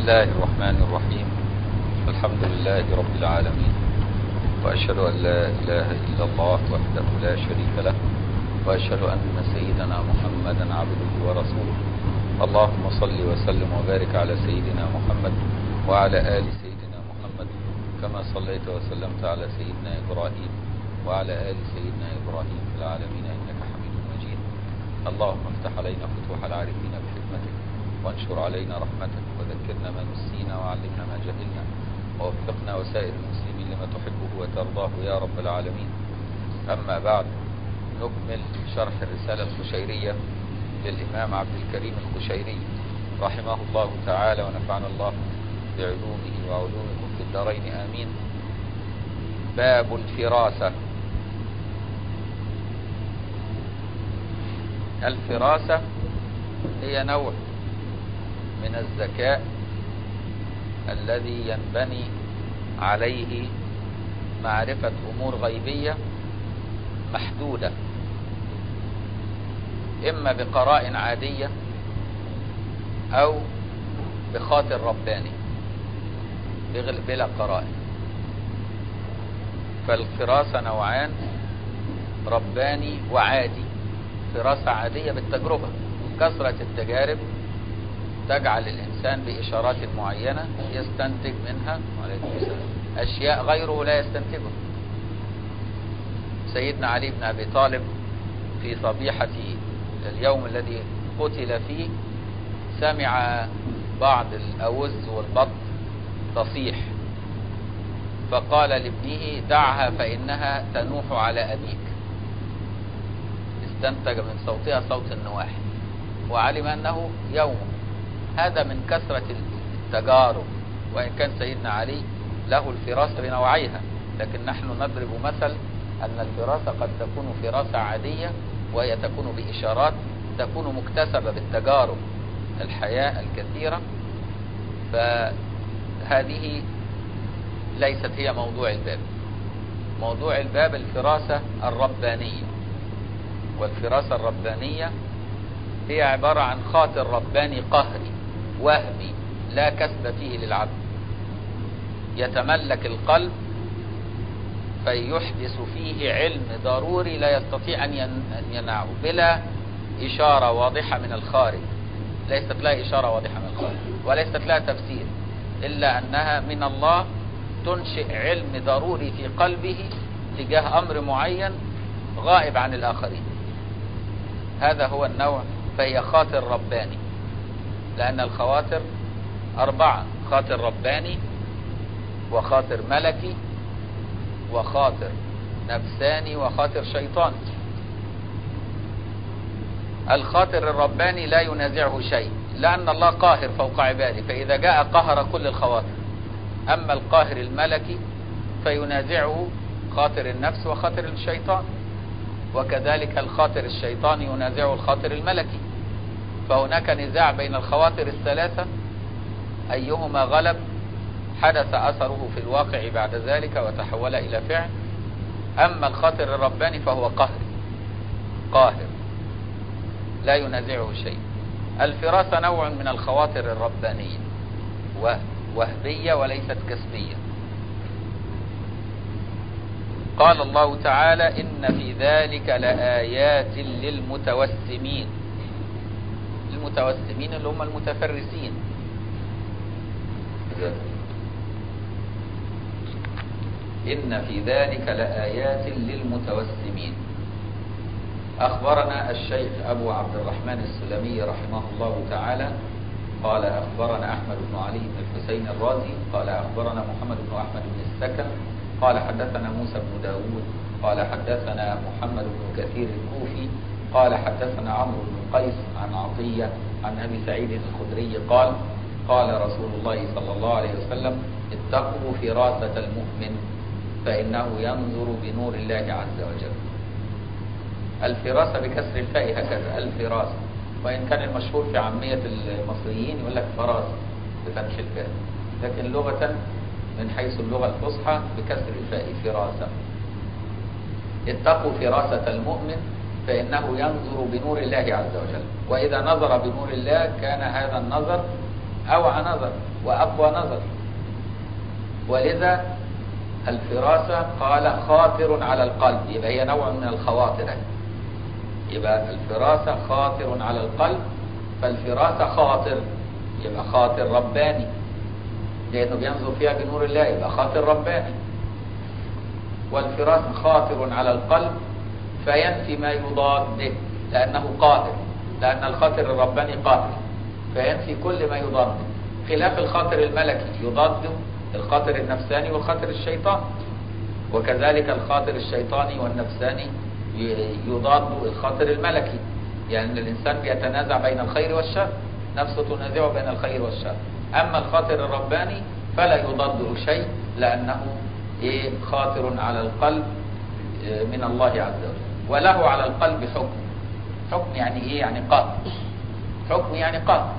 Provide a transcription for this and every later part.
الله الرحمن الرحيم الحمد لله رب العالمين وأشهد أن لا إله إلا الله وحده لا شريك له وأشهد أن سيدنا محمدا عبده ورسوله اللهم صل وسلم وبارك على سيدنا محمد وعلى آل سيدنا محمد كما صليت وسلمت على سيدنا إبراهيم وعلى آل سيدنا إبراهيم في العالمين إنك حميد مجيد اللهم افتح علينا فتوح العارفين بحكمتك وانشر علينا رحمتك وذكرنا ما نسينا وعلمنا ما جهلنا ووفقنا وسائر المسلمين لما تحبه وترضاه يا رب العالمين أما بعد نكمل شرح الرسالة الخشيرية للإمام عبد الكريم الخشيري رحمه الله تعالى ونفعنا الله بعلومه وعلومكم في الدارين آمين باب الفراسة الفراسة هي نوع من الذكاء الذي ينبني عليه معرفة أمور غيبية محدودة إما بقراء عادية أو بخاطر رباني بلا قراء فالفراسة نوعان رباني وعادي فراسة عادية بالتجربة كثرة التجارب تجعل الإنسان بإشارات معينة يستنتج منها أشياء غيره لا يستنتجها سيدنا علي بن أبي طالب في صبيحة اليوم الذي قتل فيه سمع بعض الأوز والبط تصيح فقال لابنه دعها فإنها تنوح على أبيك استنتج من صوتها صوت النواح وعلم أنه يوم هذا من كثرة التجارب وإن كان سيدنا علي له الفراسة بنوعيها لكن نحن نضرب مثل أن الفراسة قد تكون فراسة عادية وهي تكون بإشارات تكون مكتسبة بالتجارب الحياة الكثيرة فهذه ليست هي موضوع الباب موضوع الباب الفراسة الربانية والفراسة الربانية هي عبارة عن خاطر رباني قهري وهمي لا كسب فيه للعبد يتملك القلب فيحدث فيه علم ضروري لا يستطيع أن ينعه بلا إشارة واضحة من الخارج ليست لها إشارة واضحة من الخارج وليست لها تفسير إلا أنها من الله تنشئ علم ضروري في قلبه تجاه أمر معين غائب عن الآخرين هذا هو النوع فهي خاطر رباني لأن الخواطر أربعة خاطر رباني وخاطر ملكي وخاطر نفساني وخاطر شيطاني الخاطر الرباني لا ينازعه شيء لأن الله قاهر فوق عباده فإذا جاء قهر كل الخواطر أما القاهر الملكي فينازعه خاطر النفس وخاطر الشيطان وكذلك الخاطر الشيطاني ينازعه الخاطر الملكي فهناك نزاع بين الخواطر الثلاثة أيهما غلب حدث أثره في الواقع بعد ذلك وتحول إلى فعل أما الخاطر الرباني فهو قهر قاهر لا ينازعه شيء الفراسة نوع من الخواطر الربانية وهبية وليست كسبية قال الله تعالى إن في ذلك لآيات للمتوسمين المتوسمين اللي هم المتفرسين إن في ذلك لآيات للمتوسمين أخبرنا الشيخ أبو عبد الرحمن السلمي رحمه الله تعالى قال أخبرنا أحمد بن علي بن الحسين الرازي قال أخبرنا محمد بن أحمد بن السكن قال حدثنا موسى بن داود قال حدثنا محمد بن كثير الكوفي قال حدثنا عمرو بن قيس عن عطية عن أبي سعيد الخدري قال قال رسول الله صلى الله عليه وسلم اتقوا فراسة المؤمن فإنه ينظر بنور الله عز وجل الفراسة بكسر الفاء هكذا الفراسة وإن كان المشهور في عامية المصريين يقول لك فراسة بفتح الفاء لكن لغة من حيث اللغة الفصحى بكسر الفاء فراسة اتقوا فراسة المؤمن فإنه ينظر بنور الله عز وجل وإذا نظر بنور الله كان هذا النظر أوعى نظر وأقوى نظر ولذا الفراسة قال خاطر على القلب يبقى هي نوع من الخواطر أهي. يبقى الفراسة خاطر على القلب فالفراسة خاطر يبقى خاطر رباني لأنه بينظر فيها بنور الله يبقى خاطر رباني والفراسة خاطر على القلب فينفي ما يضاده لأنه قاهر لأن الخاطر الرباني قاهر فينفي كل ما يضاده خلاف الخاطر الملكي يضاده الخاطر النفساني والخاطر الشيطاني وكذلك الخاطر الشيطاني والنفساني يضاد الخاطر الملكي يعني الإنسان بيتنازع بين الخير والشر نفسه تنازع بين الخير والشر أما الخاطر الرباني فلا يضاده شيء لأنه إيه خاطر على القلب إيه من الله عز وجل وله على القلب حكم حكم يعني إيه يعني قهر حكم يعني قهر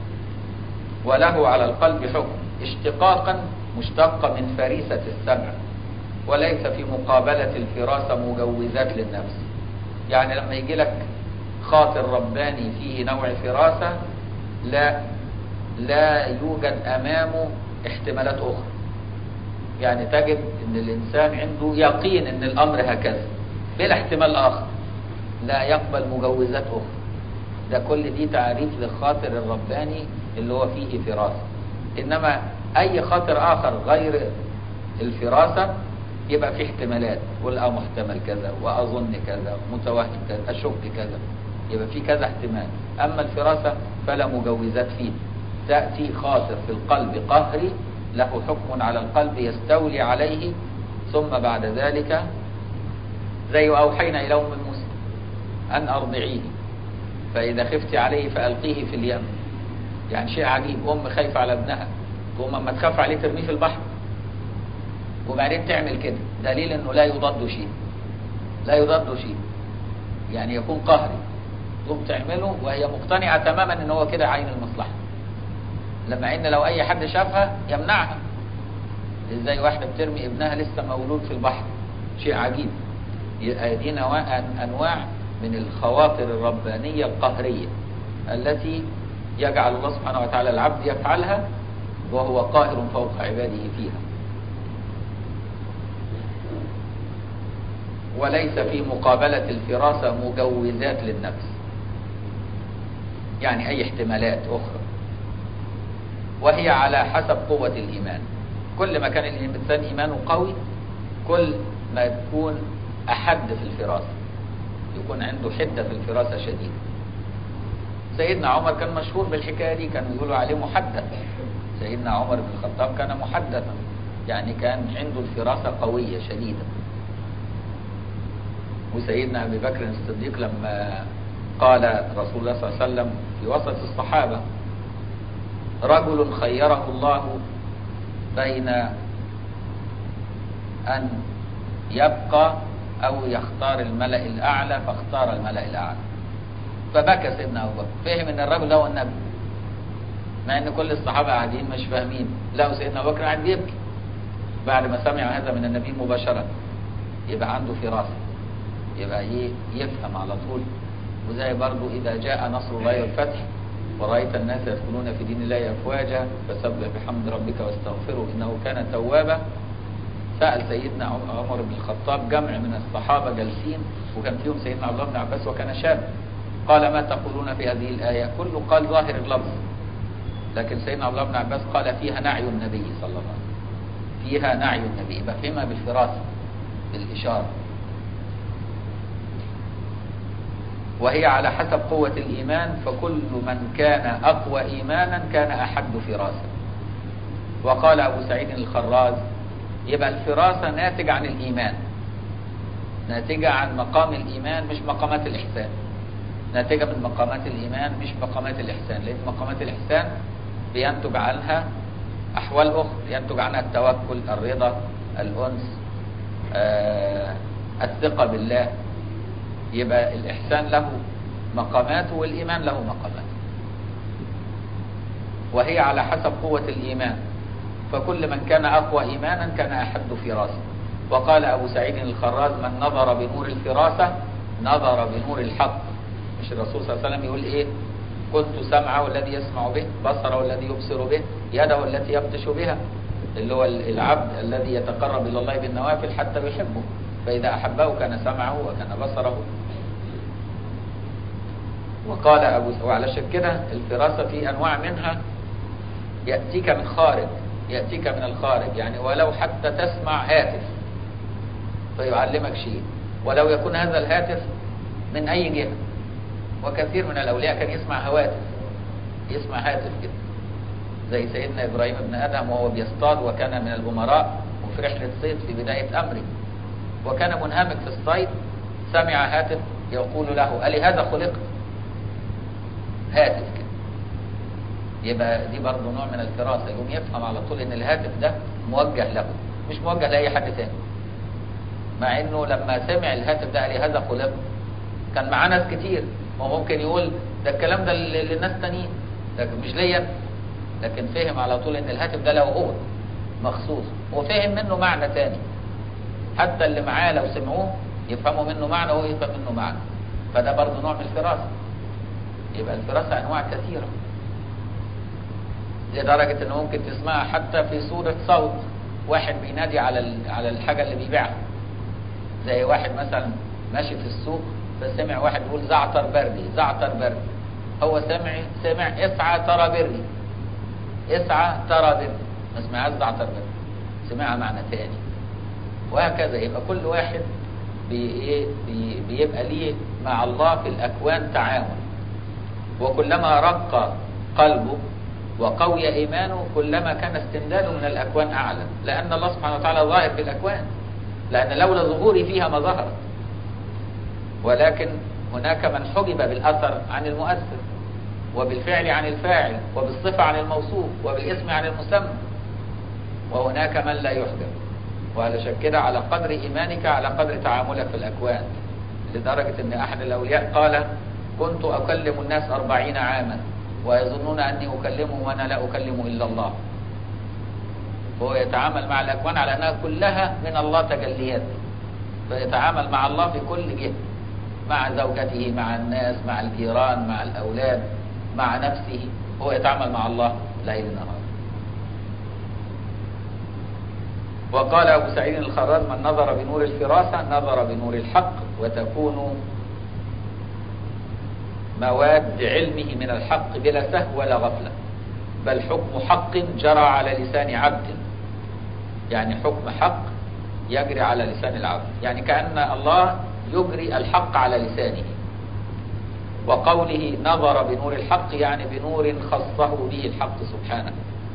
وله على القلب حكم اشتقاقا مشتقة من فريسة السمع وليس في مقابلة الفراسة مجوزات للنفس يعني لما يجي لك خاطر رباني فيه نوع فراسة لا لا يوجد أمامه احتمالات أخرى يعني تجد أن الإنسان عنده يقين أن الأمر هكذا بلا احتمال آخر لا يقبل مجوزات أخرى ده كل دي تعريف للخاطر الرباني اللي هو فيه فراسة إنما أي خاطر آخر غير الفراسة يبقى في احتمالات قول اه محتمل كذا واظن كذا متوهم كذا اشك كذا يبقى في كذا احتمال اما الفراسه فلا مجوزات فيه تاتي خاطر في القلب قهري له حكم على القلب يستولي عليه ثم بعد ذلك زي اوحينا الى ام موسى ان ارضعيه فاذا خفت عليه فالقيه في اليم يعني شيء عجيب ام خايفه على ابنها تقوم اما تخاف عليه ترميه في البحر وبعدين تعمل كده دليل انه لا يضاد شيء لا يضاد شيء يعني يكون قهري تقوم تعمله وهي مقتنعة تماما ان هو كده عين المصلحة لما ان لو اي حد شافها يمنعها ازاي واحدة بترمي ابنها لسه مولود في البحر شيء عجيب دي انواع من الخواطر الربانية القهرية التي يجعل الله سبحانه وتعالى العبد يفعلها وهو قاهر فوق عباده فيها وليس في مقابلة الفراسة مجوزات للنفس يعني أي احتمالات أخرى وهي على حسب قوة الإيمان كل ما كان الإنسان إيمانه قوي كل ما يكون أحد في الفراسة يكون عنده حدة في الفراسة شديدة سيدنا عمر كان مشهور بالحكاية دي كانوا يقولوا عليه محدث سيدنا عمر بن الخطاب كان محدثا يعني كان عنده الفراسة قوية شديدة وسيدنا أبي بكر الصديق لما قال رسول الله صلى الله عليه وسلم في وسط الصحابة رجل خيره الله بين أن يبقى أو يختار الملأ الأعلى فاختار الملأ الأعلى فبكى سيدنا أبو بكر فهم أن الرجل ده هو النبي مع أن كل الصحابة قاعدين مش فاهمين لقوا سيدنا أبو بكر قاعد بيبكي بعد ما سمع هذا من النبي مباشرة يبقى عنده فراسة يبقى ايه يفهم على طول وزي برضو إذا جاء نصر الله والفتح ورأيت الناس يدخلون في دين الله أفواجا فسبح بحمد ربك واستغفره إنه كان توابا سأل سيدنا عمر بن الخطاب جمع من الصحابة جالسين وكان فيهم سيدنا عبد الله بن عباس وكان شاب قال ما تقولون في هذه الآية كله قال ظاهر اللفظ لكن سيدنا عبد الله بن عباس قال فيها نعي النبي صلى الله عليه وسلم فيها نعي النبي يبقى فهمها بالفراسة بالإشارة وهي على حسب قوة الإيمان فكل من كان أقوى إيمانا كان أحد فراسة وقال أبو سعيد الخراز يبقى الفراسة ناتج عن الإيمان ناتجة عن مقام الإيمان مش مقامات الإحسان ناتجة من مقامات الإيمان مش مقامات الإحسان لأن مقامات الإحسان بينتج عنها أحوال أخرى ينتج عنها التوكل الرضا الأنس آه الثقة بالله يبقى الإحسان له مقامات والإيمان له مقامات وهي على حسب قوة الإيمان فكل من كان أقوى إيمانا كان أحد فراسة وقال أبو سعيد الخراز من نظر بنور الفراسة نظر بنور الحق مش الرسول صلى الله عليه وسلم يقول إيه كنت سمعه الذي يسمع به بصره الذي يبصر به يده التي يبطش بها اللي هو العبد الذي يتقرب إلى الله بالنوافل حتى يحبه فإذا أحبه كان سمعه وكان بصره وقال أبو وعلشان كده الفراسة في أنواع منها يأتيك من خارج يأتيك من الخارج يعني ولو حتى تسمع هاتف فيعلمك شيء ولو يكون هذا الهاتف من أي جهة وكثير من الأولياء كان يسمع هواتف يسمع هاتف كده زي سيدنا إبراهيم بن آدم وهو بيصطاد وكان من الأمراء وفي رحلة صيد في بداية أمره وكان منهمك في الصيد سمع هاتف يقول له ألي هذا خلقت هاتف كده يبقى دي برضه نوع من الفراسة يقوم يفهم على طول ان الهاتف ده موجه له مش موجه لأي حد تاني مع انه لما سمع الهاتف ده قال هذا خلق كان معاه ناس كتير وممكن يقول ده الكلام ده للناس تانيين لكن مش ليا لكن فهم على طول ان الهاتف ده له هو مخصوص وفهم منه معنى تاني حتى اللي معاه لو سمعوه يفهموا منه معنى وهو يفهم منه معنى فده برضه نوع من الفراسة يبقى الفراسة انواع كثيرة لدرجة انه ممكن تسمعها حتى في صورة صوت واحد بينادي على على الحاجة اللي بيبيعها زي واحد مثلا ماشي في السوق فسمع واحد يقول زعتر بردي زعتر بردي هو سمع سمع اسعى ترى بري اسعى ترى بري ما سمعهاش زعتر بردي سمعها معنى تاني وهكذا يبقى كل واحد بي بي بيبقى ليه مع الله في الأكوان تعامل وكلما رق قلبه وقوي إيمانه كلما كان استمداده من الأكوان أعلى لأن الله سبحانه وتعالى ظاهر في الأكوان لأن لولا ظهوري فيها ما ظهرت ولكن هناك من حجب بالأثر عن المؤثر وبالفعل عن الفاعل وبالصفة عن الموصوف وبالاسم عن المسمى وهناك من لا يحجب وعلشان كده على قدر إيمانك على قدر تعاملك في الأكوان لدرجة أن أحد الأولياء قال كنت أكلم الناس أربعين عاما ويظنون أني أكلمهم وأنا لا أكلم إلا الله هو يتعامل مع الأكوان على أنها كلها من الله تجليات فيتعامل مع الله في كل جهة مع زوجته مع الناس مع الجيران مع الأولاد مع نفسه هو يتعامل مع الله ليل نهار وقال أبو سعيد الخراز من نظر بنور الفراسة نظر بنور الحق وتكون مواد علمه من الحق بلا سهو ولا غفلة بل حكم حق جرى على لسان عبد يعني حكم حق يجري على لسان العبد يعني كأن الله يجري الحق على لسانه وقوله نظر بنور الحق يعني بنور خصه به الحق سبحانه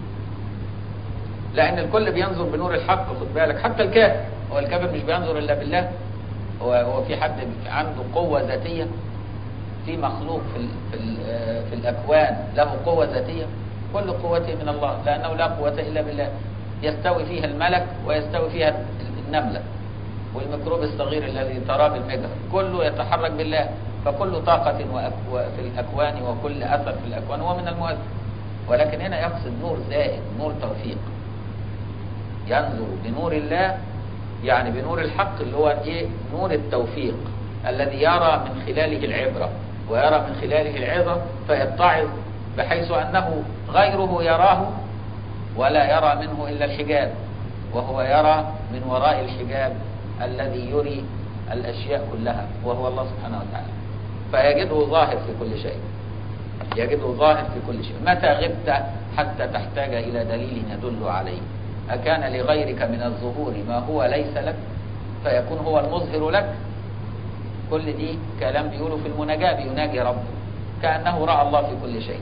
لأن الكل بينظر بنور الحق خد بالك حتى الكافر هو الكافر مش بينظر إلا بالله هو هو في حد عنده قوة ذاتية في مخلوق في ال في ال في الأكوان له قوة ذاتية كل قوته من الله لأنه لا قوة إلا بالله يستوي فيها الملك ويستوي فيها النملة والميكروب الصغير الذي تراه بالمجر كله يتحرك بالله فكل طاقة في الأكوان وكل أثر في الأكوان هو من المؤثر ولكن هنا يقصد نور زائد نور توفيق ينظر بنور الله يعني بنور الحق اللي هو ايه نور التوفيق الذي يرى من خلاله العبرة ويرى من خلاله العظة فيتعظ بحيث أنه غيره يراه ولا يرى منه إلا الحجاب وهو يرى من وراء الحجاب الذي يري الأشياء كلها وهو الله سبحانه وتعالى فيجده ظاهر في كل شيء يجده ظاهر في كل شيء متى غبت حتى تحتاج إلى دليل يدل عليه أكان لغيرك من الظهور ما هو ليس لك فيكون هو المظهر لك كل دي كلام بيقوله في المناجاة بيناجي ربه كأنه رأى الله في كل شيء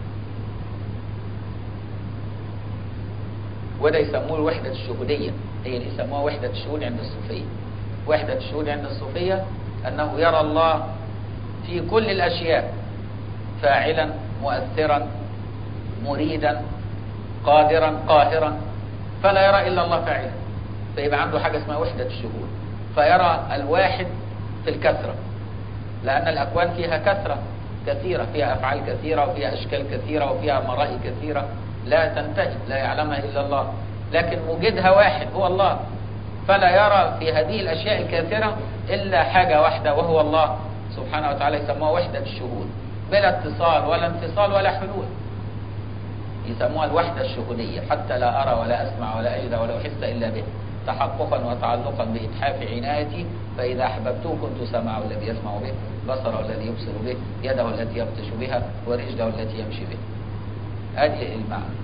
وده يسموه الوحدة الشهودية هي اللي يسموها وحدة الشهود عند الصوفية وحدة الشهود عند الصوفية أنه يرى الله في كل الأشياء فاعلا مؤثرا مريدا قادرا قاهرا فلا يرى إلا الله فاعلا فيبقى عنده حاجة اسمها وحدة الشهود فيرى الواحد في الكثرة لأن الأكوان فيها كثرة كثيرة فيها أفعال كثيرة وفيها أشكال كثيرة وفيها مرائي كثيرة لا تنتهي لا يعلمها إلا الله لكن موجدها واحد هو الله فلا يرى في هذه الأشياء الكثيرة إلا حاجة واحدة وهو الله سبحانه وتعالى يسموها وحدة الشهود بلا اتصال ولا انفصال ولا حلول يسموها الوحدة الشهودية حتى لا أرى ولا أسمع ولا أجد ولا أحس إلا به تحققا وتعلقا بإتحاف عنايتي فإذا أحببته كنت سمعه الذي يسمع به بصره الذي يبصر به يده التي يبطش بها ورجله التي يمشي به هذه المعنى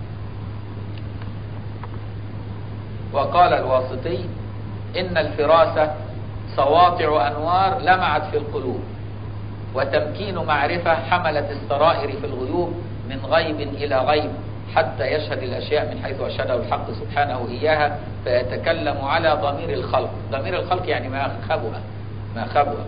وقال الواسطي إن الفراسة سواطع أنوار لمعت في القلوب وتمكين معرفة حملت السرائر في الغيوب من غيب إلى غيب حتى يشهد الأشياء من حيث أشهده الحق سبحانه إياها فيتكلم على ضمير الخلق ضمير الخلق يعني ما خبأ ما خبأ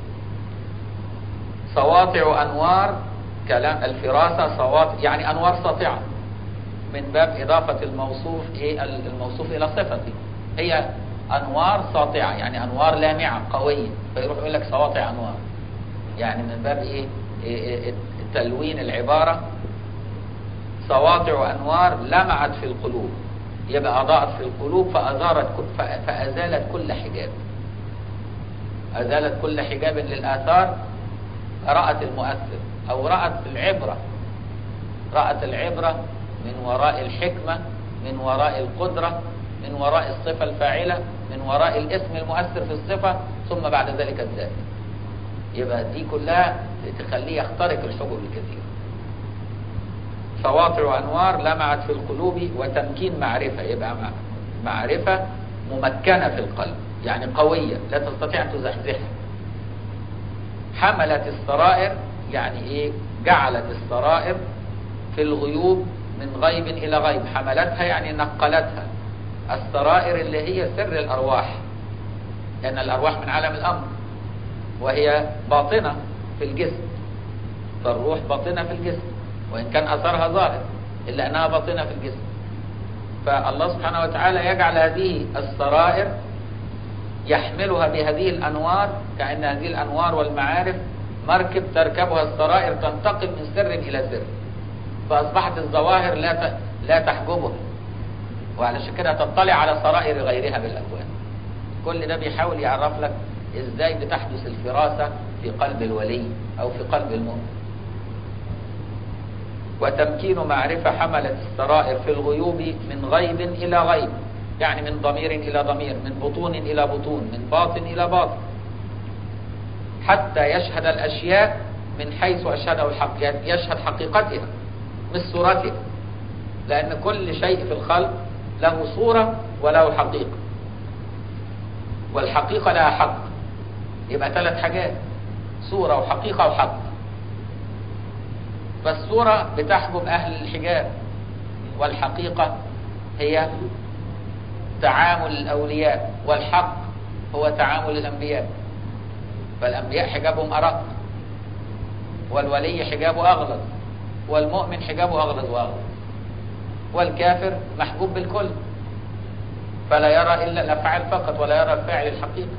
سواطع أنوار كلام الفراسة سواطع يعني أنوار ساطعة من باب إضافة الموصوف إيه الموصوف إلى صفته هي أنوار ساطعة يعني أنوار لامعة قوية فيروح يقول لك سواطع أنوار يعني من باب إيه, إيه تلوين العبارة سواطع أنوار لمعت في القلوب يبقى أضاءت في القلوب فأزارت فأزالت كل حجاب أزالت كل حجاب للآثار رأت المؤثر أو رأت العبرة رأت العبرة من وراء الحكمة من وراء القدرة من وراء الصفة الفاعلة من وراء الاسم المؤثر في الصفة ثم بعد ذلك الذات يبقى دي كلها تخليه يخترق الحجب الكثير سواطع أنوار لمعت في القلوب وتمكين معرفة يبقى معرفة ممكنة في القلب يعني قوية لا تستطيع أن تزحزحها حملت السرائر يعني إيه جعلت السرائر في الغيوب من غيب إلى غيب حملتها يعني نقلتها السرائر اللي هي سر الأرواح لأن الأرواح من عالم الأمر وهي باطنة في الجسم فالروح باطنة في الجسم وإن كان أثرها ظاهر إلا أنها باطنة في الجسم فالله سبحانه وتعالى يجعل هذه السرائر يحملها بهذه الأنوار كأن هذه الأنوار والمعارف مركب تركبها السرائر تنتقل من سر إلى سر فأصبحت الظواهر لا لا تحجبها وعلشان كده تطلع على سرائر غيرها بالأكوان كل ده بيحاول يعرف لك ازاي بتحدث الفراسة في قلب الولي أو في قلب المؤمن وتمكين معرفة حملت السرائر في الغيوب من غيب إلى غيب يعني من ضمير إلى ضمير من بطون إلى بطون من باطن إلى باطن حتى يشهد الأشياء من حيث أشهده الحق يعني يشهد حقيقتها مش صورتها لأن كل شيء في الخلق له صورة وله حقيقة والحقيقة لها حق يبقى ثلاث حاجات صورة وحقيقة وحق فالصورة بتحجب أهل الحجاب والحقيقة هي تعامل الأولياء والحق هو تعامل الأنبياء فالأنبياء حجابهم أرق والولي حجابه أغلظ والمؤمن حجابه أغلظ وأغلظ والكافر محجوب بالكل فلا يرى إلا الأفعال فقط ولا يرى الفاعل الحقيقي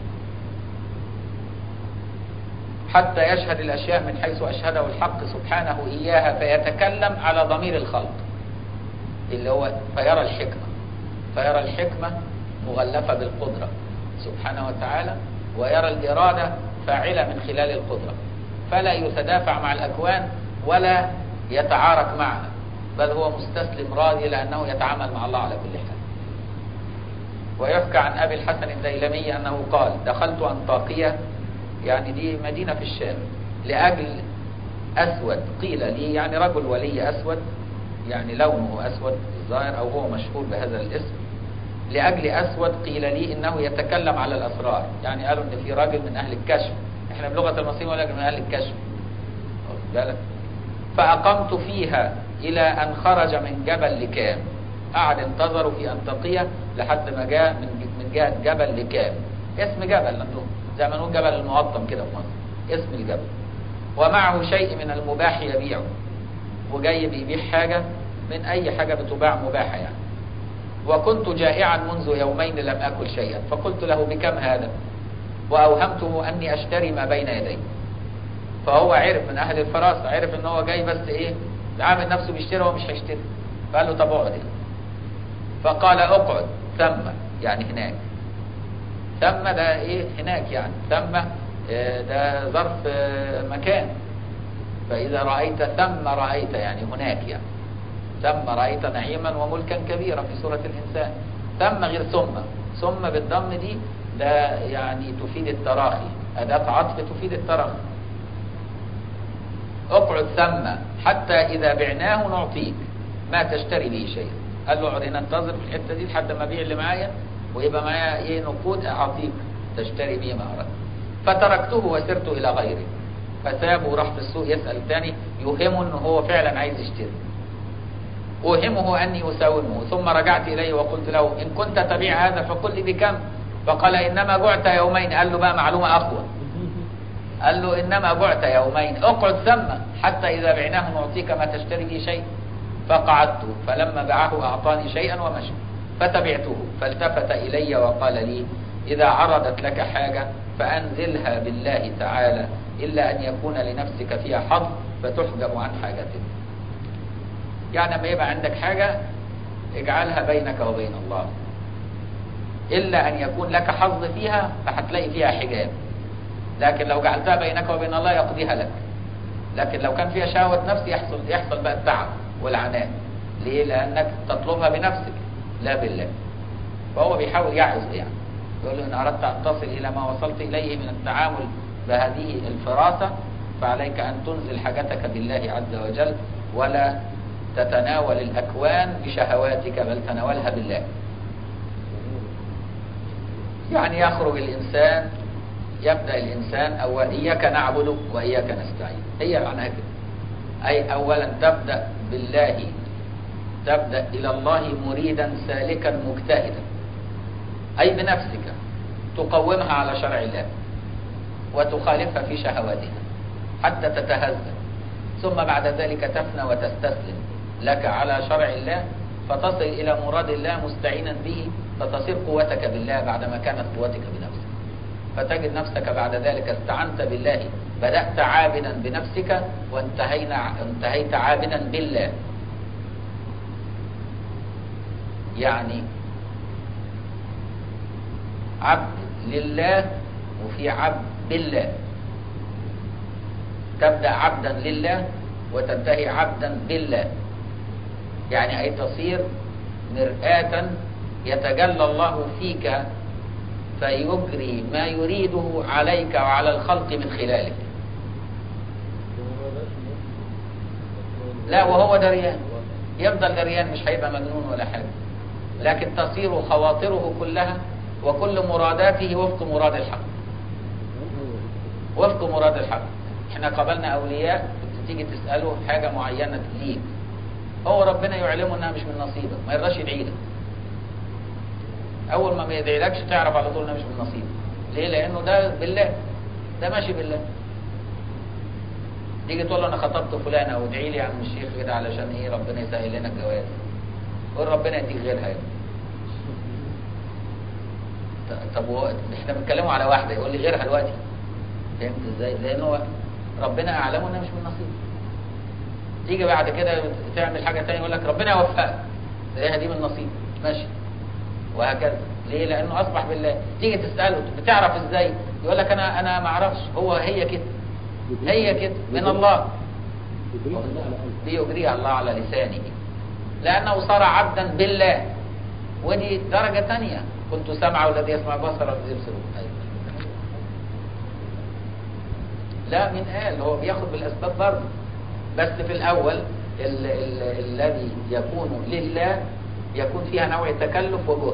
حتى يشهد الأشياء من حيث أشهده الحق سبحانه إياها فيتكلم على ضمير الخلق اللي هو فيرى الحكمة فيرى الحكمة مغلفة بالقدرة سبحانه وتعالى ويرى الإرادة فاعلة من خلال القدرة فلا يتدافع مع الأكوان ولا يتعارك معها بل هو مستسلم راضي لأنه يتعامل مع الله على كل حال ويحكى عن أبي الحسن الديلمي أنه قال دخلت أنطاكية يعني دي مدينة في الشام لأجل أسود قيل لي يعني رجل ولي أسود يعني لونه أسود الظاهر أو هو مشهور بهذا الاسم لأجل أسود قيل لي إنه يتكلم على الأسرار يعني قالوا إن في راجل من أهل الكشف إحنا بلغة المصريين ولا من أهل الكشف بالك فأقمت فيها إلى أن خرج من جبل لكام قعد انتظروا في أنطاكية لحد ما جاء من من جهة جبل لكام اسم جبل عندهم زي ما نقول جبل المقطم كده في مصر اسم الجبل ومعه شيء من المباح يبيعه وجاي بيبيع حاجة من أي حاجة بتباع مباحة يعني وكنت جائعا منذ يومين لم أكل شيئا فقلت له بكم هذا وأوهمته أني أشتري ما بين يدي فهو عرف من أهل الفراسة عرف أن هو جاي بس إيه عامل نفسه بيشتري وهو مش هيشتري فقال له طب اقعد فقال اقعد ثم يعني هناك ثم ده ايه هناك يعني ثم ده ظرف مكان فإذا رأيت ثم رأيت يعني هناك يعني ثم رأيت نعيما وملكا كبيرا في سورة الإنسان ثم غير ثم ثم بالضم دي ده يعني تفيد التراخي أداة عطف تفيد التراخي اقعد ثم حتى إذا بعناه نعطيك ما تشتري به شيء قال له اقعد هنا انتظر في الحتة دي لحد ما أبيع اللي معايا ويبقى معايا ايه نقود أعطيك تشتري به ما أردت فتركته وسرت إلى غيره فسابه وراح في السوق يسأل الثاني يوهمه أنه هو فعلا عايز يشتري أوهمه أني أساومه ثم رجعت إليه وقلت له إن كنت تبيع هذا فقل لي بكم فقال إنما بعت يومين قال له بقى معلومة أقوى قال له إنما بعت يومين اقعد ثم حتى إذا بعناه نعطيك ما تشتري به شيء فقعدت فلما باعه أعطاني شيئا ومشى فتبعته فالتفت إلي وقال لي إذا عرضت لك حاجة فأنزلها بالله تعالى إلا أن يكون لنفسك فيها حظ فتحجب عن حاجتك يعني لما يبقى عندك حاجة اجعلها بينك وبين الله إلا أن يكون لك حظ فيها فهتلاقي فيها حجاب لكن لو جعلتها بينك وبين الله يقضيها لك لكن لو كان فيها شهوة نفس يحصل يحصل بقى التعب والعناء ليه؟ لأنك تطلبها بنفسك لا بالله فهو بيحاول يعز يعني يقول له إن أردت أن تصل إلى ما وصلت إليه من التعامل بهذه الفراسة فعليك أن تنزل حاجتك بالله عز وجل ولا تتناول الأكوان بشهواتك بل تناولها بالله يعني يخرج الإنسان يبدأ الإنسان أو إياك نعبد وإياك نستعين هي معناها كده أي أولا تبدأ بالله تبدأ إلى الله مريدا سالكا مجتهدا أي بنفسك تقومها على شرع الله وتخالفها في شهواتها حتى تتهذب ثم بعد ذلك تفنى وتستسلم لك على شرع الله فتصل إلى مراد الله مستعينا به فتصير قوتك بالله بعدما كانت قوتك بنفسك فتجد نفسك بعد ذلك استعنت بالله بدأت عابدا بنفسك وانتهينا انتهيت عابدا بالله يعني عبد لله وفي عبد بالله تبدأ عبدا لله وتنتهي عبدا بالله يعني أي تصير مرآة يتجلى الله فيك فيجري ما يريده عليك وعلى الخلق من خلالك لا وهو دريان يفضل دريان مش هيبقى مجنون ولا حاجة لكن تصير خواطره كلها وكل مراداته وفق مراد الحق وفق مراد الحق احنا قابلنا اولياء كنت تيجي تسأله حاجة معينة ليك هو ربنا يعلمه انها مش من نصيبك ما يرضاش يدعي لك اول ما ما يدعيلكش تعرف على طول انها مش من نصيبك ليه لانه ده بالله ده ماشي بالله تيجي تقول له انا خطبت فلانه وادعي لي يا عم الشيخ كده علشان ايه ربنا يسهل لنا الجواز قول ربنا يديك غيرها يعني. طب هو احنا بنتكلموا على واحده يقول لي غيرها دلوقتي فهمت ازاي لانه ربنا اعلمه انها مش من نصيبه تيجي بعد كده تعمل حاجه ثانيه يقول لك ربنا يوفقك تلاقيها دي من نصيب ماشي وهكذا ليه لانه اصبح بالله تيجي تساله بتعرف ازاي يقول لك انا انا ما اعرفش هو هي كده هي كده من الله ليجريها الله على لسانه لانه صار عبدا بالله ودي درجه ثانيه كنت سمعه الذي يسمع بصره الذي يبصر أيوة. لا من قال هو بياخد بالاسباب برضه بس في الاول ال ال الذي يكون لله يكون فيها نوع تكلف وجهد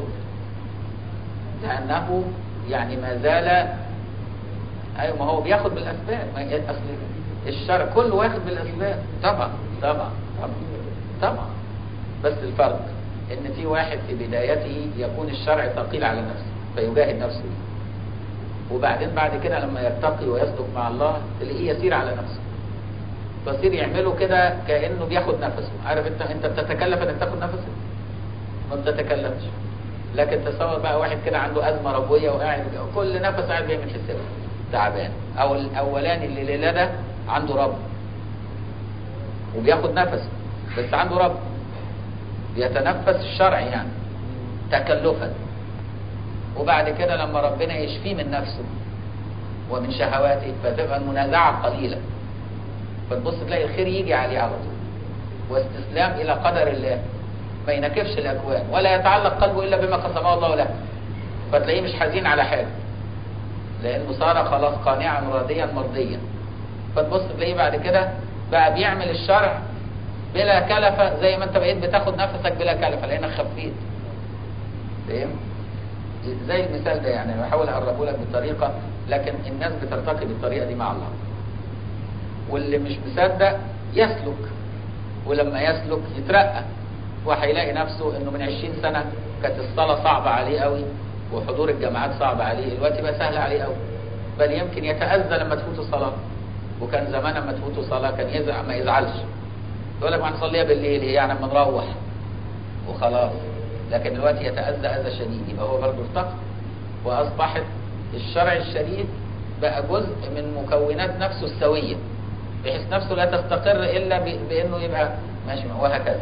لانه يعني ما زال ايوه ما هو بياخد بالاسباب ما اصل الشرع كله واخد بالاسباب طبعا طبعا طبعا طبعا بس الفرق ان في واحد في بدايته يكون الشرع ثقيل على نفسه فيجاهد نفسه بيه وبعدين بعد كده لما يرتقي ويصدق مع الله تلاقيه يسير على نفسه فصير يعمله كده كانه بياخد نفسه عارف انت انت بتتكلف انك تاخد نفسك ما بتتكلفش لكن تصور بقى واحد كده عنده ازمه ربويه وقاعد كل نفس قاعد بيعمل حسابه تعبان او الاولاني اللي لله ده عنده رب وبياخد نفسه بس عنده رب بيتنفس الشرع يعني تكلفا وبعد كده لما ربنا يشفيه من نفسه ومن شهواته فتبقى المنازعة قليلة فتبص تلاقي الخير يجي عليه على طول واستسلام الى قدر الله ما ينكفش الاكوان ولا يتعلق قلبه الا بما قسمه الله له فتلاقيه مش حزين على حاجه لانه صار خلاص قانعا راضيا مرضيا فتبص تلاقيه بعد كده بقى بيعمل الشرع بلا كلفه زي ما انت بقيت بتاخد نفسك بلا كلفه لانك خفيت فاهم زي المثال ده يعني بحاول اقربه لك بطريقه لكن الناس بترتقي بالطريقه دي مع الله واللي مش مصدق يسلك ولما يسلك يترقى وهيلاقي نفسه انه من 20 سنه كانت الصلاه صعبه عليه قوي وحضور الجماعات صعب عليه دلوقتي بقى سهل عليه قوي بل يمكن يتاذى لما تفوته الصلاه وكان زمان لما تفوته الصلاه كان يزعل ما يزعلش يقول لك ما هنصليها بالليل هي يعني لما نروح وخلاص لكن دلوقتي يتاذى اذى شديد يبقى هو برضه ارتقى واصبحت الشرع الشريف بقى جزء من مكونات نفسه السويه بحيث نفسه لا تستقر الا بانه يبقى ماشي وهكذا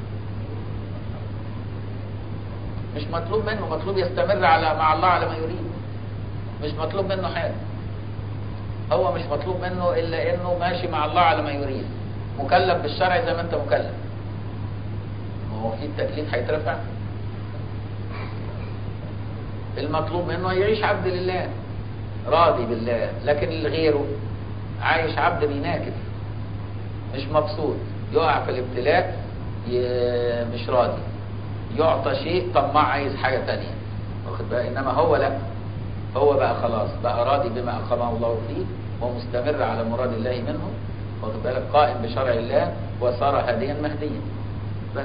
مش مطلوب منه مطلوب يستمر على مع الله على ما يريد مش مطلوب منه حاجه هو مش مطلوب منه الا انه ماشي مع الله على ما يريد مكلف بالشرع زي ما انت مكلف ما هو في التكليف هيترفع المطلوب منه يعيش عبد لله راضي بالله لكن اللي غيره عايش عبد بيناكف مش مبسوط يقع في الابتلاء مش راضي يعطى شيء طماع عايز حاجة تانية واخد بقى انما هو لا هو بقى خلاص بقى راضي بما اقامه الله فيه ومستمر على مراد الله منه واخد بالك قائم بشرع الله وصار هاديا مهديا بس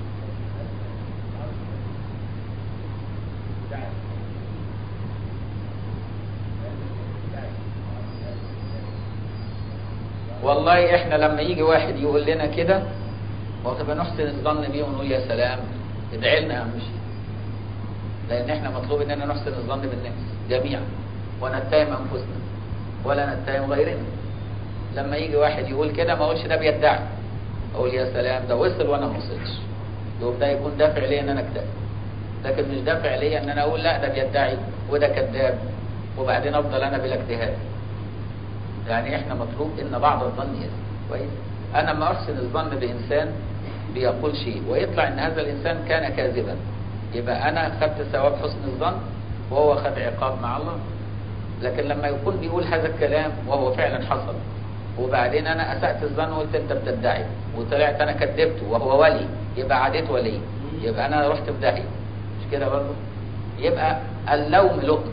والله احنا لما يجي واحد يقول لنا كده واخد نحسن الظن بيه ونقول يا سلام ادعي لنا يا عم لان احنا مطلوب اننا نحسن الظن بالناس جميعا ونتهم انفسنا ولا نتهم غيرنا لما يجي واحد يقول كده ما اقولش ده بيدعي اقول يا سلام ده وصل وانا ما وصلش يبقى ده يكون دافع ليا ان انا اكتئب لكن مش دافع ليا ان انا اقول لا ده بيدعي وده كذاب وبعدين افضل انا بلا اجتهاد يعني احنا مطلوب ان بعض الظن يزن كويس انا لما احسن الظن بانسان بيقول شيء ويطلع ان هذا الانسان كان كاذبا يبقى انا خدت ثواب حسن الظن وهو خد عقاب مع الله لكن لما يكون بيقول هذا الكلام وهو فعلا حصل وبعدين انا اسأت الظن وقلت انت بتدعي وطلعت انا كذبته وهو ولي يبقى عادته ولي يبقى انا رحت في داهيه مش كده برضه يبقى اللوم لؤم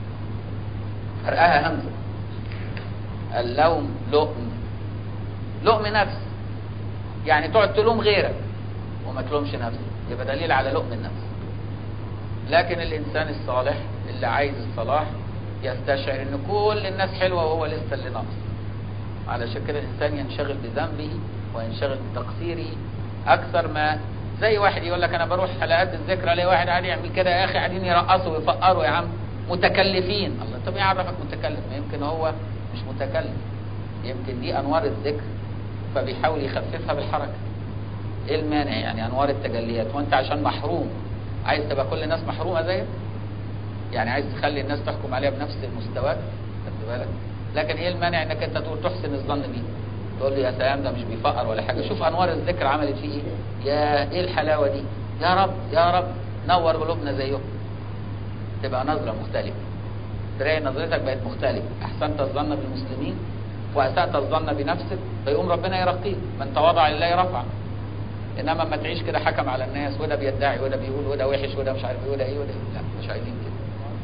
فرقها همزه اللوم لؤم لؤم نفس يعني تقعد تلوم غيرك وما تلومش نفسك يبقى دليل على لؤم النفس لكن الانسان الصالح اللي عايز الصلاح يستشعر ان كل الناس حلوه وهو لسه اللي ناقص علشان كده الانسان ينشغل بذنبه وينشغل بتقصيره اكثر ما زي واحد يقول لك انا بروح حلقات الذكرى الاقي واحد قاعد يعمل كده يا اخي قاعدين يرقصوا ويفقروا يا عم متكلفين الله طب ايه عرفك متكلف ما يمكن هو مش متكلف يمكن دي انوار الذكر فبيحاول يخففها بالحركه ايه المانع يعني انوار التجليات وانت عشان محروم عايز تبقى كل الناس محرومه زيك يعني عايز تخلي الناس تحكم عليها بنفس مستواك خدت بالك لكن ايه المانع انك انت تقول تحسن الظن بيه تقول لي يا سلام ده مش بيفقر ولا حاجه شوف انوار الذكر عملت فيه ايه يا ايه الحلاوه دي يا رب يا رب نور قلوبنا زيهم تبقى نظره مختلفه تلاقي نظرتك بقت مختلفه احسنت الظن بالمسلمين واسات الظن بنفسك فيقوم ربنا يرقيك من تواضع لله يرفع انما ما تعيش كده حكم على الناس وده بيدعي وده بيقول وده وحش وده مش عارف ايه وده ايه وده إيه. لا مش عايزين كده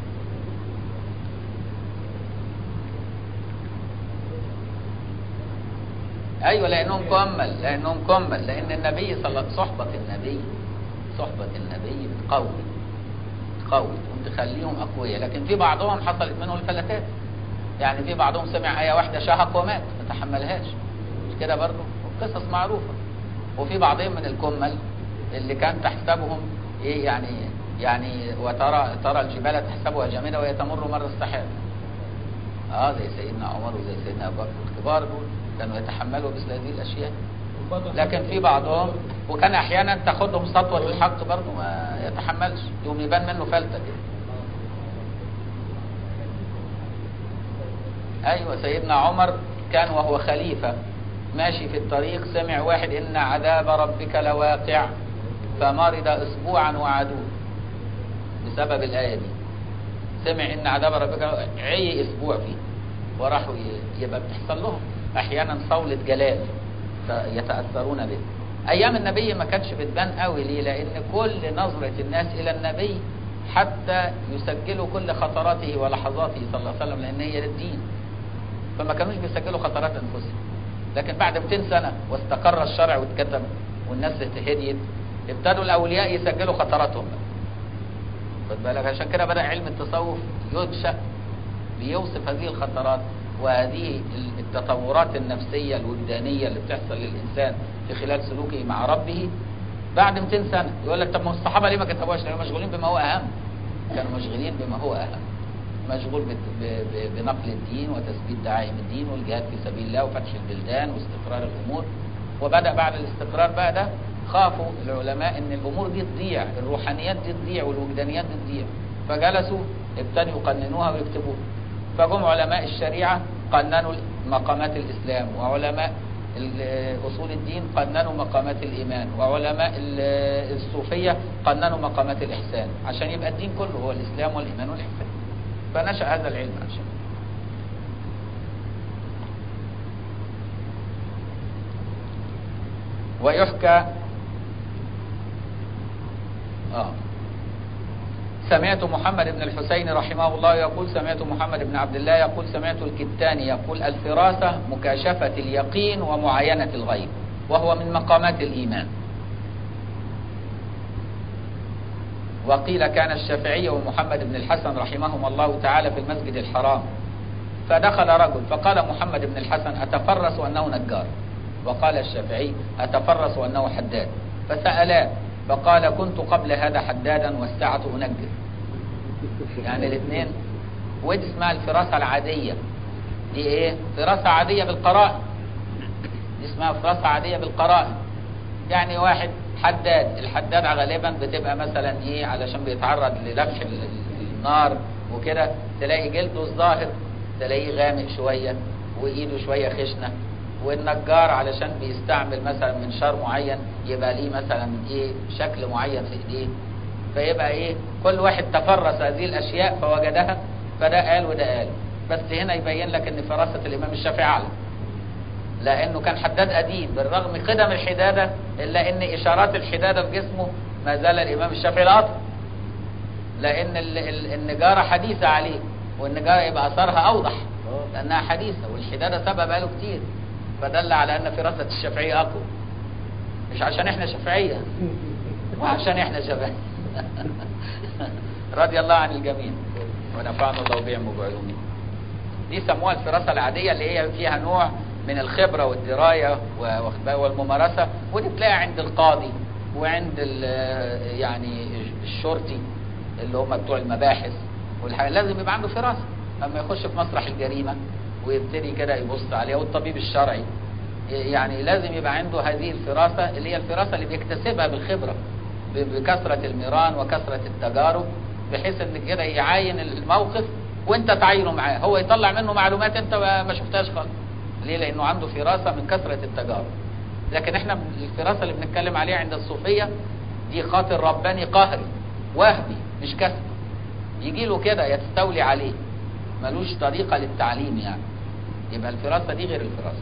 ايوه لانهم كمل لانهم كمل لان النبي صلى صحبه النبي صحبه النبي بتقوي تقوي وتخليهم اقوياء لكن في بعضهم حصلت منه الفلتات يعني في بعضهم سمع ايه واحده شهق ومات ما تحملهاش مش كده برضه قصص معروفه وفي بعضهم من الكمل اللي كان تحسبهم ايه يعني يعني وترى ترى الجبال تحسبها جامده وهي تمر مر السحاب اه زي سيدنا عمر وزي سيدنا ابو بكر الكبار دول كانوا يتحملوا مثل هذه الاشياء لكن في بعضهم وكان احيانا تاخدهم سطوه الحق برضه ما يتحملش يوم يبان منه فلته كده ايوه سيدنا عمر كان وهو خليفه ماشي في الطريق سمع واحد إن عذاب ربك لواقع فمرض أسبوعا وعدوه بسبب الآية دي سمع إن عذاب ربك عي أسبوع فيه وراحوا ي- يبقى بتحصل لهم أحيانا صولة جلال يتأثرون به أيام النبي ما كانتش بتبان قوي ليه لأن كل نظرة الناس إلى النبي حتى يسجلوا كل خطراته ولحظاته صلى الله عليه وسلم لأن هي للدين فما كانوش بيسجلوا خطرات أنفسهم لكن بعد 200 سنة واستقر الشرع واتكتب والناس هديت ابتدوا الأولياء يسجلوا خطراتهم بقى. خد بالك عشان كده بدأ علم التصوف ينشأ ليوصف هذه الخطرات وهذه التطورات النفسية الوجدانية اللي بتحصل للإنسان في خلال سلوكه مع ربه بعد 200 سنة يقول لك طب ما الصحابة ليه ما كتبوهاش؟ لأنهم مشغولين بما هو أهم كانوا مشغولين بما هو أهم مشغول بت- ب- ب- بنقل الدين وتثبيت دعائم الدين والجهاد في سبيل الله وفتح البلدان واستقرار الأمور وبدأ بعد الاستقرار بقى ده خافوا العلماء ان الامور دي تضيع الروحانيات دي تضيع والوجدانيات دي تضيع فجلسوا ابتدوا يقننوها ويكتبوها فجم علماء الشريعة قننوا مقامات الإسلام وعلماء ال- أصول الدين قننوا مقامات الإيمان وعلماء ال- الصوفية قننوا مقامات الإحسان عشان يبقى الدين كله هو الإسلام والإيمان والإحسان فنشأ هذا العلم عشان ويحكى آه سمعت محمد بن الحسين رحمه الله يقول سمعت محمد بن عبد الله يقول سمعت الكتاني يقول الفراسة مكاشفة اليقين ومعاينة الغيب وهو من مقامات الإيمان وقيل كان الشافعي ومحمد بن الحسن رحمهم الله تعالى في المسجد الحرام فدخل رجل فقال محمد بن الحسن أتفرس أنه نجار وقال الشافعي أتفرس أنه حداد فسألاه فقال كنت قبل هذا حدادا والساعة أنجر يعني الاثنين ودي اسمها الفراسة العادية دي ايه فراسة عادية بالقرائن دي اسمها فراسة عادية بالقرائن يعني واحد حداد الحداد غالبا بتبقى مثلا ايه علشان بيتعرض للمح ال- ال- النار وكده تلاقي جلده الظاهر تلاقيه غامق شوية وايده شوية خشنة والنجار علشان بيستعمل مثلا منشار معين يبقى ليه مثلا ايه شكل معين في ايديه فيبقى ايه كل واحد تفرس هذه الاشياء فوجدها فده قال وده قال بس هنا يبين لك ان فراسة الامام الشافعي اعلى لانه كان حداد قديم بالرغم قدم الحدادة الا ان اشارات الحدادة في جسمه ما زال الامام الشافعي الاطول لان ال- ال- النجارة حديثة عليه والنجارة يبقى اثرها اوضح لانها حديثة والحدادة سابها بقاله كتير فدل على ان فراسة الشافعية اقوى مش عشان احنا شافعية وعشان احنا شباب رضي الله عن الجميع ونفعنا الله بهم وبعلومهم دي سموها الفراسة العادية اللي هي فيها نوع من الخبرة والدراية و- واخد بالك والممارسة ودي تلاقيها عند القاضي وعند ال- يعني الشرطي اللي هم بتوع المباحث والحاجة لازم يبقى عنده فراسة لما يخش في مسرح الجريمة ويبتدي كده يبص عليها والطبيب الشرعي يعني لازم يبقى عنده هذه الفراسة اللي هي الفراسة اللي بيكتسبها بالخبرة ب- بكثرة الميران وكثرة التجارب بحيث ان كده يعاين الموقف وانت تعاينه معاه هو يطلع منه معلومات انت ما ما شفتهاش خالص ليه لانه عنده فراسة من كثرة التجارب لكن احنا الفراسة اللي بنتكلم عليها عند الصوفية دي خاطر رباني قهري وهمي مش كسب يجي له كده يستولي عليه ملوش طريقة للتعليم يعني يبقى الفراسة دي غير الفراسة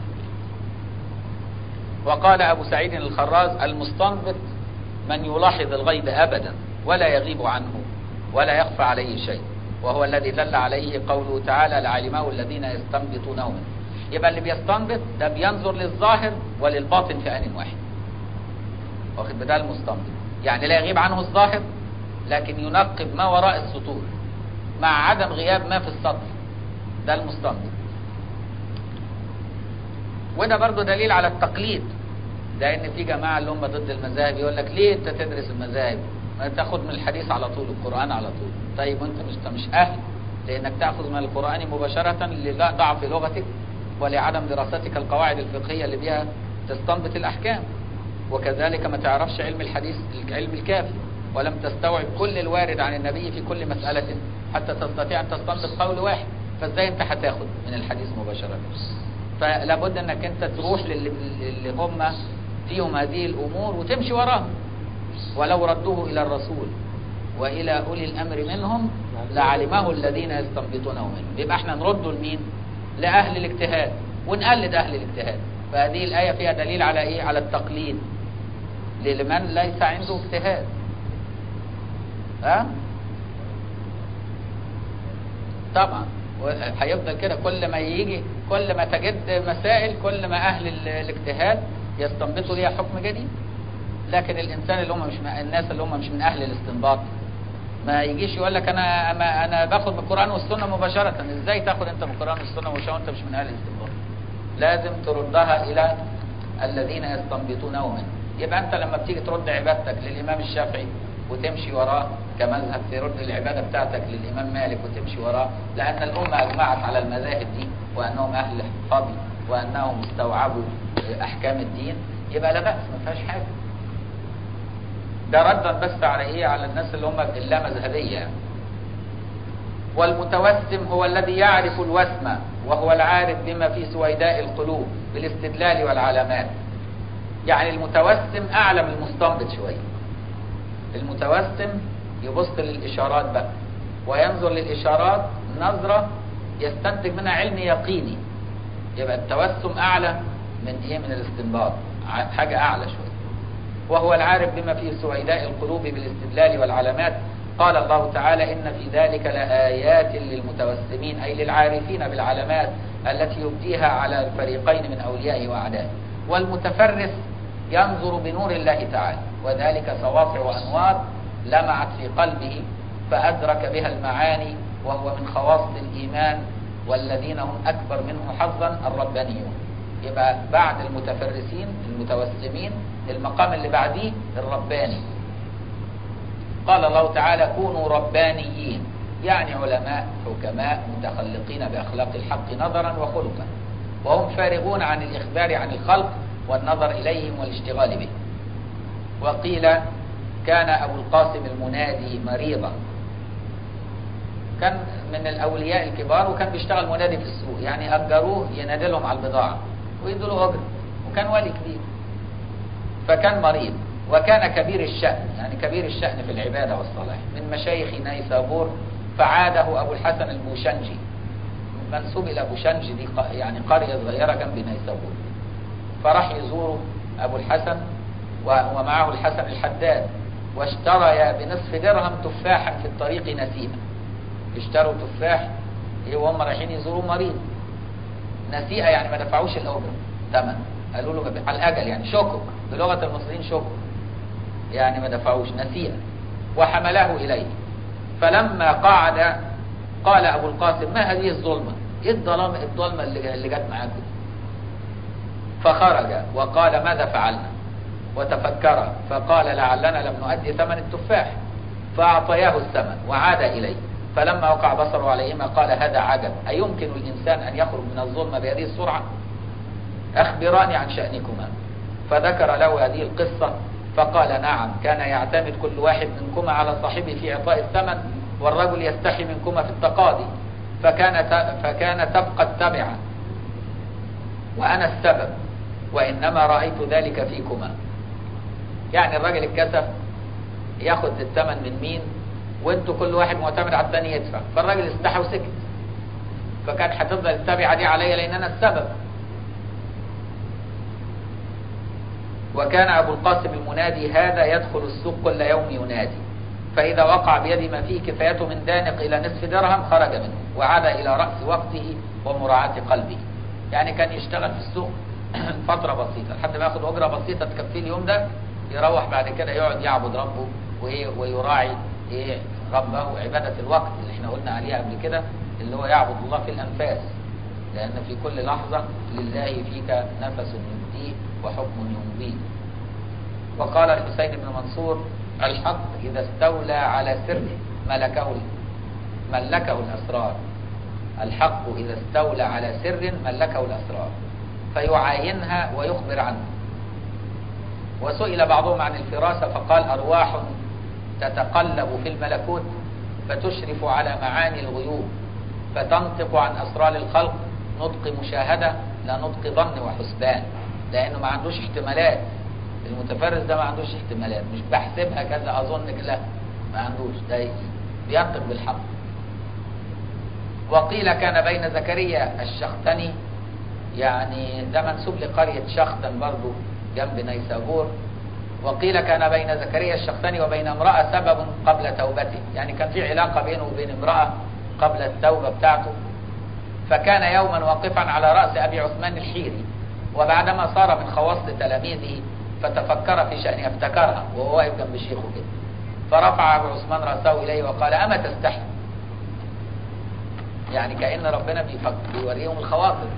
وقال أبو سعيد الخراز المستنبط من يلاحظ الغيب أبدا ولا يغيب عنه ولا يخفى عليه شيء وهو الذي دل عليه قوله تعالى لعلمه الذين يستنبطونه منه يبقى اللي بيستنبط ده بينظر للظاهر وللباطن في آن واحد واخد بدال المستنبط يعني لا يغيب عنه الظاهر لكن ينقب ما وراء السطور مع عدم غياب ما في السطر ده المستنبط وده برضو دليل على التقليد لان في جماعه اللي هم ضد المذاهب يقول لك ليه انت تدرس المذاهب ما تاخد من الحديث على طول القران على طول طيب وانت مش أنت مش اهل لانك تاخذ من القران مباشره لضعف لغتك ولعدم دراستك القواعد الفقهيه اللي بها تستنبط الاحكام وكذلك ما تعرفش علم الحديث العلم الكافي ولم تستوعب كل الوارد عن النبي في كل مساله حتى تستطيع ان تستنبط قول واحد فازاي انت هتاخد من الحديث مباشره فلا بد انك انت تروح للي, اللي هم فيهم هذه الامور وتمشي وراهم ولو ردوه الى الرسول والى اولي الامر منهم لعلمه الذين يستنبطونه منهم يبقى احنا نرده لمين لاهل الاجتهاد ونقلد اهل الاجتهاد فهذه الايه فيها دليل على ايه على التقليد لمن ليس عنده اجتهاد ها طبعا هيفضل كده كل ما يجي كل ما تجد مسائل كل ما اهل ال- الاجتهاد يستنبطوا ليها حكم جديد لكن الانسان اللي هم مش من الناس اللي هم مش من اهل الاستنباط ما يجيش يقول لك انا ما انا باخد من القران والسنه مباشره ازاي تاخد انت من القران والسنه مباشره وانت مش من اهل الاستنباط لازم تردها الى الذين يستنبطونه منه يبقى انت لما بتيجي ترد عبادتك للامام الشافعي وتمشي وراه كمذهب ترد العباده بتاعتك للامام مالك وتمشي وراه لان الامه اجمعت على المذاهب دي وانهم اهل فضل وانهم استوعبوا احكام الدين يبقى لا باس ما فيهاش حاجه ده ردا بس على ايه على الناس اللي هم اللامذهبيه يعني والمتوسم هو الذي يعرف الوسم وهو العارف بما في سويداء القلوب بالاستدلال والعلامات يعني المتوسم اعلى من المستنبط شويه المتوسم يبص للاشارات بقى وينظر للاشارات نظره يستنتج منها علم يقيني يبقى التوسم اعلى من ايه من الاستنباط ع- حاجه اعلى شويه وهو العارف بما في سويداء القلوب بالاستدلال والعلامات قال الله تعالى إن في ذلك لآيات للمتوسمين أي للعارفين بالعلامات التي يبديها على الفريقين من أوليائه وأعدائه والمتفرس ينظر بنور الله تعالى وذلك سواطع وأنوار لمعت في قلبه فأدرك بها المعاني وهو من خواص الإيمان والذين هم أكبر منه حظا الربانيون يبقى بعد المتفرسين المتوسمين المقام اللي بعديه الرباني قال الله تعالى كونوا ربانيين يعني علماء حكماء متخلقين بأخلاق الحق نظرا وخلقا وهم فارغون عن الإخبار عن الخلق والنظر إليهم والاشتغال به وقيل كان أبو القاسم المنادي مريضا كان من الأولياء الكبار وكان بيشتغل منادي في السوق يعني أجروه ينادي لهم على البضاعة ويدوا له أجر وكان ولي كبير فكان مريض وكان كبير الشأن يعني كبير الشأن في العبادة والصلاح من مشايخ نيسابور فعاده أبو الحسن البوشنجي منسوب إلى بوشنجي دي ق- يعني قرية صغيرة جنب نيسابور فراح يزوره أبو الحسن و- ومعه الحسن الحداد واشتريا بنصف درهم تفاحا في الطريق نسيما اشتروا تفاح إيه وهم رايحين يزوروا مريض نسيئة يعني ما دفعوش الأجرة ثمن قالوا له ما- على الأجل يعني شكك بلغة المصريين شكك يعني ما دفعوش نسيئة وحمله إليه فلما قعد قال أبو القاسم ما هذه الظلمة إيه الظلمة الظلمة اللي اللي جت معاكم دي؟ فخرج وقال ماذا فعلنا وتفكر فقال لعلنا لم نؤدي ثمن التفاح فأعطياه الثمن وعاد إليه فلما وقع بصره عليهما قال هذا عجب أيمكن الإنسان أن يخرج من الظلمة بهذه السرعة أخبراني عن شأنكما فذكر له هذه القصة فقال نعم كان يعتمد كل واحد منكما على صاحبه في إعطاء الثمن والرجل يستحي منكما في التقاضي فكان فكان تبقى التبعة وأنا السبب وإنما رأيت ذلك فيكما يعني الراجل اتكسف ياخد الثمن من مين وانتوا كل واحد معتمد على الثاني يدفع فالراجل استحى وسكت فكان هتفضل التبعة دي عليا لأن أنا السبب وكان أبو القاسم المنادي هذا يدخل السوق كل يوم ينادي فإذا وقع بيد ما فيه كفايته من دانق إلى نصف درهم خرج منه وعاد إلى رأس وقته ومراعاة قلبه يعني كان يشتغل في السوق فترة بسيطة لحد ما ياخد أجرة بسيطة تكفيه اليوم ده يروح بعد كده يقعد يعبد ربه وإيه ويراعي إيه ربه عبادة الوقت اللي احنا قلنا عليها قبل كده اللي هو يعبد الله في الأنفاس لأن في كل لحظة لله فيك نفس يبديه وحكم يمضيه وقال الحسين بن منصور الحق إذا استولى على سر ملكه ملكه الأسرار الحق إذا استولى على سر ملكه الأسرار فيعاينها ويخبر عنه وسئل بعضهم عن الفراسة فقال أرواح تتقلب في الملكوت فتشرف على معاني الغيوب فتنطق عن أسرار الخلق نطق مشاهدة لا نطق ظن وحسبان لانه ما عندوش احتمالات المتفرس ده ما عندوش احتمالات مش بحسبها كذا اظن لا ما عندوش ده بينطق بالحق وقيل كان بين زكريا الشختني يعني ده منسوب لقرية شختن برضو جنب نيسابور وقيل كان بين زكريا الشختني وبين امرأة سبب قبل توبته يعني كان في علاقة بينه وبين امرأة قبل التوبة بتاعته فكان يوما واقفا على رأس أبي عثمان الحيري وبعدما صار من خواص تلاميذه فتفكر في شأنه افتكرها وهو واقف جنب شيخه كده فرفع أبو عثمان رأسه إليه وقال أما تستحي يعني كأن ربنا بيوريهم الخواطر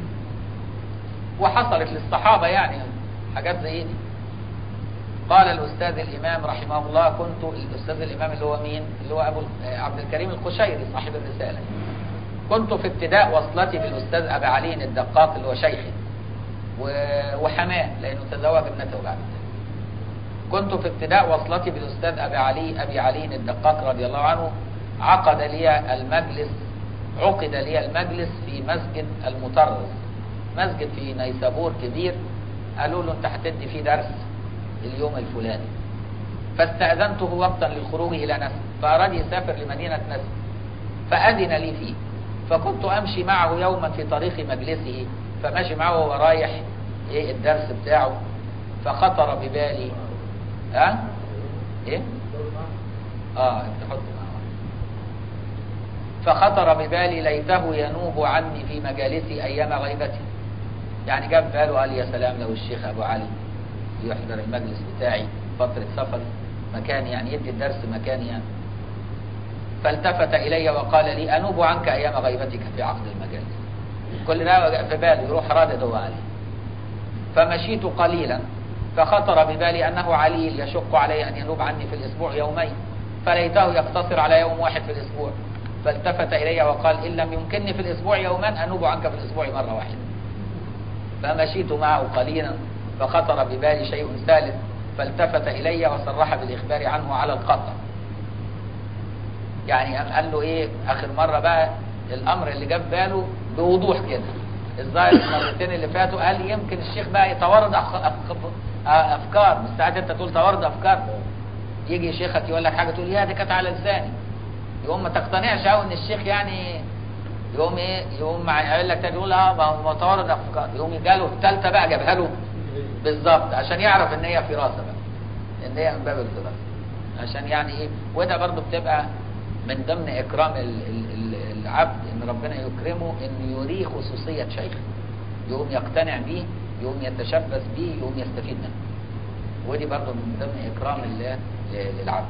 وحصلت للصحابة يعني حاجات زي دي قال الأستاذ الإمام رحمه الله كنت الأستاذ الإمام اللي هو مين اللي هو أبو عبد الكريم القشيري صاحب الرسالة كنت في ابتداء وصلتي بالأستاذ أبي علي الدقاق اللي هو شيخي وحماه لأنه تزوج ابنته بعد كنت في ابتداء وصلتي بالأستاذ أبي علي أبي علي الدقاق رضي الله عنه عقد لي المجلس عقد لي المجلس في مسجد المطرز مسجد في نيسابور كبير قالوا له انت هتدي فيه درس اليوم الفلاني فاستأذنته وقتا للخروج إلى نسب فأراد يسافر لمدينة نسب فأذن لي فيه فكنت أمشي معه يوما في طريق مجلسه فماشي معه وهو رايح إيه الدرس بتاعه فخطر ببالي ها أه؟ إيه آه تحط معه فخطر ببالي ليته ينوب عني في مجالسي أيام غيبتي يعني جاب باله قال يا سلام لو الشيخ أبو علي يحضر المجلس بتاعي فترة سفر مكان يعني يدي الدرس مكان يعني فالتفت إلي وقال لي أنوب عنك أيام غيبتك في عقد المجالس كل ده في بالي يروح رادد هو علي فمشيت قليلا فخطر ببالي أنه عليل يشق علي أن ينوب عني في الأسبوع يومين فليته يقتصر على يوم واحد في الأسبوع فالتفت إلي وقال إن لم يمكنني في الأسبوع يومان أنوب عنك في الأسبوع مرة واحدة فمشيت معه قليلا فخطر ببالي شيء ثالث فالتفت إلي وصرح بالإخبار عنه على القطع يعني قال له إيه آخر مرة بقى الأمر اللي جاب باله بوضوح كده الظاهر المرتين اللي فاتوا قال يمكن الشيخ بقى يتورد أفكار مش ساعات أنت تقول تورد أفكار يجي شيخك يقول لك حاجة تقول يا دي كانت على لساني يقوم ما تقتنعش قوي ان الشيخ يعني يقوم ايه يقوم يقول لك تاني يقول اه ما هو متورد افكار يقوم جاله الثالثه بقى جابها له بالظبط عشان يعرف ان هي فراسه بقى ان هي من باب الفراسه عشان يعني ايه وده برضه بتبقى من ضمن اكرام ال ال ال العبد ان ربنا يكرمه ان يريه خصوصيه شيخ يقوم يقتنع بيه يقوم يتشبث بيه يقوم يستفيد منه ودي برضه من ضمن اكرام الله للعبد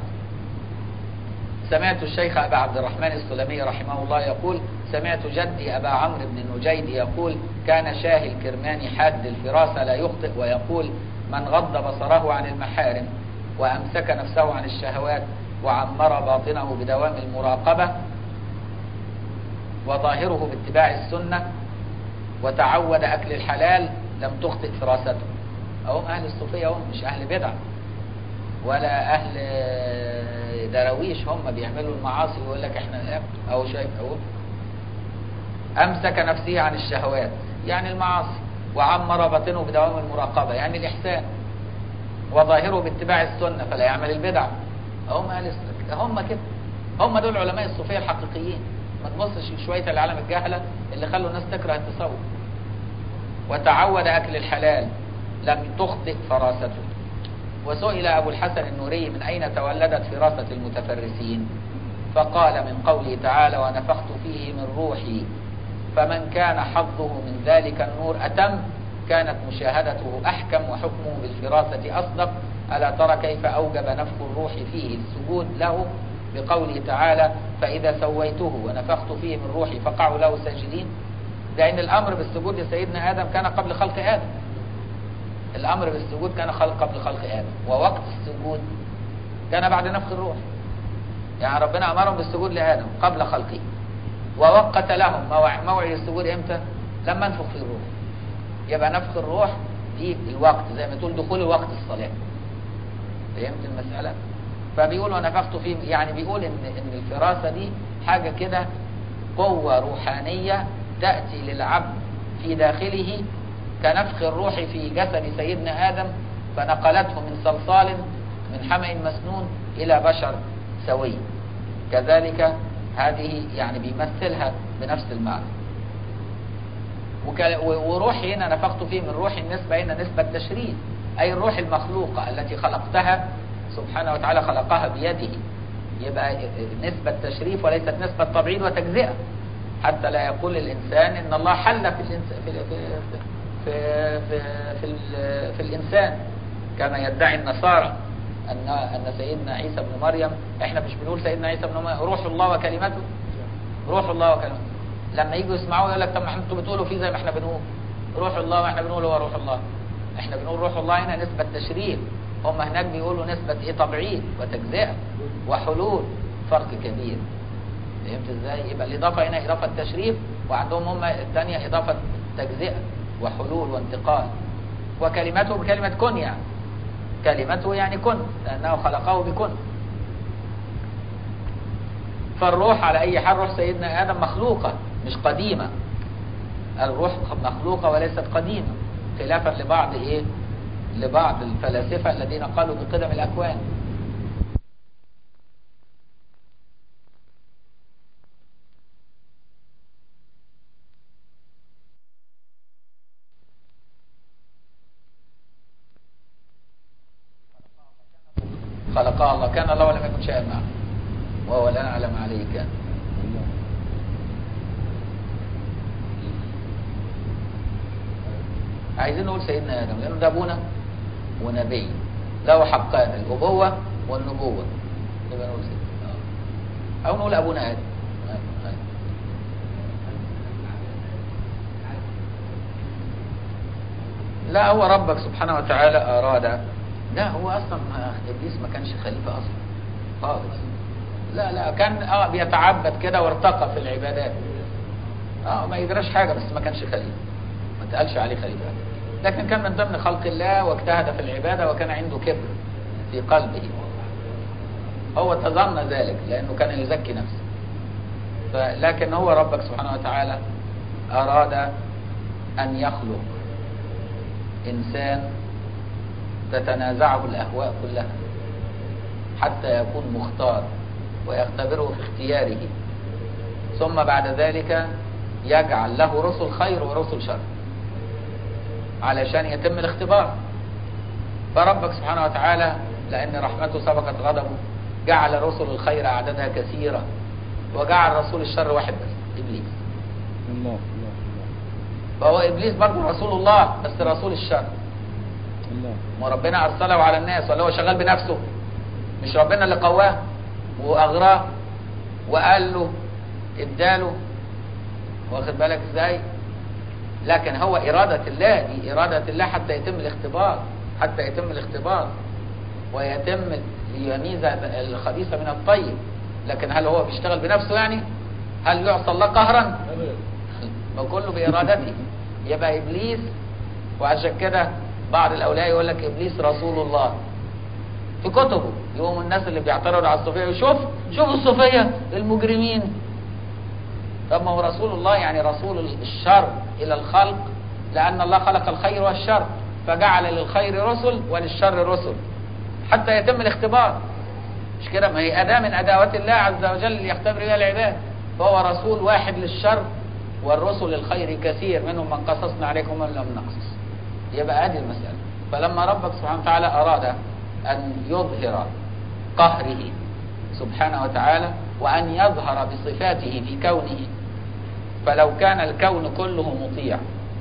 سمعت الشيخ أبا عبد الرحمن السلمي رحمه الله يقول سمعت جدي أبا عمرو بن النجيد يقول كان شاه الكرماني حاد الفراسة لا يخطئ ويقول من غض بصره عن المحارم وأمسك نفسه عن الشهوات وعمر باطنه بدوام المراقبة وظاهره باتباع السنة وتعود أكل الحلال لم تخطئ فراسته أهم أهل الصوفية هم مش أهل بدع ولا أهل دراويش هم بيعملوا المعاصي ويقول لك احنا أو شايف أهو أمسك نفسه عن الشهوات يعني المعاصي وعمر باطنه بدوام المراقبة يعني الإحسان وظاهره باتباع السنة فلا يعمل البدع هم أهل هم كده هم دول علماء الصوفية الحقيقيين ما تبصش شوية العالم الجهلة اللي خلوا الناس تكره التصوف وتعود أكل الحلال لم تخطئ فراسته وسئل أبو الحسن النوري من أين تولدت فراسة المتفرسين فقال من قوله تعالى ونفخت فيه من روحي فمن كان حظه من ذلك النور أتم كانت مشاهدته أحكم وحكمه بالفراسة أصدق ألا ترى كيف أوجب نفخ الروح فيه السجود له بقوله تعالى فإذا سويته ونفخت فيه من روحي فقعوا له ساجدين لأن الأمر بالسجود لسيدنا آدم كان قبل خلق آدم الأمر بالسجود كان خلق قبل خلق آدم ووقت السجود كان بعد نفخ الروح يعني ربنا أمرهم بالسجود لآدم قبل خلقه ووقت لهم موعد السجود إمتى لما نفخ في الروح يبقى نفخ الروح في الوقت زي ما تقول دخول وقت الصلاة فهمت المسألة فبيقول ونفخت فيه يعني بيقول إن, إن الفراسة دي حاجة كده قوة روحانية تأتي للعبد في داخله كنفخ الروح في جسد سيدنا آدم فنقلته من صلصال من حمأ مسنون إلى بشر سوي كذلك هذه يعني بيمثلها بنفس المعنى وك- و- وروحي هنا نفخت فيه من روح النسبة هنا نسبة تشريف أي الروح المخلوقة التي خلقتها سبحانه وتعالى خلقها بيده يبقى نسبة تشريف وليست نسبة تبعيد وتجزئة حتى لا يقول الإنسان إن الله حل في الإنسان في في في في, في, ال- في الإنسان كما يدعي النصارى أن أن سيدنا عيسى بن مريم إحنا مش بنقول سيدنا عيسى بن مريم روح الله وكلمته روح الله وكلمته لما يجوا يسمعوه يقول لك طب ما انتوا بتقولوا فيه زي ما احنا بنقول روح الله ما احنا بنقول هو روح الله احنا بنقول روح الله هنا نسبة تشريف هم هناك بيقولوا نسبة ايه تبعيد وتجزئة وحلول فرق كبير فهمت ازاي يبقى الاضافة هنا اضافة تشريف وعندهم هم الثانية اضافة تجزئة وحلول وانتقال وكلمته بكلمة كن يعني كلمته يعني كن لأنه خلقه بكن فالروح على أي حال روح سيدنا آدم مخلوقة مش قديمة الروح مخلوقة وليست قديمة خلافا لبعض إيه لبعض الفلاسفة الذين قالوا بقدم الأكوان خلقها الله كان الله ولم يكن شيئا معه وهو لا نعلم عليه كان عايزين نقول سيدنا ادم لانه ده ابونا ونبي له حقان الابوه والنبوه يبقى نقول سيدنا آه. او نقول ابونا ادم آه، آه. لا هو ربك سبحانه وتعالى اراد لا هو اصلا ما- ابليس ما كانش خليفه اصلا خالص لا لا كان اه بيتعبد كده وارتقى في العبادات اه ما يجراش حاجه بس ما كانش خليفه ما اتقالش عليه خليفه لكن كان من ضمن خلق الله واجتهد في العباده وكان عنده كبر في قلبه هو تظن ذلك لانه كان يزكي نفسه ف- لكن هو ربك سبحانه وتعالى اراد ان يخلق انسان تتنازعه الاهواء كلها حتى يكون مختار ويختبره في اختياره ثم بعد ذلك يجعل له رسل خير ورسل شر علشان يتم الاختبار فربك سبحانه وتعالى لأن رحمته سبقت غضبه جعل رسل الخير أعدادها كثيرة وجعل رسول الشر واحد بس إبليس الله الله الله فهو إبليس برضه رسول الله بس رسول الشر الله وربنا أرسله على الناس ولا هو شغال بنفسه مش ربنا اللي قواه وأغراه وقال له اداله واخد بالك ازاي لكن هو إرادة الله دي إرادة الله حتى يتم الاختبار حتى يتم الاختبار ويتم ليميز الخبيث من الطيب لكن هل هو بيشتغل بنفسه يعني هل يعصى الله قهرا ما كله بإرادته يبقى إبليس وعشان كده بعض الأولياء يقول لك إبليس رسول الله في كتبه يقوم الناس اللي بيعترضوا على الصوفية شوف شوف الصوفية المجرمين طب ما هو رسول الله يعني رسول الشر إلى الخلق لأن الله خلق الخير والشر فجعل للخير رسل وللشر رسل حتى يتم الاختبار مش كده ما هي أداة من أدوات الله عز وجل ليختبر بها العباد فهو رسول واحد للشر والرسل للخير كثير منهم من قصصنا عليكم ومن لم نقصص يبقى هذه المسألة فلما ربك سبحانه وتعالى أراد أن يظهر قهره سبحانه وتعالى وأن يظهر بصفاته في كونه فلو كان الكون كله مطيع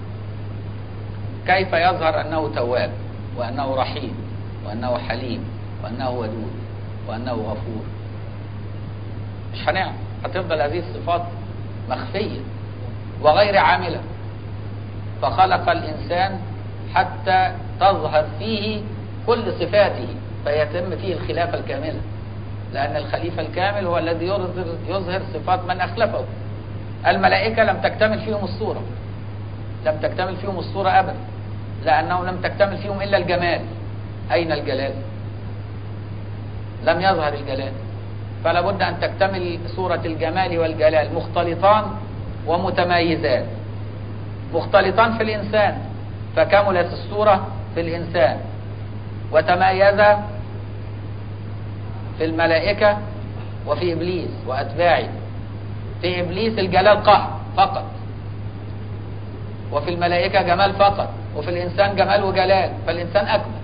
كيف يظهر أنه تواب وأنه رحيم وأنه حليم وأنه ودود وأنه غفور مش هنعمل هتفضل هذه الصفات مخفية وغير عاملة فخلق الإنسان حتى تظهر فيه كل صفاته فيتم فيه الخلافة الكاملة لأن الخليفة الكامل هو الذي يظهر, يظهر صفات من أخلفه الملائكة لم تكتمل فيهم الصورة لم تكتمل فيهم الصورة أبدا لأنه لم تكتمل فيهم إلا الجمال أين الجلال لم يظهر الجلال فلا بد أن تكتمل صورة الجمال والجلال مختلطان ومتمايزان مختلطان في الإنسان فكملت الصورة في الإنسان وتميز في الملائكة وفي إبليس وأتباعه في إبليس الجلال قهر فقط وفي الملائكة جمال فقط وفي الإنسان جمال وجلال فالإنسان أكمل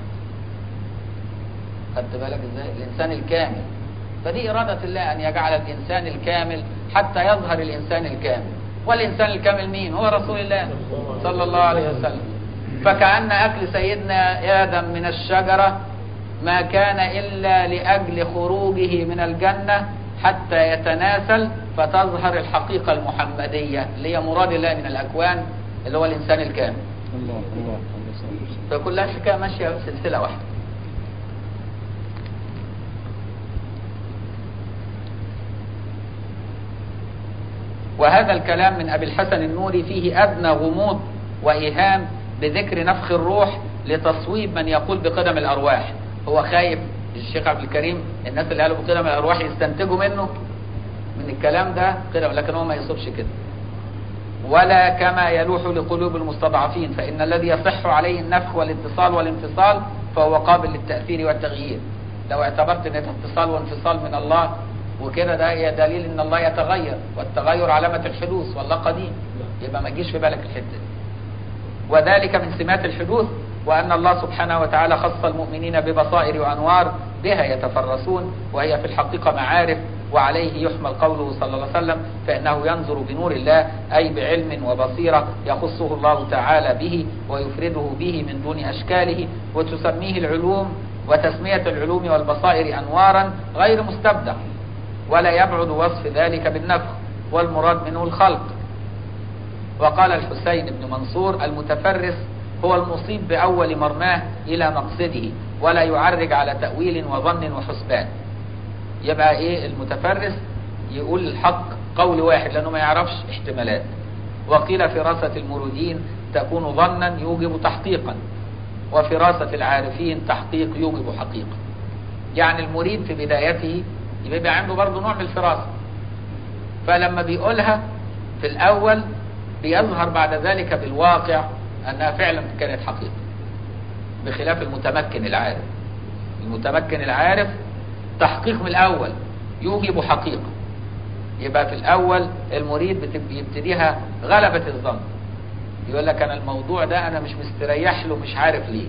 خدت بالك إزاي الإنسان الكامل فدي إرادة الله أن يجعل الإنسان الكامل حتى يظهر الإنسان الكامل والإنسان الكامل مين هو رسول الله صلى الله عليه وسلم فكأن أكل سيدنا آدم من الشجرة ما كان إلا لأجل خروجه من الجنة حتى يتناسل فتظهر الحقيقة المحمدية اللي هي مراد الله من الأكوان اللي هو الإنسان الكامل الله الله الله فكلها حكاية ماشية في سلسلة واحدة وهذا الكلام من أبي الحسن النوري فيه أدنى غموض وإيهام بذكر نفخ الروح لتصويب من يقول بقدم الأرواح هو خايف الشيخ عبد الكريم الناس اللي قالوا بقدم الأرواح يستنتجوا منه من الكلام ده قدم لكن هو ما يصبش كده ولا كما يلوح لقلوب المستضعفين فإن الذي يصح عليه النفخ والاتصال والانفصال فهو قابل للتأثير والتغيير لو اعتبرت ان ده اتصال وانفصال من الله وكده ده هي دليل ان الله يتغير والتغير علامة الحدوث والله قديم يبقى ما تجيش في بالك الحتة دي وذلك من سمات الحدوث وأن الله سبحانه وتعالى خص المؤمنين ببصائر وأنوار بها يتفرسون وهي في الحقيقة معارف وعليه يحمل قوله صلى الله عليه وسلم فإنه ينظر بنور الله أي بعلم وبصيرة يخصه الله تعالى به ويفرده به من دون أشكاله وتسميه العلوم وتسمية العلوم والبصائر أنوارا غير مستبدع ولا يبعد وصف ذلك بالنفخ والمراد منه الخلق وقال الحسين بن منصور المتفرس هو المصيب بأول مرماه إلى مقصده ولا يعرج على تأويل وظن وحسبان يبقى إيه المتفرس يقول الحق قول واحد لأنه ما يعرفش احتمالات وقيل فراسة المرودين تكون ظنا يوجب تحقيقا وفراسة العارفين تحقيق يوجب حقيقة يعني المريد في بدايته يبقى عنده برضه نوع من الفراسة فلما بيقولها في الأول بيظهر بعد ذلك بالواقع أنها فعلا كانت حقيقة بخلاف المتمكن العارف المتمكن العارف تحقيق من الأول يوجب حقيقة يبقى في الأول المريد بتب- يبتديها غلبة الظن يقول لك أنا الموضوع ده أنا مش مستريح له مش عارف ليه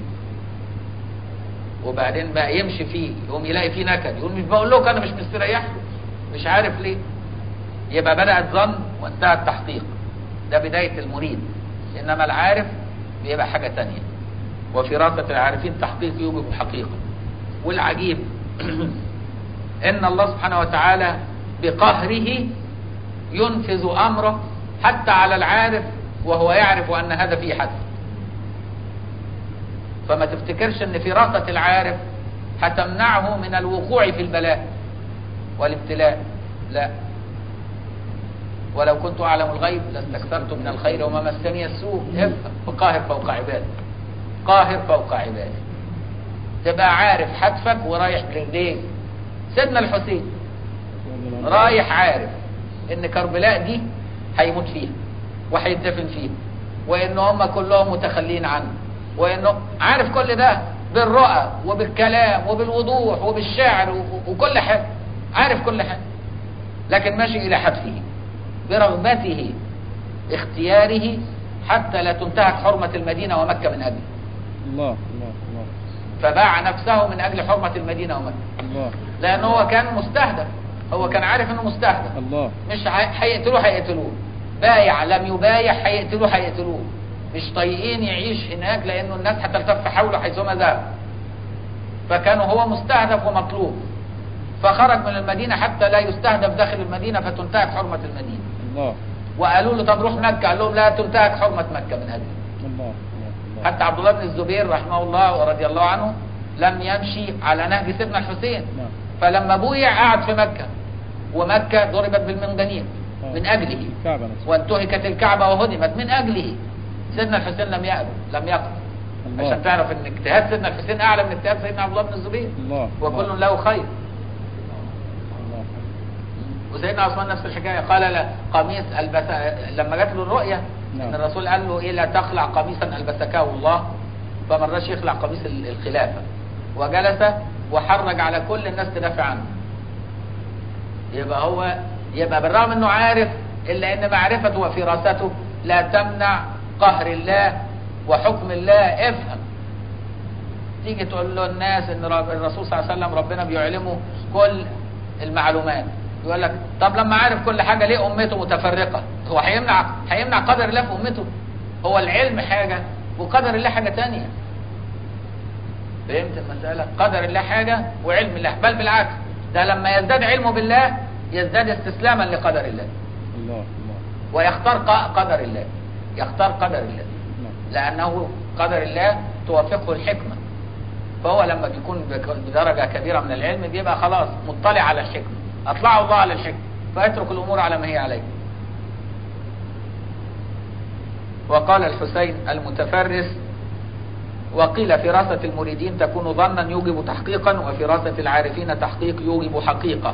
وبعدين بقى يمشي فيه يقوم يلاقي فيه نكد يقول مش بقول لك أنا مش مستريح له مش عارف ليه يبقى بدأ الظن وانتهى التحقيق ده بداية المريد إنما العارف بيبقى حاجة تانية وفراسة العارفين تحقيق يوجب حقيقة والعجيب إن الله سبحانه وتعالى بقهره ينفذ أمره حتى على العارف وهو يعرف أن هذا فيه حدث فما تفتكرش أن فراسة العارف هتمنعه من الوقوع في البلاء والابتلاء لا ولو كنت أعلم الغيب لاستكثرت من الخير وما مسني السوء افهم فقاهر فوق عباده قاهر فوق عباده تبقى عارف حتفك ورايح برجليك سيدنا الحسين رايح عارف ان كربلاء دي هيموت فيها وهيدفن فيها وان هم كلهم متخلين عنه وانه عارف كل ده بالرؤى وبالكلام وبالوضوح وبالشعر و- وكل حاجه عارف كل حاجه لكن ماشي الى حتفه برغبته اختياره حتى لا تنتهك حرمة المدينة ومكة من أجله الله الله الله فباع نفسه من أجل حرمة المدينة ومكة الله لأن هو كان مستهدف هو كان عارف أنه مستهدف الله مش هي- هيقتلوه هيقتلوه بايع لم يبايع هيقتلوه هيقتلوه مش طايقين يعيش هناك لأنه الناس هتلتف حوله حيثما ذهب فكان هو مستهدف ومطلوب فخرج من المدينة حتى لا يستهدف داخل المدينة فتنتهك حرمة المدينة الله وقالوا له طب روح مكة قال لهم لا تنتهك حرمة مكة من أجل الله الله الله حتى عبد الله بن الزبير رحمه الله ورضي الله عنه لم يمشي على نهج سيدنا الحسين نعم فلما بويع قعد في مكة ومكة ضربت بالمنجنيق آه. من أجله الكعبة نفسها وانتهكت الكعبة وهدمت من أجله سيدنا الحسين لم يقبل لم يقبل الله. عشان تعرف ان اجتهاد سيدنا الحسين اعلى من اجتهاد سيدنا عبد الله بن الزبير الله وكل له خير الله وسيدنا عثمان نفس الحكايه قال لا قميص البس لما جات له الرؤيه نعم. ان الرسول قال له ايه لا تخلع قميصا البسكه الله فما رضاش يخلع قميص ال- الخلافه وجلس وحرج على كل الناس تدافع عنه يبقى هو يبقى بالرغم انه عارف الا ان معرفته وفراسته لا تمنع قهر الله وحكم الله افهم تيجي تقول له الناس ان رب- الرسول صلى الله عليه وسلم ربنا بيعلمه كل المعلومات يقول لك طب لما عارف كل حاجه ليه امته متفرقه هو هيمنع هيمنع قدر الله في امته هو العلم حاجه وقدر الله حاجه تانية فهمت المساله قدر الله حاجه وعلم الله بل بالعكس ده لما يزداد علمه بالله يزداد استسلاما لقدر الله الله الله ويختار ق- قدر الله يختار قدر الله نعم لأنه قدر الله توافقه الحكمة فهو لما بيكون بك- بدرجة كبيرة من العلم بيبقى خلاص مطلع على الحكمة أطلعه الله على الحكمة فيترك الأمور على ما هي عليه وقال الحسين المتفرس وقيل فراسة المريدين تكون ظنا يوجب تحقيقا وفراسة العارفين تحقيق يوجب حقيقة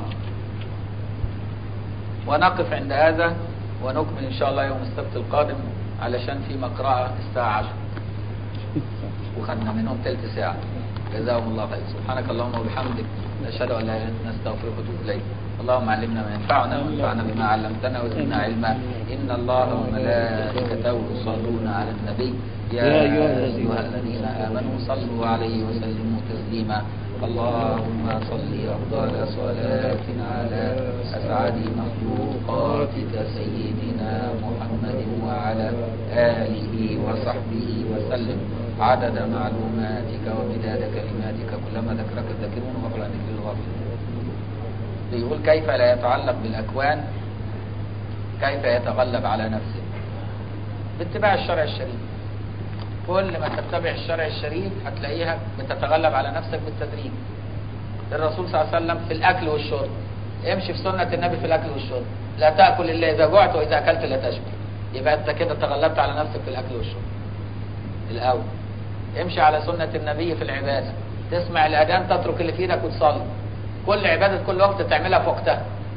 ونقف عند هذا ونكمل إن شاء الله يوم السبت القادم علشان في مقرأة الساعة 10 وخدنا منهم ثلث ساعة جزاهم الله خير سبحانك اللهم وبحمدك نشهد أن لا إله إلا أنت نستغفرك ونتوب إليك اللهم علمنا ما ينفعنا وانفعنا بما علمتنا وزدنا علما إن الله وملائكته يصلون على النبي يا أيها الذين آمنوا صلوا عليه وسلموا تسليما اللهم صل أفضل صلاة على أسعد مخلوقاتك سيدنا محمد وعلى آله وصحبه وسلم عدد معلوماتك ومداد كلماتك كلما ذكرك الذاكرون وغفر عن ذكر الغافلين بيقول كيف لا يتعلق بالأكوان كيف يتغلب على نفسه باتباع الشرع الشريف كل ما تتبع الشرع الشريف هتلاقيها بتتغلب على نفسك بالتدريج الرسول صلى الله عليه وسلم في الأكل والشرب امشي في سنة النبي في الأكل والشرب لا تأكل إلا إذا جعت وإذا أكلت لا تشبع يبقى أنت كده تغلبت على نفسك في الأكل والشرب الأول امشي على سنة النبي في العبادة تسمع الأذان تترك اللي في ايدك وتصلي كل عبادة كل وقت تعملها في وقتها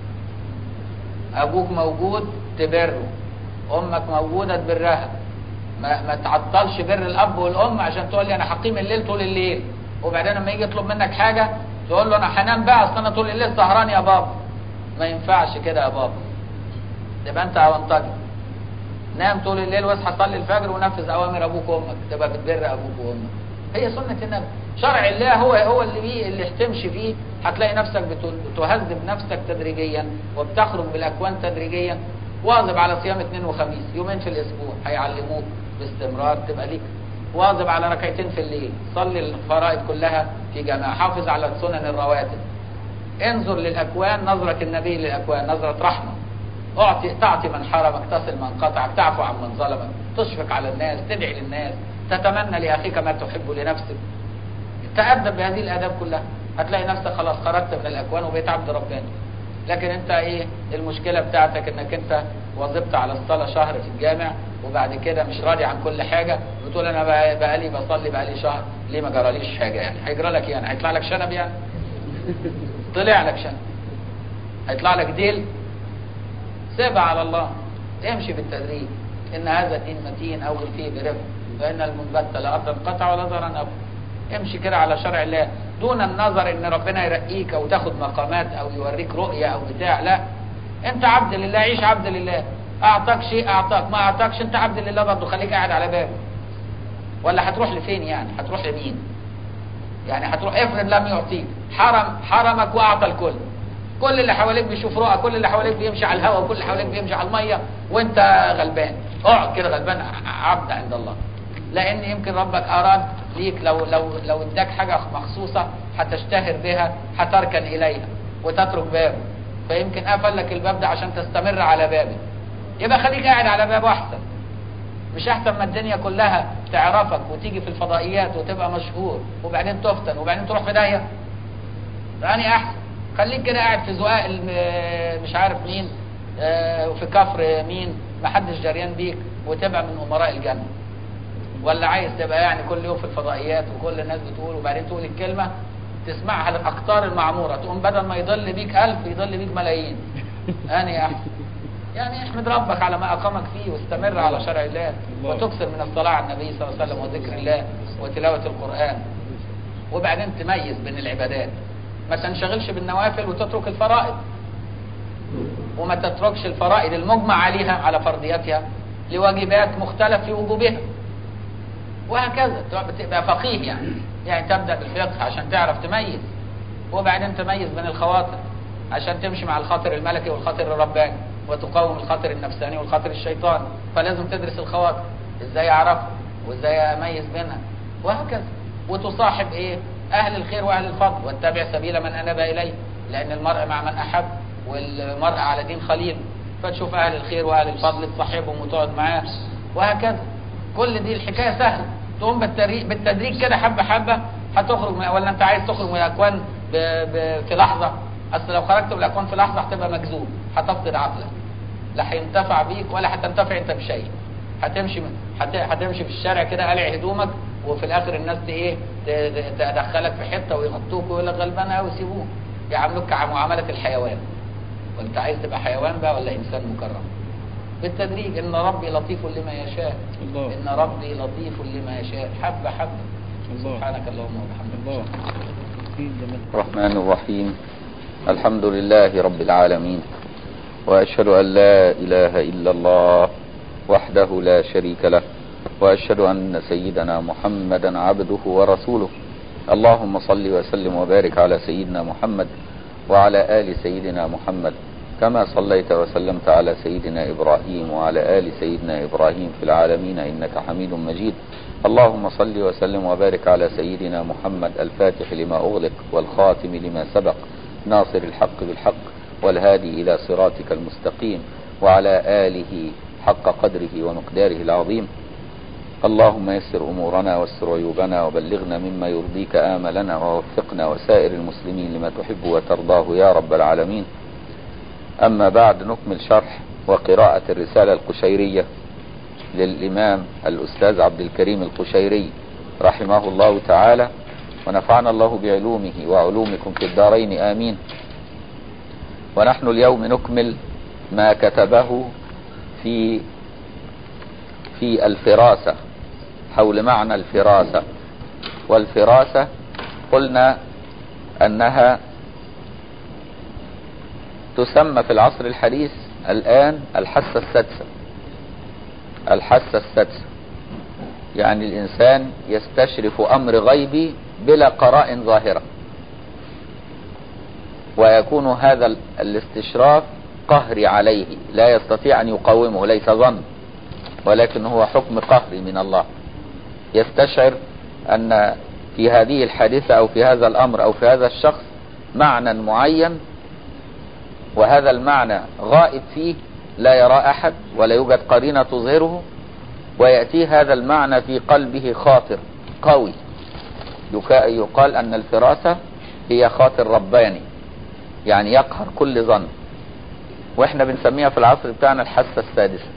أبوك موجود تبره أمك موجودة تبرها ما, ما تعطلش بر الأب والأم عشان تقول لي أنا هقيم الليل طول الليل وبعدين لما يجي يطلب منك حاجة تقول له أنا هنام بقى أصل أنا طول الليل سهران يا بابا ما ينفعش كده يا بابا تبقى أنت أونطجي نام طول الليل واصحى صلي الفجر ونفذ اوامر ابوك وامك تبقى بتبر ابوك وامك هي سنه النبي شرع الله هو هو اللي بيه اللي تمشي فيه هتلاقي نفسك بت- بتهذب نفسك تدريجيا وبتخرج بالاكوان تدريجيا واظب على صيام اثنين وخميس يومين في الاسبوع هيعلموك باستمرار تبقى ليك واظب على ركعتين في الليل صلي الفرائض كلها في جماعه حافظ على سنن الرواتب انظر للاكوان نظره النبي للاكوان نظره رحمه اعطي تعطي من حرمك تصل من قطعك تعفو عن من ظلمك تشفق على الناس تدعي للناس تتمنى لاخيك ما تحب لنفسك تأدب بهذه الآداب كلها هتلاقي نفسك خلاص خرجت من الأكوان وبقيت عبد ربنا لكن انت ايه المشكلة بتاعتك انك انت واظبت على الصلاة شهر في الجامع وبعد كده مش راضي عن كل حاجة بتقول انا بقى- بقالي بصلي بقالي شهر ليه ما جراليش حاجة يعني هيجرى لك يعني هيطلع لك شنب يعني طلع لك شنب هيطلع لك ديل سيبها على الله امشي بالتدريج ان هذا الدين متين اوغل فيه برفق فان المنبت لا اثر قطع ولا ضرر ابدا امشي كده على شرع الله دون النظر ان ربنا يرقيك او تاخد مقامات او يوريك رؤية او بتاع لا انت عبد لله عيش عبد لله اعطاك شيء اعطاك ما اعطاكش انت عبد لله برضه خليك قاعد على بابه ولا هتروح لفين يعني هتروح لمين يعني هتروح افرض لم يعطيك حرم حرمك واعطى الكل كل اللي حواليك بيشوف رؤى كل اللي حواليك بيمشي على الهواء وكل اللي حواليك بيمشي على الميه وانت غلبان اقعد كده غلبان ع- عبد عند الله لان يمكن ربك اراد ليك لو لو لو اداك حاجه مخصوصه هتشتهر بها هتركن اليها وتترك بابه فيمكن قفل لك الباب ده عشان تستمر على بابه يبقى خليك قاعد على بابه احسن مش احسن ما الدنيا كلها تعرفك وتيجي في الفضائيات وتبقى مشهور وبعدين تفتن وبعدين تروح في داهيه يعني احسن خليك كده قاعد في زقاق الم- مش عارف مين آه، وفي كفر مين محدش جريان بيك وتبقى من امراء الجنه ولا عايز تبقى يعني كل يوم في الفضائيات وكل الناس بتقول وبعدين تقول الكلمه تسمعها للاقطار المعموره تقوم بدل ما يضل بيك ألف يضل بيك ملايين اني احسن يعني احمد ربك على ما اقامك فيه واستمر على شرع الله الله. وتكثر من الصلاه على النبي صلى الله عليه وسلم وذكر الله وتلاوه القران وبعدين تميز بين العبادات ما تنشغلش بالنوافل وتترك الفرائض وما تتركش الفرائض المجمع عليها على فرضياتها لواجبات مختلف في وجوبها وهكذا تبقى فقيه يعني يعني تبدا بالفقه عشان تعرف تميز وبعدين تميز بين الخواطر عشان تمشي مع الخاطر الملكي والخاطر الرباني وتقاوم الخاطر النفساني والخاطر الشيطاني فلازم تدرس الخواطر ازاي اعرفها وازاي اميز بينها وهكذا وتصاحب ايه اهل الخير واهل الفضل واتبع سبيل من اناب اليه لان المرء مع من احب والمرء على دين خليل فتشوف اهل الخير واهل الفضل تصاحبهم وتقعد معاه وهكذا كل دي الحكايه سهله تقوم بالتدريج, بالتدريج كده حبه حبه هتخرج من ولا انت عايز تخرج من الاكوان ب... ب... في لحظه اصل لو خرجت من الاكوان في لحظه هتبقى مجذوب هتفقد عقلك لا هينتفع بيك ولا هتنتفع انت بشيء هتمشي هت... هتمشي في الشارع كده قلع هدومك وفي الاخر الناس ت- ايه ت- ت- تدخلك في حته ويغطوك ويقول لك غلبان قوي سيبوه يعاملوك كمعامله الحيوان وانت عايز تبقى حيوان بقى ولا انسان مكرم بالتدريج ان ربي لطيف لما يشاء الله. ان ربي لطيف لما يشاء حبه حبه الله. سبحانك اللهم وبحمدك الله في جمال الرحمن الرحيم الحمد لله رب العالمين وأشهد أن لا إله إلا الله وحده لا شريك له وأشهد أن سيدنا محمدا عبده ورسوله اللهم صل وسلم وبارك على سيدنا محمد وعلى آل سيدنا محمد كما صليت وسلمت على سيدنا إبراهيم وعلى آل سيدنا إبراهيم في العالمين إنك حميد مجيد اللهم صل وسلم وبارك على سيدنا محمد الفاتح لما أغلق والخاتم لما سبق ناصر الحق بالحق والهادي إلى صراطك المستقيم وعلى آله حق قدره ومقداره العظيم اللهم يسر أمورنا واستر عيوبنا وبلغنا مما يرضيك آملنا ووفقنا وسائر المسلمين لما تحب وترضاه يا رب العالمين أما بعد نكمل شرح وقراءة الرسالة القشيرية للإمام الأستاذ عبد الكريم القشيري رحمه الله تعالى ونفعنا الله بعلومه وعلومكم في الدارين آمين ونحن اليوم نكمل ما كتبه في في الفراسة حول معنى الفراسة والفراسة قلنا أنها تسمى في العصر الحديث الآن الحاسة السادسة الحاسة السادسة يعني الإنسان يستشرف أمر غيبي بلا قراء ظاهرة ويكون هذا ال- الاستشراف قهري عليه لا يستطيع أن يقاومه ليس ظن ولكن هو حكم قهري من الله يستشعر أن في هذه الحادثة أو في هذا الأمر أو في هذا الشخص معنى معين وهذا المعنى غائب فيه لا يرى أحد ولا يوجد قرينة تظهره ويأتي هذا المعنى في قلبه خاطر قوي يكا- يقال أن الفراسة هي خاطر رباني يعني يقهر كل ظن واحنا بنسميها في العصر بتاعنا الحاسة السادسة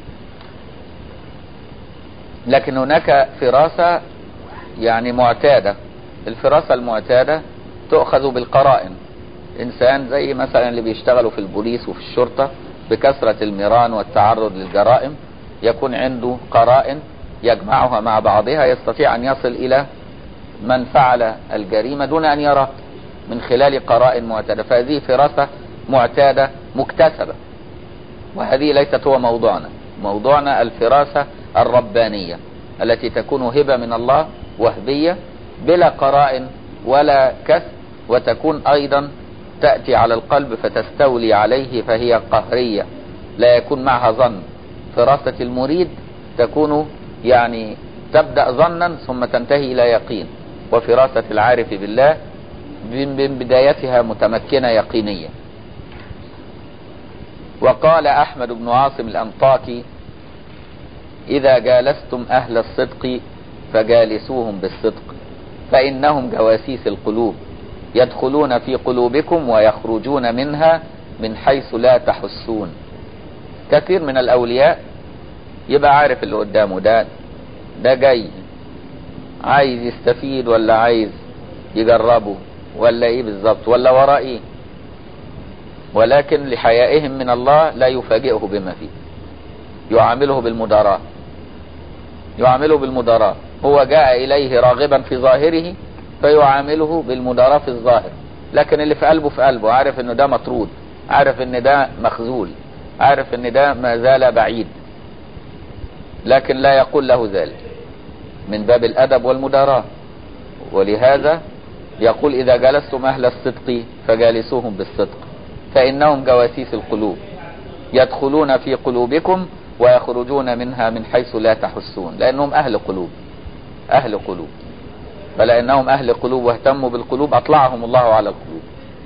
لكن هناك فراسة يعني معتادة الفراسة المعتادة تؤخذ بالقرائن انسان زي مثلا اللي بيشتغلوا في البوليس وفي الشرطة بكثرة الميران والتعرض للجرائم يكون عنده قرائن يجمعها مع بعضها يستطيع ان يصل الى من فعل الجريمة دون ان يراه من خلال قرائن معتادة فهذه فراسة معتادة مكتسبة وهذه ليست هو موضوعنا موضوعنا الفراسة الربانية التي تكون هبة من الله وهبية بلا قرائن ولا كسب وتكون أيضا تأتي على القلب فتستولي عليه فهي قهرية لا يكون معها ظن فراسة المريد تكون يعني تبدأ ظنا ثم تنتهي إلى يقين وفراسة العارف بالله من بدايتها متمكنة يقينية وقال أحمد بن عاصم الأنطاكي إذا جالستم أهل الصدق فجالسوهم بالصدق فإنهم جواسيس القلوب يدخلون في قلوبكم ويخرجون منها من حيث لا تحسون كثير من الأولياء يبقى عارف اللي قدامه ده ده جاي عايز يستفيد ولا عايز يجربه ولا ايه بالظبط ولا وراه ايه ولكن لحيائهم من الله لا يفاجئه بما فيه يعامله بالمداراة يعامله بالمداراة هو جاء إليه راغبا في ظاهره فيعامله بالمداراة في الظاهر لكن اللي في قلبه في قلبه عارف انه ده مطرود عارف ان ده مخذول عارف ان ده ما زال بعيد لكن لا يقول له ذلك من باب الأدب والمداراة ولهذا يقول إذا جلستم أهل الصدق فجالسوهم بالصدق فإنهم جواسيس القلوب يدخلون في قلوبكم ويخرجون منها من حيث لا تحسون لأنهم أهل قلوب أهل قلوب فلأنهم أهل قلوب واهتموا بالقلوب أطلعهم الله على القلوب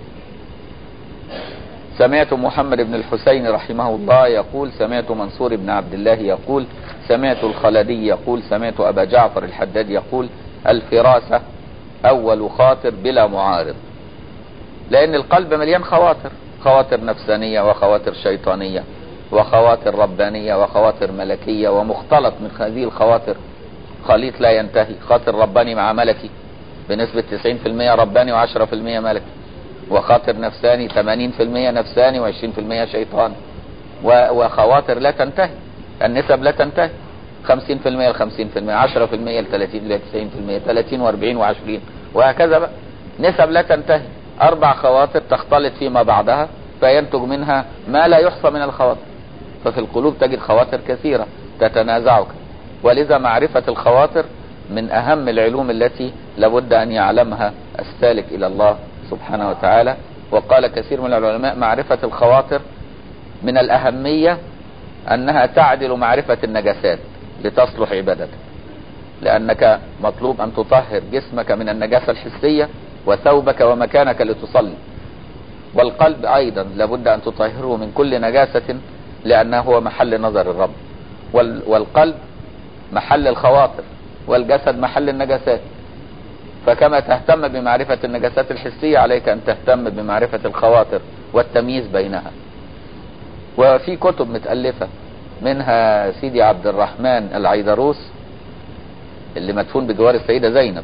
سمعت محمد بن الحسين رحمه الله يقول سمعت منصور بن عبد الله يقول سمعت الخلدي يقول سمعت أبا جعفر الحداد يقول الفراسة أول خاطر بلا معارض لأن القلب مليان خواطر خواطر نفسانية وخواطر شيطانية وخواطر ربانية وخواطر ملكية ومختلط من هذه الخواطر خليط لا ينتهي خاطر رباني مع ملكي بنسبة 90% رباني و10% ملكي وخاطر نفساني 80% نفساني و20% شيطان وخواطر لا تنتهي النسب لا تنتهي 50% ل 50% 10% ل 30 ل 90% 30 و40 و20 وهكذا بقى نسب لا تنتهي أربع خواطر تختلط فيما بعدها فينتج منها ما لا يحصى من الخواطر ففي القلوب تجد خواطر كثيرة تتنازعك ولذا معرفة الخواطر من أهم العلوم التي لابد أن يعلمها السالك إلى الله سبحانه وتعالى وقال كثير من العلماء معرفة الخواطر من الأهمية أنها تعدل معرفة النجاسات لتصلح عبادتك لأنك مطلوب أن تطهر جسمك من النجاسة الحسية وثوبك ومكانك لتصلي والقلب أيضا لابد أن تطهره من كل نجاسة لأنه هو محل نظر الرب والقلب محل الخواطر والجسد محل النجاسات فكما تهتم بمعرفة النجاسات الحسية عليك أن تهتم بمعرفة الخواطر والتمييز بينها وفي كتب متألفة منها سيدي عبد الرحمن العيدروس اللي مدفون بجوار السيدة زينب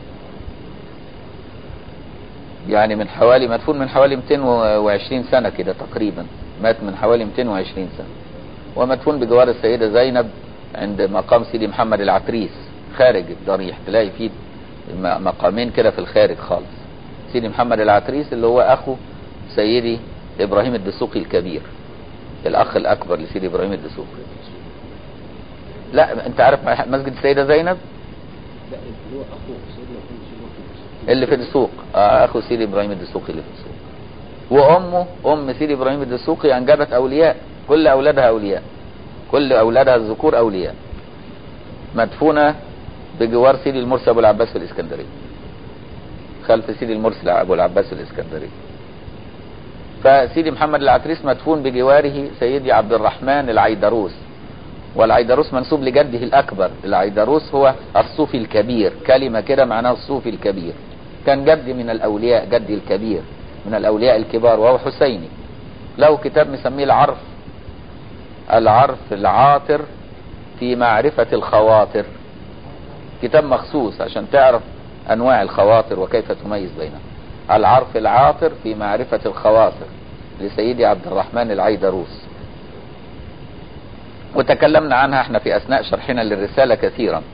يعني من حوالي مدفون من حوالي 220 سنة كده تقريبا مات من حوالي 220 سنة ومدفون بجوار السيدة زينب عند مقام سيدي محمد العتريس خارج الضريح تلاقي فيه مقامين كده في الخارج خالص سيدي محمد العتريس اللي هو اخو سيدي ابراهيم الدسوقي الكبير الاخ الاكبر لسيدي ابراهيم الدسوقي لا انت عارف مسجد السيدة زينب لا اللي هو اخو سيدنا محمد سيدنا اللي في الدسوق آه اخو سيدي ابراهيم الدسوقي اللي في الدسوق وامه ام سيدي ابراهيم الدسوقي انجبت اولياء كل اولادها اولياء كل اولادها الذكور اولياء مدفونة بجوار سيدي المرسي ابو العباس في الاسكندرية خلف سيدي المرسي ابو العباس في الاسكندرية فسيدي محمد العتريس مدفون بجواره سيدي عبد الرحمن العيدروس والعيدروس منسوب لجده الأكبر العيدروس هو الصوفي الكبير كلمة كده معناها الصوفي الكبير كان جدي من الأولياء جدي الكبير من الأولياء الكبار وهو حسيني له كتاب مسميه العرف العرف العاطر في معرفة الخواطر كتاب مخصوص عشان تعرف أنواع الخواطر وكيف تميز بينها العرف العاطر في معرفة الخواطر لسيدي عبد الرحمن العيدروس وتكلمنا عنها احنا في اثناء شرحنا للرسالة كثيرا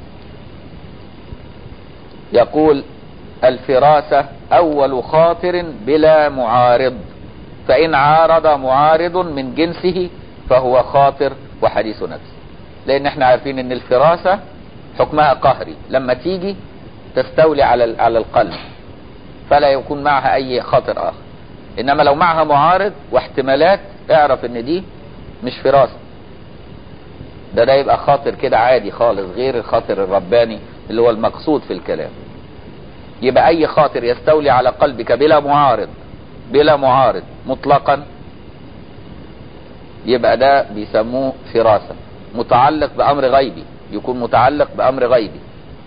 يقول الفراسة اول خاطر بلا معارض فان عارض معارض من جنسه فهو خاطر وحديث نفس لان احنا عارفين ان الفراسة حكمها قهري لما تيجي تستولي على على القلب فلا يكون معها اي خاطر اخر انما لو معها معارض واحتمالات اعرف ان دي مش فراسة ده ده يبقى خاطر كده عادي خالص غير الخاطر الرباني اللي هو المقصود في الكلام يبقى اي خاطر يستولي على قلبك بلا معارض بلا معارض مطلقا يبقى ده بيسموه فراسة متعلق بامر غيبي يكون متعلق بامر غيبي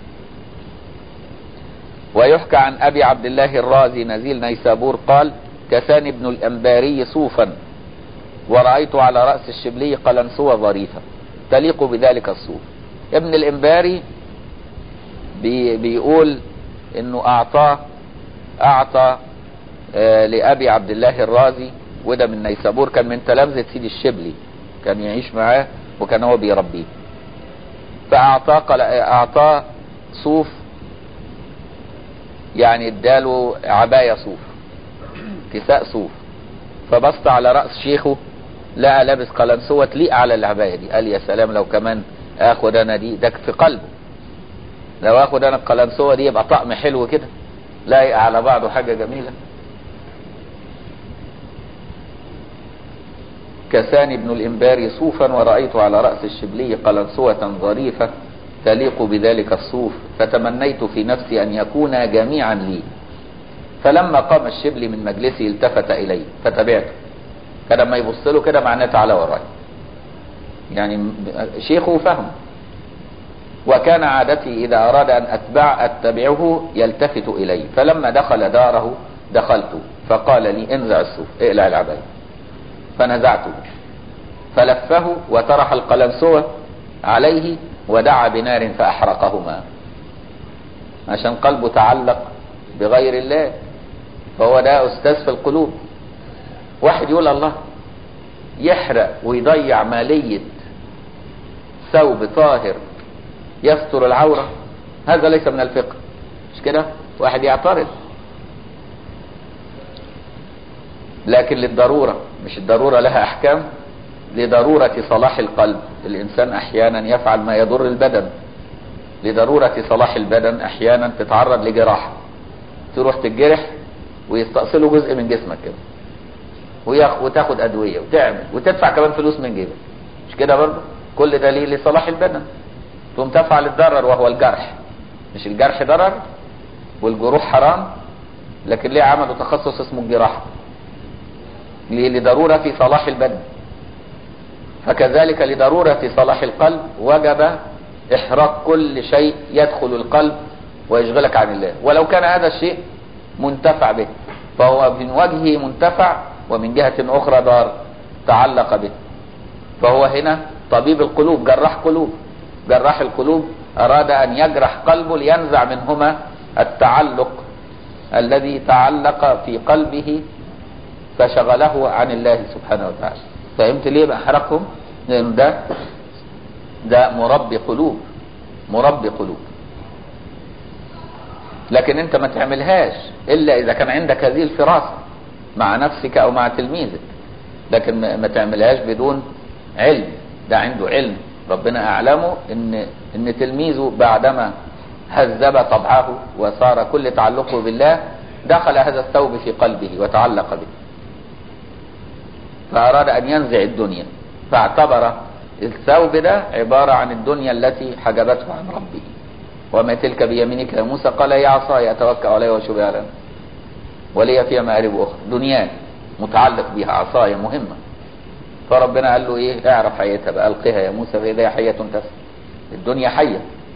ويحكى عن ابي عبد الله الرازي نزيل نيسابور قال كساني ابن الانباري صوفا ورأيت على رأس الشبلي قلنسوة ظريفة تليق بذلك الصوف ابن الانباري بي بيقول انه اعطاه اعطى آه لابي عبد الله الرازي وده من نيسابور كان من تلامذة سيدي الشبلي كان يعيش معاه وكان هو بيربيه فاعطاه قال اعطاه صوف يعني اداله عباية صوف كساء صوف فبص على رأس شيخه لقى لابس قلنسوة تليق على العباية دي قال يا سلام لو كمان اخد انا دي ده في قلبه لو اخد انا القلنسوة دي يبقى طقم حلو كده لايق على بعضه حاجة جميلة كساني ابن الإنباري صوفا ورأيت على رأس الشبلي قلنسوة ظريفة تليق بذلك الصوف فتمنيت في نفسي أن يكونا جميعا لي فلما قام الشبلي من مجلسه التفت إلي فتبعته كان لما يبص له كده معناه تعالى وراي يعني شيخه فهم وكان عادتي إذا أراد أن أتبع أتبعه يلتفت إلي فلما دخل داره دخلت فقال لي انزع الصوف اقلع العباية فنزعته فلفه وطرح القلنسوة عليه ودعا بنار فأحرقهما عشان قلبه تعلق بغير الله فهو ده أستاذ في القلوب واحد يقول الله يحرق ويضيع مالية ثوب طاهر يستر العورة هذا ليس من الفقه مش كده واحد يعترض لكن للضرورة مش الضرورة لها أحكام لضرورة صلاح القلب الإنسان أحيانا يفعل ما يضر البدن لضرورة صلاح البدن أحيانا تتعرض لجراحة تروح تتجرح ويستأصلوا جزء من جسمك كده وياخ- وتاخد أدوية وتعمل وتدفع كمان فلوس من جيبك مش كده برضه كل ده ليه لصلاح البدن ثم تفعل الضرر وهو الجرح مش الجرح ضرر والجروح حرام لكن ليه عملوا تخصص اسمه الجراحة ليه لضرورة في صلاح البدن فكذلك لضرورة صلاح القلب وجب إحراق كل شيء يدخل القلب ويشغلك عن الله ولو كان هذا الشيء منتفع به فهو من وجهه منتفع ومن جهة أخرى ضار تعلق به فهو هنا طبيب القلوب جراح قلوب جراح القلوب أراد أن يجرح قلبه لينزع منهما التعلق الذي تعلق في قلبه فشغله عن الله سبحانه وتعالى فهمت ليه بقى حرقهم لأن ده ده مربي قلوب مربي قلوب لكن انت ما تعملهاش الا اذا كان عندك هذه الفراسة مع نفسك او مع تلميذك لكن ما ما تعملهاش بدون علم ده عنده علم ربنا اعلمه ان ان تلميذه بعدما هذب طبعه وصار كل تعلقه بالله دخل هذا الثوب في قلبه وتعلق به فأراد أن ينزع الدنيا فاعتبر الثوب ده عبارة عن الدنيا التي حجبته عن ربه وما تلك بيمينك يا موسى قال يا عصاي أتوكأ عليها وأشوف على ولي فيها مآرب أخرى دنيا متعلق بها عصاية مهمة فربنا قال له إيه اعرف حيتها بقى ألقها يا موسى فإذا هي حية تسعى الدنيا حية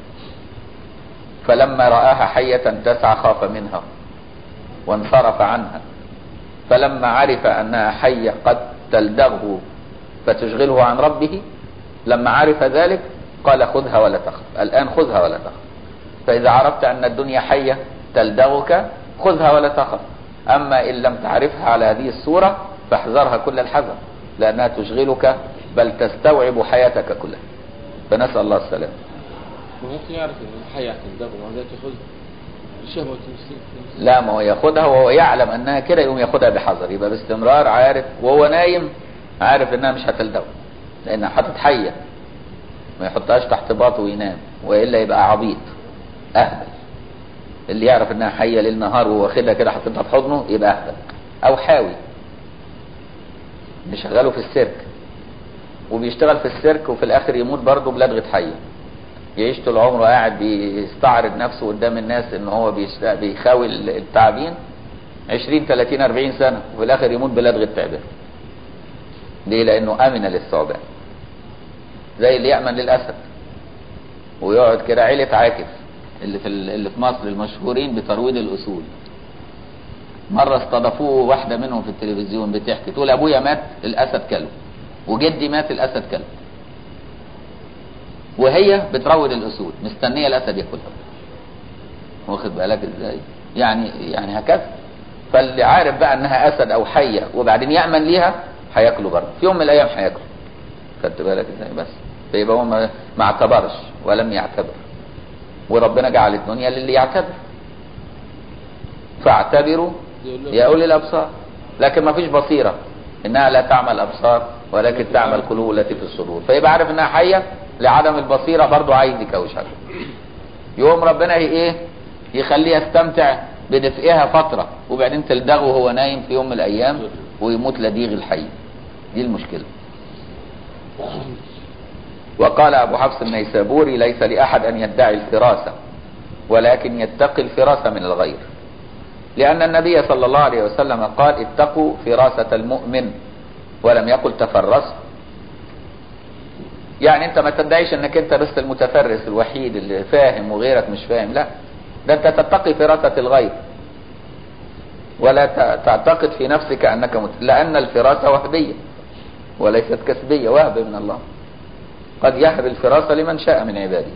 فلما رآها حية تسعى خاف منها وانصرف عنها فلما عرف أنها حية قد تلدغه فتشغله عن ربه لما عرف ذلك قال خذها ولا تخف الآن خذها ولا تخف فإذا عرفت أن الدنيا حية تلدغك خذها ولا تخف أما إن لم تعرفها على هذه الصورة فاحذرها كل الحذر لأنها تشغلك بل تستوعب حياتك كلها فنسأل الله السلامة ممكن يعرف ان الحياة تندب ومع ذلك ياخذها شهوة المسلم لا ما هو ياخدها وهو يعلم انها كده يقوم ياخدها بحذر يبقى باستمرار عارف وهو نايم عارف انها مش هتلدغ لانها حاطط حيه ما يحطهاش تحت باطه وينام والا يبقى عبيط اهبل اللي يعرف انها حيه ليل نهار وهو واخدها كده حاططها في حضنه يبقى اهبل او حاوي بيشغله في السيرك وبيشتغل في السيرك وفي الاخر يموت برضه بلدغه حيه يعيش طول عمره قاعد بيستعرض نفسه قدام الناس ان هو بيشت- بيخاوي التعابين 20 30 40 سنه وفي الاخر يموت بلدغه تعبان ليه لانه امن للثعبان زي اللي يامن للاسد ويقعد كده عيله عاكف اللي في ال- اللي في مصر المشهورين بترويض الاسود مره استضافوه واحده منهم في التلفزيون بتحكي تقول ابويا مات الاسد كله وجدي مات الاسد كله وهي بتروض الاسود مستنيه الاسد ياكلها واخد بالك ازاي يعني يعني هكذا فاللي عارف بقى انها اسد او حيه وبعدين يامن ليها هياكله برضه في يوم من الايام هياكله خدت بالك ازاي بس فيبقى هو ما ما اعتبرش ولم يعتبر وربنا جعل الدنيا للي يعتبر فاعتبروا يا اولي الابصار لكن ما فيش بصيره انها لا تعمل ابصار ولكن تعمل قلوب التي في الصدور فيبقى عارف انها حيه لعدم البصيره برضه عايز يكوشها يوم ربنا هي ايه يخليه يستمتع بدفئها فتره وبعدين تلدغه وهو نايم في يوم من الايام ويموت لديغ الحي دي المشكله وقال أبو حفص النيسابوري ليس لأحد أن يدعي الفراسة ولكن يتقي الفراسة من الغير لأن النبي صلى الله عليه وسلم قال اتقوا فراسة المؤمن ولم يقل تفرسوا يعني انت ما تدعيش انك انت بس المتفرس الوحيد اللي فاهم وغيرك مش فاهم لا ده انت تتقي فراسة الغير ولا ت- تعتقد في نفسك انك مت... لان الفراسة وهبية وليست كسبية وهب من الله قد يهب الفراسة لمن شاء من عباده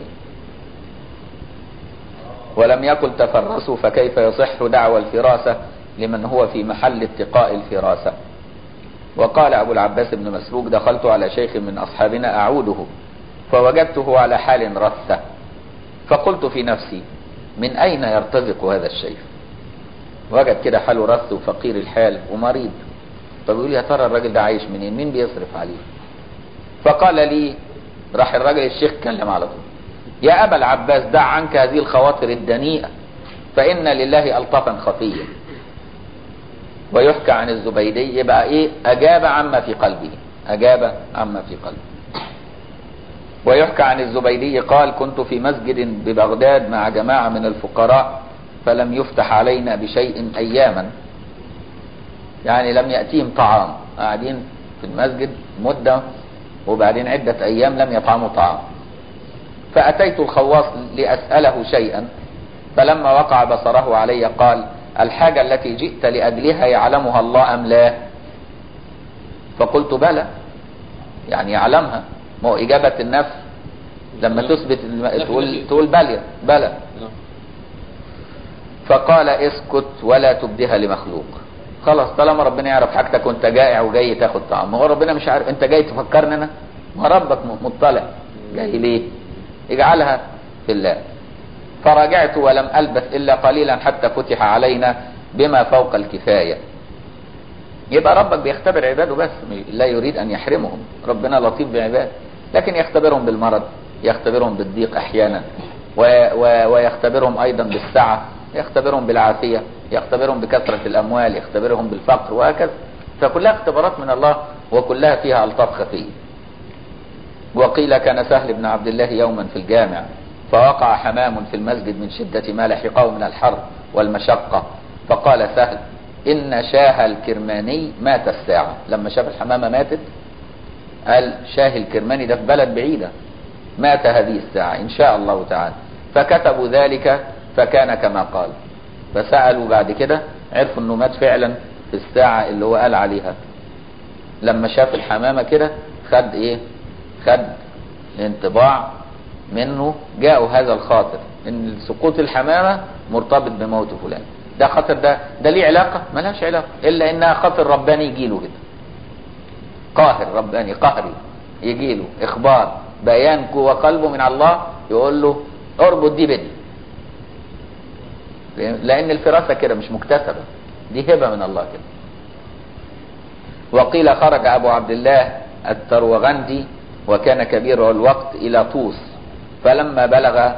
ولم يقل تفرسوا فكيف يصح دعوى الفراسة لمن هو في محل اتقاء الفراسة وقال أبو العباس بن مسروق دخلت على شيخ من أصحابنا أعوده فوجدته على حال رثة فقلت في نفسي من أين يرتزق هذا الشيخ وجد كده حاله رث وفقير الحال ومريض فبيقول يا ترى الراجل ده عايش منين مين بيصرف عليه فقال لي راح الراجل الشيخ كلم على طول يا أبا العباس دع عنك هذه الخواطر الدنيئة فإن لله ألطفا خفية ويحكى عن الزبيدي يبقى إيه أجاب عما في قلبه أجاب عما في قلبه ويحكى عن الزبيدي قال كنت في مسجد ببغداد مع جماعة من الفقراء فلم يفتح علينا بشيء أياما يعني لم يأتيهم طعام قاعدين في المسجد مدة وبعدين عدة أيام لم يطعموا طعام فأتيت الخواص لأسأله شيئا فلما وقع بصره علي قال الحاجة التي جئت لأجلها يعلمها الله أم لا فقلت بلى يعني يعلمها ما هو إجابة النفس لما تثبت الم- تقول تقول بلى بلى نعم. فقال اسكت ولا تبدها لمخلوق خلاص طالما ربنا يعرف حاجتك وانت جائع وجاي تاخد طعام ما هو ربنا مش عارف انت جاي تفكرني انا ما ربك م- مطلع جاي ليه اجعلها في الله فرجعت ولم البث الا قليلا حتى فتح علينا بما فوق الكفايه يبقى ربك بيختبر عباده بس لا يريد ان يحرمهم ربنا لطيف بعباده لكن يختبرهم بالمرض يختبرهم بالضيق احيانا و و ويختبرهم ايضا بالسعه يختبرهم بالعافيه يختبرهم بكثره الاموال يختبرهم بالفقر وهكذا فكلها اختبارات من الله وكلها فيها الطاف خفيه وقيل كان سهل بن عبد الله يوما في الجامع فوقع حمام في المسجد من شدة ما لحقه من الحر والمشقة فقال سهل إن شاه الكرماني مات الساعة لما شاف الحمامة ماتت قال شاه الكرماني ده في بلد بعيدة مات هذه الساعة إن شاء الله تعالى فكتبوا ذلك فكان كما قال فسألوا بعد كده عرفوا انه مات فعلا في الساعة اللي هو قال عليها لما شاف الحمامة كده خد ايه خد انطباع منه جاءوا هذا الخاطر ان سقوط الحمامة مرتبط بموت فلان ده خاطر ده ده ليه علاقة ملهاش علاقة الا انها خاطر رباني يجيله كده قاهر رباني قهري يجيله اخبار بيان جوه قلبه من الله يقول له اربط دي بدي لان الفراسة كده مش مكتسبة دي هبة من الله كده وقيل خرج ابو عبد الله التروغندي وكان كبير الوقت الى طوس فلما بلغ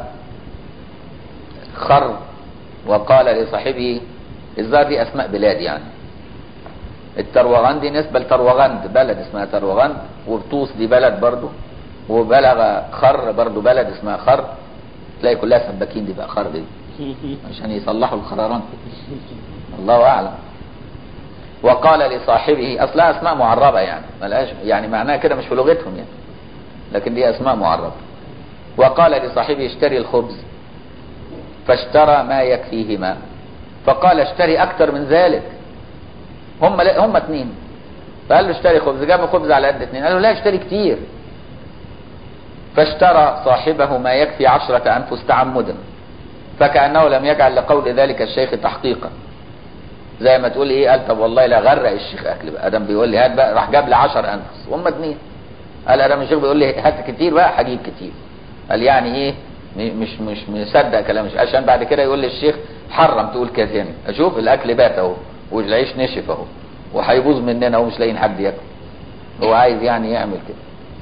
خر وقال لصاحبه الظاهر دي اسماء بلاد يعني التروغند دي نسبة لتروغند بلد اسمها تروغند وطوس دي بلد برضو وبلغ خر برضو بلد اسمها خر تلاقي كلها سباكين دي بقى خر دي عشان يصلحوا الخرارات الله اعلم وقال لصاحبه اصلها اسماء معربه يعني ملهاش يعني معناها كده مش في لغتهم يعني لكن دي اسماء معربه وقال لصاحبه اشتري الخبز فاشترى ما يكفيهما فقال اشتري اكتر من ذلك هم هم اتنين فقال له اشتري خبز جاب خبز على قد اتنين قال له لا اشتري كتير فاشترى صاحبه ما يكفي عشرة أنفس تعمدا فكأنه لم يجعل لقول ذلك الشيخ تحقيقا زي ما تقول ايه قال طب والله لا غرق الشيخ اكل بقى ادم بيقول لي هات بقى راح جاب لي 10 انفس هم اتنين قال ادم الشيخ بيقول لي هات كتير بقى هجيب كتير قال يعني ايه م- مش مش مصدق كلام الشيخ عشان بعد كده يقول للشيخ حرم تقول كده تاني اشوف الاكل بات اهو والعيش نشف اهو وهيبوظ مننا ومش لاقيين حد ياكل هو عايز يعني يعمل كده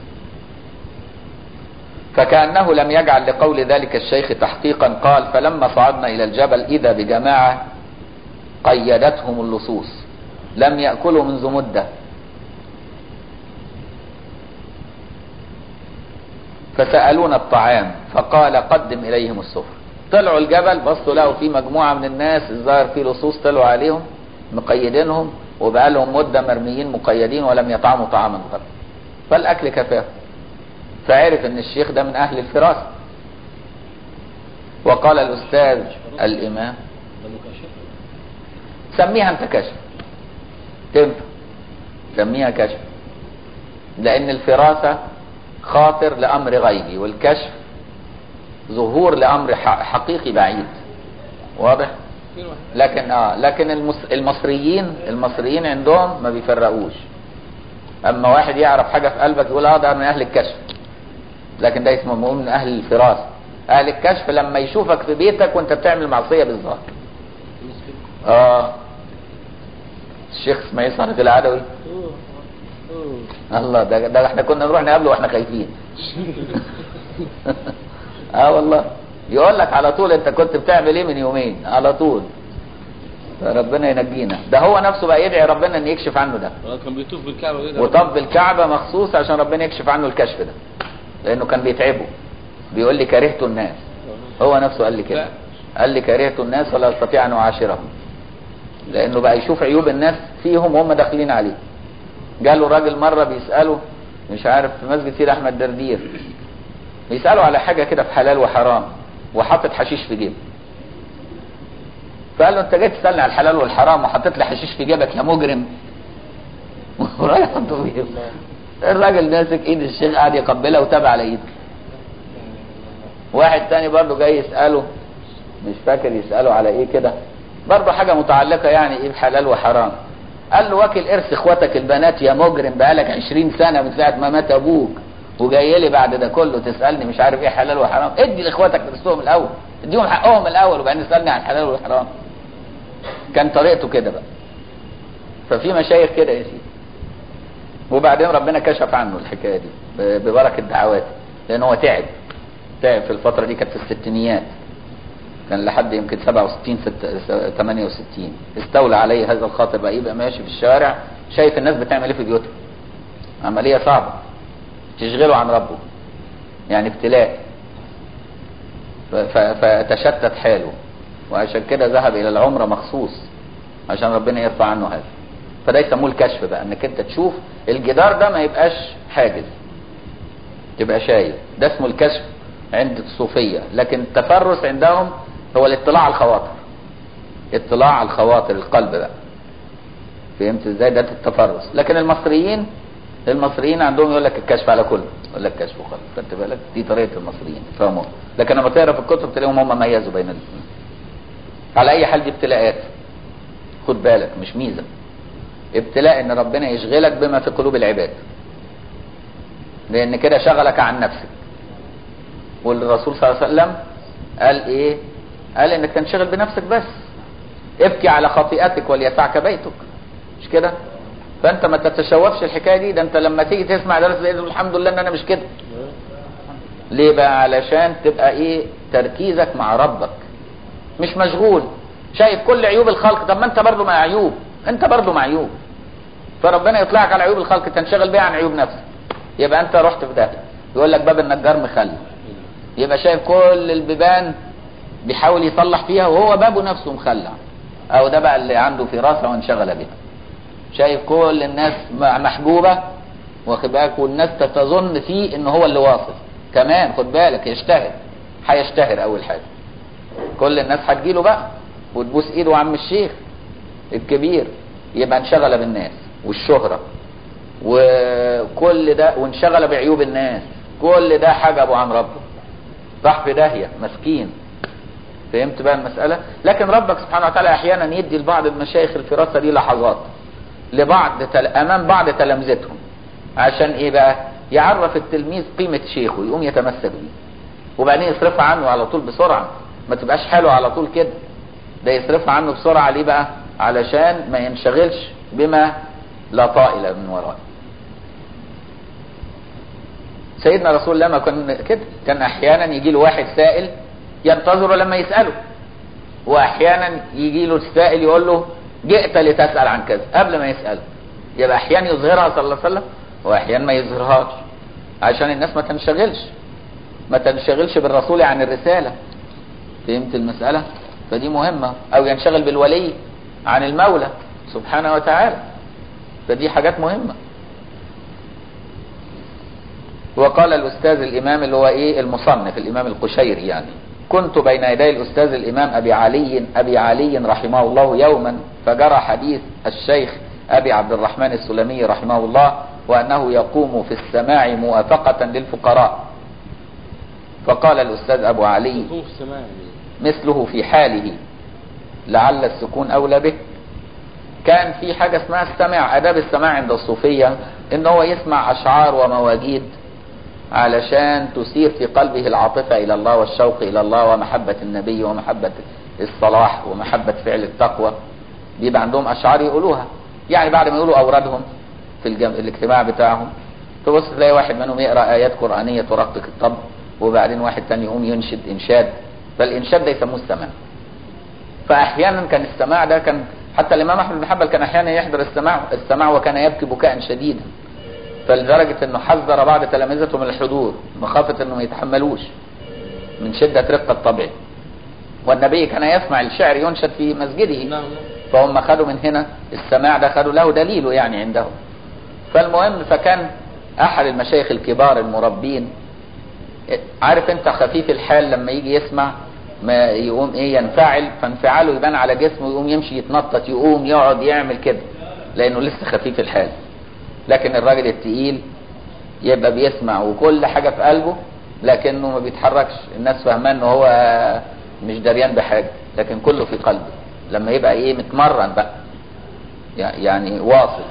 فكأنه لم يجعل لقول ذلك الشيخ تحقيقا قال فلما صعدنا إلى الجبل إذا بجماعة قيدتهم اللصوص لم يأكلوا منذ مدة فسألونا الطعام فقال قدم إليهم السفر طلعوا الجبل بصوا لقوا في مجموعة من الناس الظاهر في لصوص طلعوا عليهم مقيدينهم وبقى لهم مدة مرميين مقيدين ولم يطعموا طعاما غير فالأكل كفاهم فعرف ان الشيخ ده من اهل الفراسة وقال الاستاذ الامام ده مكاشفة سميها انت كشف تنفع سميها كشف لان الفراسة خاطر لامر غيبي والكشف ظهور لامر ح- حقيقي بعيد واضح في واحد لكن اه لكن المس- المصريين المصريين عندهم ما بيفرقوش اما واحد يعرف حاجه في قلبك يقول اه ده من اهل الكشف لكن ده اسمه مؤمن من اهل الفراسه اهل الكشف لما يشوفك في بيتك وانت بتعمل معصيه بالظاهر مسكين اه الشيخ اسماعيل صادق العدوي أوه. أوه. الله ده, ده احنا كنا نروح نقابله واحنا خايفين اه والله يقول لك على طول انت كنت بتعمل ايه من يومين على طول ربنا ينجينا ده هو نفسه بقى يدعي ربنا ان يكشف عنه ده آه، كان بيطوف بالكعبة كده وطب الكعبة مخصوص عشان ربنا يكشف عنه الكشف ده لانه كان بيتعبه بيقول لي كرهت الناس هو نفسه قال لي كده لا. قال لي كرهت الناس ولا استطيع ان اعاشرهم لانه بقى يشوف عيوب الناس فيهم وهم داخلين عليه جاله راجل مرة بيسأله مش عارف في مسجد سيد احمد دردير بيسأله على حاجة كده في حلال وحرام وحاطط حشيش في جيبه فقال له انت جاي تسألني على الحلال والحرام وحطيت لي حشيش في جيبك يا مجرم ورايح حطه في جيبه الراجل ماسك ايد الشيخ قاعد يقبلها وتابع على ايده واحد تاني برضه جاي يسأله مش فاكر يسأله على ايه كده برضه حاجة متعلقة يعني ايه بحلال وحرام قال له واكل ارث اخواتك البنات يا مجرم بقالك عشرين سنة من ساعة ما مات ابوك وجاي لي بعد ده كله تسألني مش عارف ايه حلال وحرام ادي لاخواتك رزقهم الاول اديهم حقهم الاول وبعدين اسألني عن الحلال والحرام كان طريقته كده بقى ففي مشايخ كده يا سيدي وبعدين ربنا كشف عنه الحكاية دي ب- ببركة دعواته لان هو تعب تعب في الفترة دي كانت في الستينيات كان لحد يمكن 67 ست- 68 استولى عليه هذا الخاطر بقى يبقى ماشي في الشارع شايف الناس بتعمل ايه في بيوتها عملية صعبة تشغله عن ربه يعني ابتلاء ف- ف- فتشتت حاله وعشان كده ذهب الى العمرة مخصوص عشان ربنا يرفع عنه هذا فده يسموه الكشف بقى انك انت تشوف الجدار ده ما يبقاش حاجز تبقى شايف ده اسمه الكشف عند الصوفية لكن التفرس عندهم هو الاطلاع على الخواطر اطلاع على الخواطر القلب بقى فهمت ازاي ده التفرس لكن المصريين المصريين عندهم يقول لك الكشف على كله يقول لك كشف وخلاص خدت بالك دي طريقه المصريين فهموا لكن لما تقرا في الكتب تلاقيهم هم ميزوا بين الاثنين على اي حال دي ابتلاءات خد بالك مش ميزه ابتلاء ان ربنا يشغلك بما في قلوب العباد لان كده شغلك عن نفسك والرسول صلى الله عليه وسلم قال ايه قال انك تنشغل بنفسك بس ابكي على خطيئتك وليسعك بيتك مش كده فانت ما تتشوفش الحكايه دي ده انت لما تيجي تسمع درس زي ده الحمد لله ان انا مش كده ليه بقى علشان تبقى ايه تركيزك مع ربك مش مشغول شايف كل عيوب الخلق طب ما انت برضو مع عيوب انت برضو مع عيوب فربنا يطلعك على عيوب الخلق تنشغل بيها عن عيوب نفسك يبقى انت رحت في ده يقول لك باب النجار مخلي يبقى شايف كل البيبان بيحاول يصلح فيها وهو بابه نفسه مخلع او ده بقى اللي عنده فراسه وانشغل بها شايف كل الناس م- محجوبه واخد بالك والناس تظن فيه ان هو اللي واصل كمان خد بالك يشتهر هيشتهر اول حاجه كل الناس هتجيله بقى وتبوس ايده عم الشيخ الكبير يبقى انشغل بالناس والشهره وكل ده وانشغل بعيوب الناس كل ده حجبه عن ربه راح في داهيه مسكين فهمت بقى المسألة لكن ربك سبحانه وتعالى احيانا يدي لبعض المشايخ الفراسة دي لحظات لبعض تل... امام بعض تلامذتهم عشان ايه بقى يعرف التلميذ قيمة شيخه يقوم يتمسك بيه وبعدين يصرفها عنه على طول بسرعة ما تبقاش حاله على طول كده ده يصرفها عنه بسرعة ليه بقى علشان ما ينشغلش بما لا طائل من ورائه سيدنا رسول الله ما كان كده كان احيانا يجي له واحد سائل ينتظره لما يسأله واحيانا يجي له السائل يقول له جئت لتسأل عن كذا قبل ما يسأله يبقى احيانا يظهرها صلى الله عليه وسلم واحيانا ما يظهرهاش عشان الناس ما تنشغلش ما تنشغلش بالرسول عن الرسالة فهمت المسألة فدي مهمة او ينشغل بالولي عن المولى سبحانه وتعالى فدي حاجات مهمة وقال الأستاذ الإمام اللي هو إيه المصنف الإمام القشيري يعني كنت بين يدي الأستاذ الإمام أبي علي أبي علي رحمه الله يوما فجرى حديث الشيخ أبي عبد الرحمن السلمي رحمه الله وأنه يقوم في السماع موافقة للفقراء فقال الأستاذ أبو علي هو السماع يعني مثله في حاله لعل السكون أولى به كان في حاجة اسمها السماع أداب السماع عند الصوفية إن هو يسمع أشعار ومواجيد علشان تثير في قلبه العاطفة إلى الله والشوق إلى الله ومحبة النبي ومحبة الصلاح ومحبة فعل التقوى بيبقى عندهم أشعار يقولوها يعني بعد ما يقولوا أورادهم في الجم... الاجتماع بتاعهم تبص تلاقي واحد منهم يقرأ آيات قرآنية ترقق الطب وبعدين واحد تاني يقوم ينشد إنشاد فالإنشاد ده يسموه السماع فأحيانا كان السماع ده كان حتى الإمام أحمد بن حنبل كان أحيانا يحضر السماع السماع وكان يبكي بكاء شديدا فلدرجة انه حذر بعض تلامذته من الحضور مخافة انه ما يتحملوش من شدة رقة طبعه والنبي كان يسمع الشعر ينشد في مسجده نعم فهم خدوا من هنا السماع ده خدوا له دليله يعني عندهم فالمهم فكان احد المشايخ الكبار المربين عارف انت خفيف الحال لما يجي يسمع ما يقوم ايه ينفعل فانفعاله يبان على جسمه يقوم يمشي يتنطط يقوم يقعد يعمل كده لانه لسه خفيف الحال لكن الراجل التقيل يبقى بيسمع وكل حاجة في قلبه لكنه ما بيتحركش الناس فاهمان ان هو مش دريان بحاجة لكن كله في قلبه لما يبقى ايه متمرن بقى يعني واصل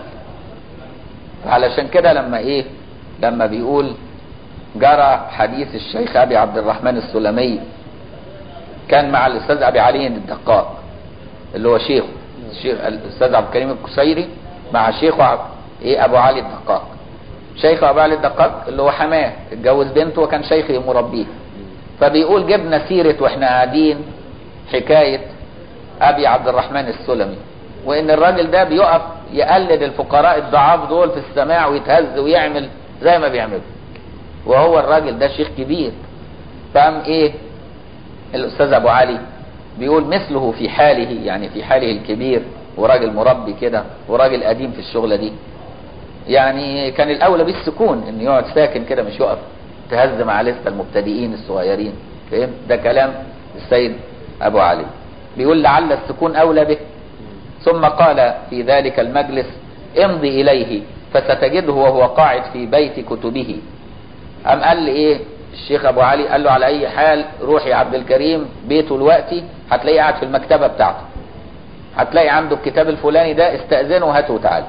علشان كده لما ايه لما بيقول جرى حديث الشيخ ابي عبد الرحمن السلمي كان مع الاستاذ ابي علي الدقاق اللي هو شيخه الشيخ الاستاذ عبد الكريم الكسيري مع شيخه عبد ايه ابو علي الدقاق شيخ ابو علي الدقاق اللي هو حماه اتجوز بنته وكان شيخي مربيه فبيقول جبنا سيرة واحنا قاعدين حكاية ابي عبد الرحمن السلمي وان الراجل ده بيقف يقلد الفقراء الضعاف دول في السماع ويتهز ويعمل زي ما بيعملوا وهو الراجل ده شيخ كبير فقام ايه الاستاذ ابو علي بيقول مثله في حاله يعني في حاله الكبير وراجل مربي كده وراجل قديم في الشغلة دي يعني كان الاولى بالسكون ان يقعد ساكن كده مش يقف تهز مع لسه المبتدئين الصغيرين فاهم ده كلام السيد ابو علي بيقول لعل السكون اولى به ثم قال في ذلك المجلس امضي اليه فستجده وهو قاعد في بيت كتبه ام قال لي ايه الشيخ ابو علي قال له على اي حال روح يا عبد الكريم بيته دلوقتي هتلاقيه قاعد في المكتبه بتاعته هتلاقي عنده الكتاب الفلاني ده استأذنه وهاته وتعالى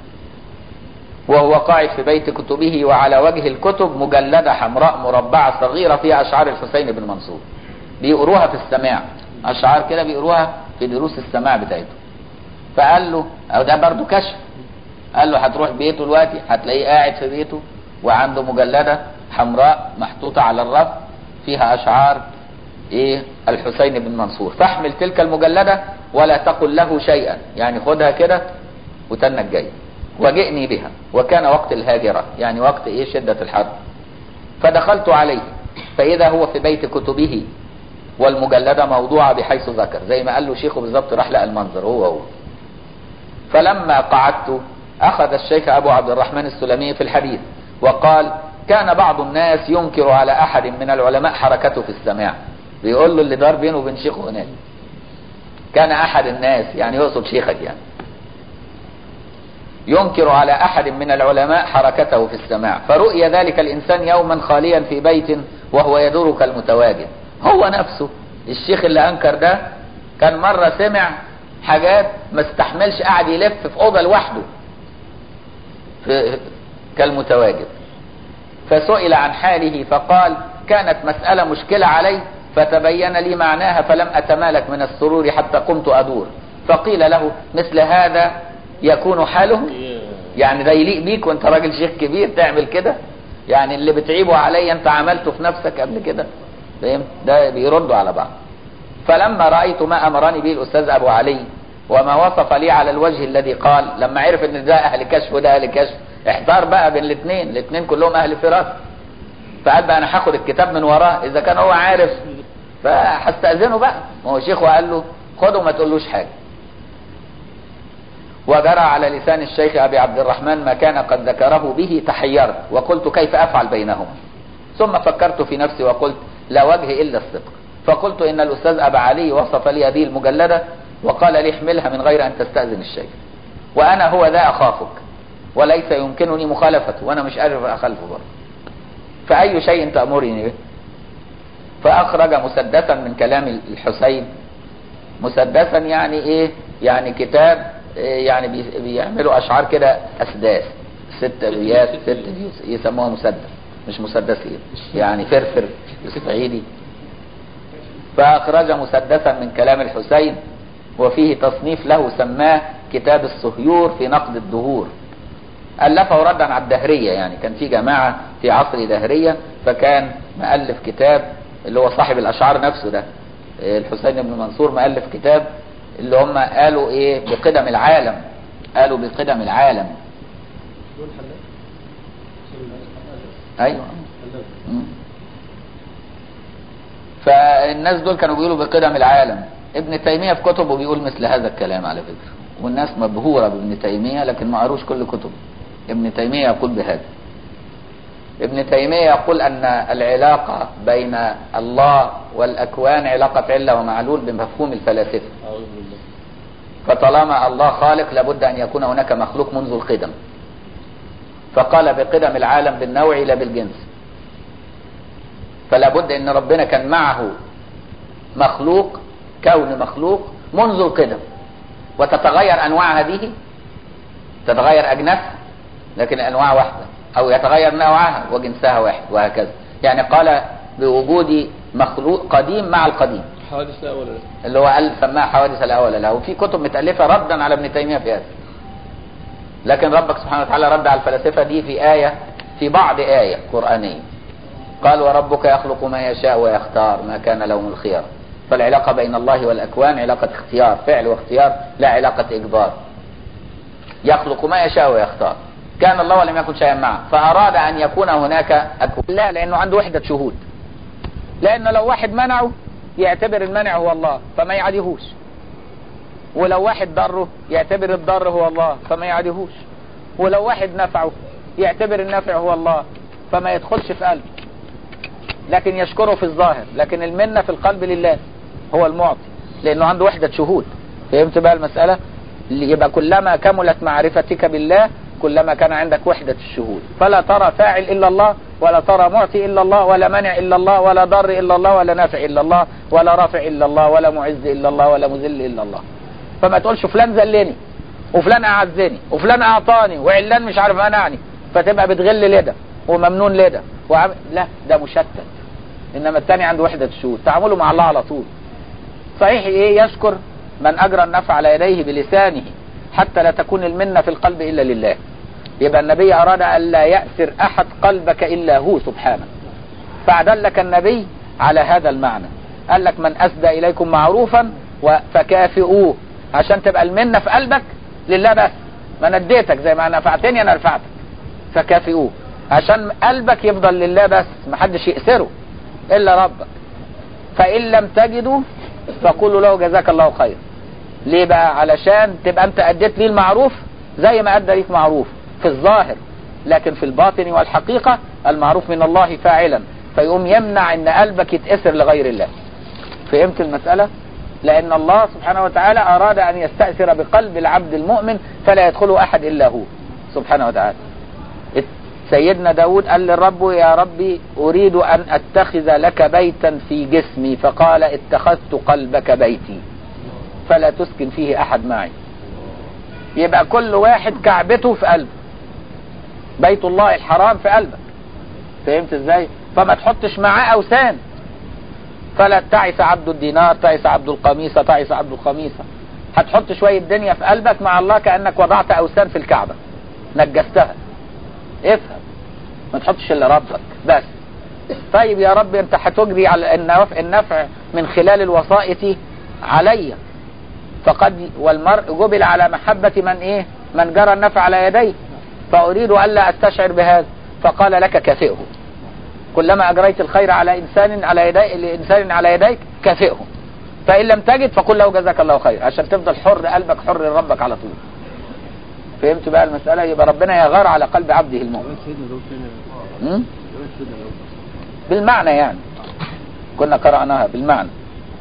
وهو قاعد في بيت كتبه وعلى وجه الكتب مجلدة حمراء مربعة صغيرة فيها أشعار الحسين بن منصور بيقروها في السماع أشعار كده بيقروها في دروس السماع بتاعته فقال له أو ده برضه كشف قال له هتروح بيته دلوقتي هتلاقيه قاعد في بيته وعنده مجلدة حمراء محطوطة على الرف فيها أشعار ايه الحسين بن منصور فاحمل تلك المجلدة ولا تقل له شيئا يعني خدها كده وتنك جاي وجئني بها وكان وقت الهاجرة يعني وقت ايه شدة الحرب فدخلت عليه فاذا هو في بيت كتبه والمجلدة موضوعة بحيث ذكر زي ما قال له شيخه بالظبط راح لقى المنظر هو هو فلما قعدت اخذ الشيخ ابو عبد الرحمن السلمي في الحديث وقال كان بعض الناس ينكر على احد من العلماء حركته في السماع بيقول له اللي دار بينه وبين شيخه هناك كان احد الناس يعني يقصد شيخك يعني ينكر على احد من العلماء حركته في السماع فرؤي ذلك الانسان يوما خاليا في بيت وهو يدور كالمتواجد هو نفسه الشيخ اللي انكر ده كان مرة سمع حاجات ما استحملش قاعد يلف في اوضه لوحده في كالمتواجد فسئل عن حاله فقال كانت مسألة مشكلة علي فتبين لي معناها فلم أتمالك من السرور حتى قمت أدور فقيل له مثل هذا يكون حاله يعني ده يليق بيك وانت راجل شيخ كبير تعمل كده يعني اللي بتعيبه علي انت عملته في نفسك قبل كده فاهم ده بيردوا على بعض فلما رأيت ما أمرني به الأستاذ أبو علي وما وصف لي على الوجه الذي قال لما عرف ان ده أهل كشف وده أهل كشف احتار بقى بين الاثنين الاثنين كلهم أهل فراس فقال بقى أنا هاخد الكتاب من وراه إذا كان هو عارف فهستأذنه بقى ما هو شيخه قال له خده ما تقولوش حاجة وجرى على لسان الشيخ أبي عبد الرحمن ما كان قد ذكره به تحيرت وقلت كيف أفعل بينهما ثم فكرت في نفسي وقلت لا وجه إلا الصدق فقلت إن الأستاذ أبا علي وصف لي هذه المجلدة وقال لي احملها من غير أن تستأذن الشيخ وأنا هو ذا أخافك وليس يمكنني مخالفته وأنا مش قادر أخالفه برضه فأي شيء تأمرني به فأخرج مسدسا من كلام الحسين مسدسا يعني إيه يعني كتاب إيه يعني بي- بيعملوا أشعار كده أسداس ست أبيات ست بيوت يسموها مسدس مش مسدس إيه يعني فرفر الصعيدي فأخرج مسدسا من كلام الحسين وفيه تصنيف له سماه كتاب الصهيور في نقد الدهور ألفه ردا على الدهرية يعني كان في جماعة في عصر دهرية فكان مؤلف كتاب اللي هو صاحب الأشعار نفسه ده إيه، الحسين بن منصور مؤلف كتاب اللي هم قالوا ايه بقدم العالم قالوا بقدم العالم ايوه مم. فالناس دول كانوا بيقولوا بقدم العالم ابن تيمية في كتبه بيقول مثل هذا الكلام على فكرة والناس مبهورة بابن تيمية لكن ما قروش كل كتبه ابن تيمية يقول بهذا ابن تيمية يقول أن العلاقة بين الله والأكوان علاقة علة ومعلول بمفهوم الفلاسفة أعوذ بالله فطالما الله خالق لابد أن يكون هناك مخلوق منذ القدم فقال بقدم العالم بالنوع لا بالجنس فلا بد ان ربنا كان معه مخلوق كون مخلوق منذ القدم وتتغير انواع هذه تتغير اجناسها لكن الانواع واحده او يتغير نوعها وجنسها واحد وهكذا يعني قال بوجود مخلوق قديم مع القديم حوادث لا ولا لا اللي هو قال سماها حوادث الاول له وفي كتب متالفه ردا على ابن تيميه في هذا لكن ربك سبحانه وتعالى رد على الفلاسفه دي في ايه في بعض ايه قرانيه قال وربك يخلق ما يشاء ويختار ما كان لهم الخيار فالعلاقه بين الله والاكوان علاقه اختيار فعل واختيار لا علاقه اجبار يخلق ما يشاء ويختار كان الله ولم يكن شيئا معه فاراد ان يكون هناك اكوان لا لانه عنده وحده شهود لان لو واحد منعه يعتبر المنع هو الله فما يعاديهوش ولو واحد ضره يعتبر الضر هو الله فما يعاديهوش ولو واحد نفعه يعتبر النفع هو الله فما يدخلش في قلبه لكن يشكره في الظاهر لكن المنة في القلب لله هو المعطي لانه عنده وحدة شهود فهمت بقى المسألة اللي يبقى كلما كملت معرفتك بالله كلما كان عندك وحدة الشهود فلا ترى فاعل إلا الله ولا ترى معطي إلا الله ولا منع إلا الله ولا ضر إلا الله ولا نافع إلا الله ولا رافع إلا الله ولا معز إلا الله ولا مذل إلا الله فما تقولش فلان ذلني وفلان أعزني وفلان أعطاني وعلان مش عارف منعني فتبقى بتغل لده وممنون لده وعم... لا ده مشتت إنما الثاني عنده وحدة الشهود تعامله مع الله على طول صحيح إيه يشكر من أجرى النفع على يديه بلسانه حتى لا تكون المنة في القلب إلا لله يبقى النبي أراد أن لا يأسر أحد قلبك إلا هو سبحانه فأدلك النبي على هذا المعنى قال لك من أسدى إليكم معروفا و- فكافئوه عشان تبقى المنة في قلبك لله بس ما نديتك زي ما نفعتني أنا رفعتك فكافئوه عشان قلبك يفضل لله بس محدش يأسره إلا ربك فإن لم تجدوا فقولوا له جزاك الله خير ليه بقى علشان تبقى انت اديت ليه المعروف زي ما ادى ليك معروف في الظاهر لكن في الباطن والحقيقة المعروف من الله فاعلا فيقوم يمنع ان قلبك يتأثر لغير الله فهمت المسألة لان الله سبحانه وتعالى اراد ان يستأثر بقلب العبد المؤمن فلا يدخله احد الا هو سبحانه وتعالى سيدنا داود قال للرب يا ربي أريد أن أتخذ لك بيتا في جسمي فقال اتخذت قلبك بيتي فلا تسكن فيه أحد معي يبقى كل واحد كعبته في قلبه بيت الله الحرام في قلبك فهمت ازاي فما تحطش معاه أوثان فلا تعس عبد الدينار تعس عبد القميصة تعس عبد الخميصة هتحط شوية دنيا في قلبك مع الله كأنك وضعت أوثان في الكعبة نجستها افهم ما تحطش الا ربك بس طيب يا رب انت هتجري على النفع, النفع من خلال الوسائط علي فقد والمرء جبل على محبة من ايه من جرى النفع على يديه فاريد الا استشعر بهذا فقال لك كافئه كلما اجريت الخير على انسان على يدي لانسان على يديك كافئه فان لم تجد فقل له جزاك الله خير عشان تفضل حر قلبك حر لربك على طول فهمت بقى المسألة يبقى ربنا يغار على قلب عبده المؤمن م? بالمعنى يعني كنا قرأناها بالمعنى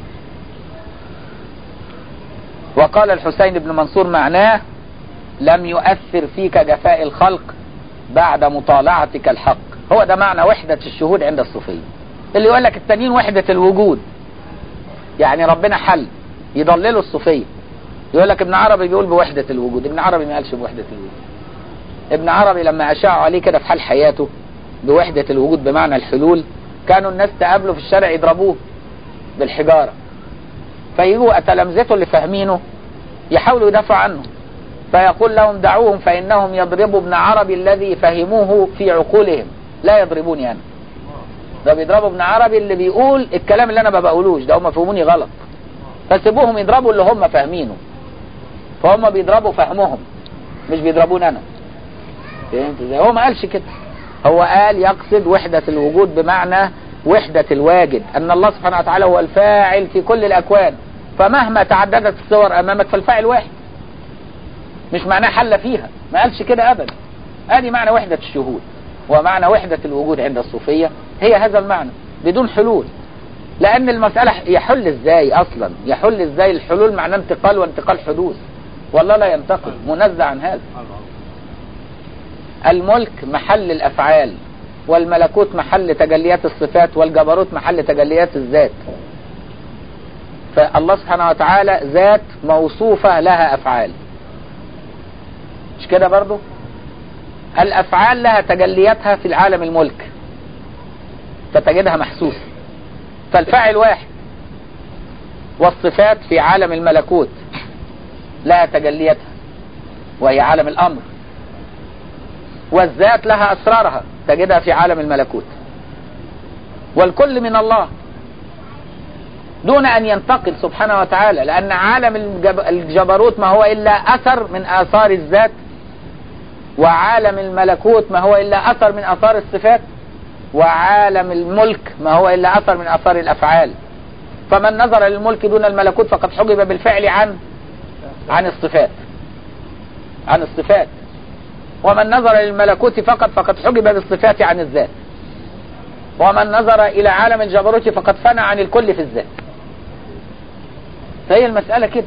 وقال الحسين بن منصور معناه لم يؤثر فيك جفاء الخلق بعد مطالعتك الحق هو ده معنى وحدة الشهود عند الصوفية اللي يقول لك التانيين وحدة الوجود يعني ربنا حل يضللوا الصوفية يقول لك ابن عربي بيقول بوحدة الوجود ابن عربي ما قالش بوحدة الوجود ابن عربي لما أشاعوا عليه كده في حال حياته بوحدة الوجود بمعنى الحلول كانوا الناس تقابله في الشارع يضربوه بالحجارة فيجوا أتلامذته اللي فاهمينه يحاولوا يدافعوا عنه فيقول لهم دعوهم فإنهم يضربوا ابن عربي الذي فهموه في عقولهم لا يضربوني أنا ده بيضربوا ابن عربي اللي بيقول الكلام اللي أنا ما بقولوش ده هم فهموني غلط فسيبوهم يضربوا اللي هم فاهمينه فهم بيضربوا فهمهم مش بيضربون انا فهمت ازاي هو ما قالش كده هو قال يقصد وحدة الوجود بمعنى وحدة الواجد ان الله سبحانه وتعالى هو الفاعل في كل الاكوان فمهما تعددت الصور امامك فالفاعل واحد مش معناه حل فيها ما قالش كده ابدا ادي معنى وحدة الشهود ومعنى وحدة الوجود عند الصوفية هي هذا المعنى بدون حلول لان المسألة يحل ازاي اصلا يحل ازاي الحلول معناه انتقال وانتقال حدوث والله لا ينتقل منزع عن هذا الملك محل الافعال والملكوت محل تجليات الصفات والجبروت محل تجليات الذات فالله سبحانه وتعالى ذات موصوفة لها افعال مش كده برضو الافعال لها تجلياتها في العالم الملك فتجدها محسوسة فالفاعل واحد والصفات في عالم الملكوت لها تجلياتها وهي عالم الأمر والذات لها أسرارها تجدها في عالم الملكوت والكل من الله دون أن ينتقل سبحانه وتعالى لأن عالم الجبروت ما هو إلا أثر من آثار الذات وعالم الملكوت ما هو إلا أثر من آثار الصفات وعالم الملك ما هو إلا أثر من آثار الأفعال فمن نظر للملك دون الملكوت فقد حجب بالفعل عن عن الصفات عن الصفات ومن نظر للملكوت فقط فقد حجب بالصفات عن الذات ومن نظر إلى عالم الجبروت فقد فنى عن الكل في الذات فهي المسألة كده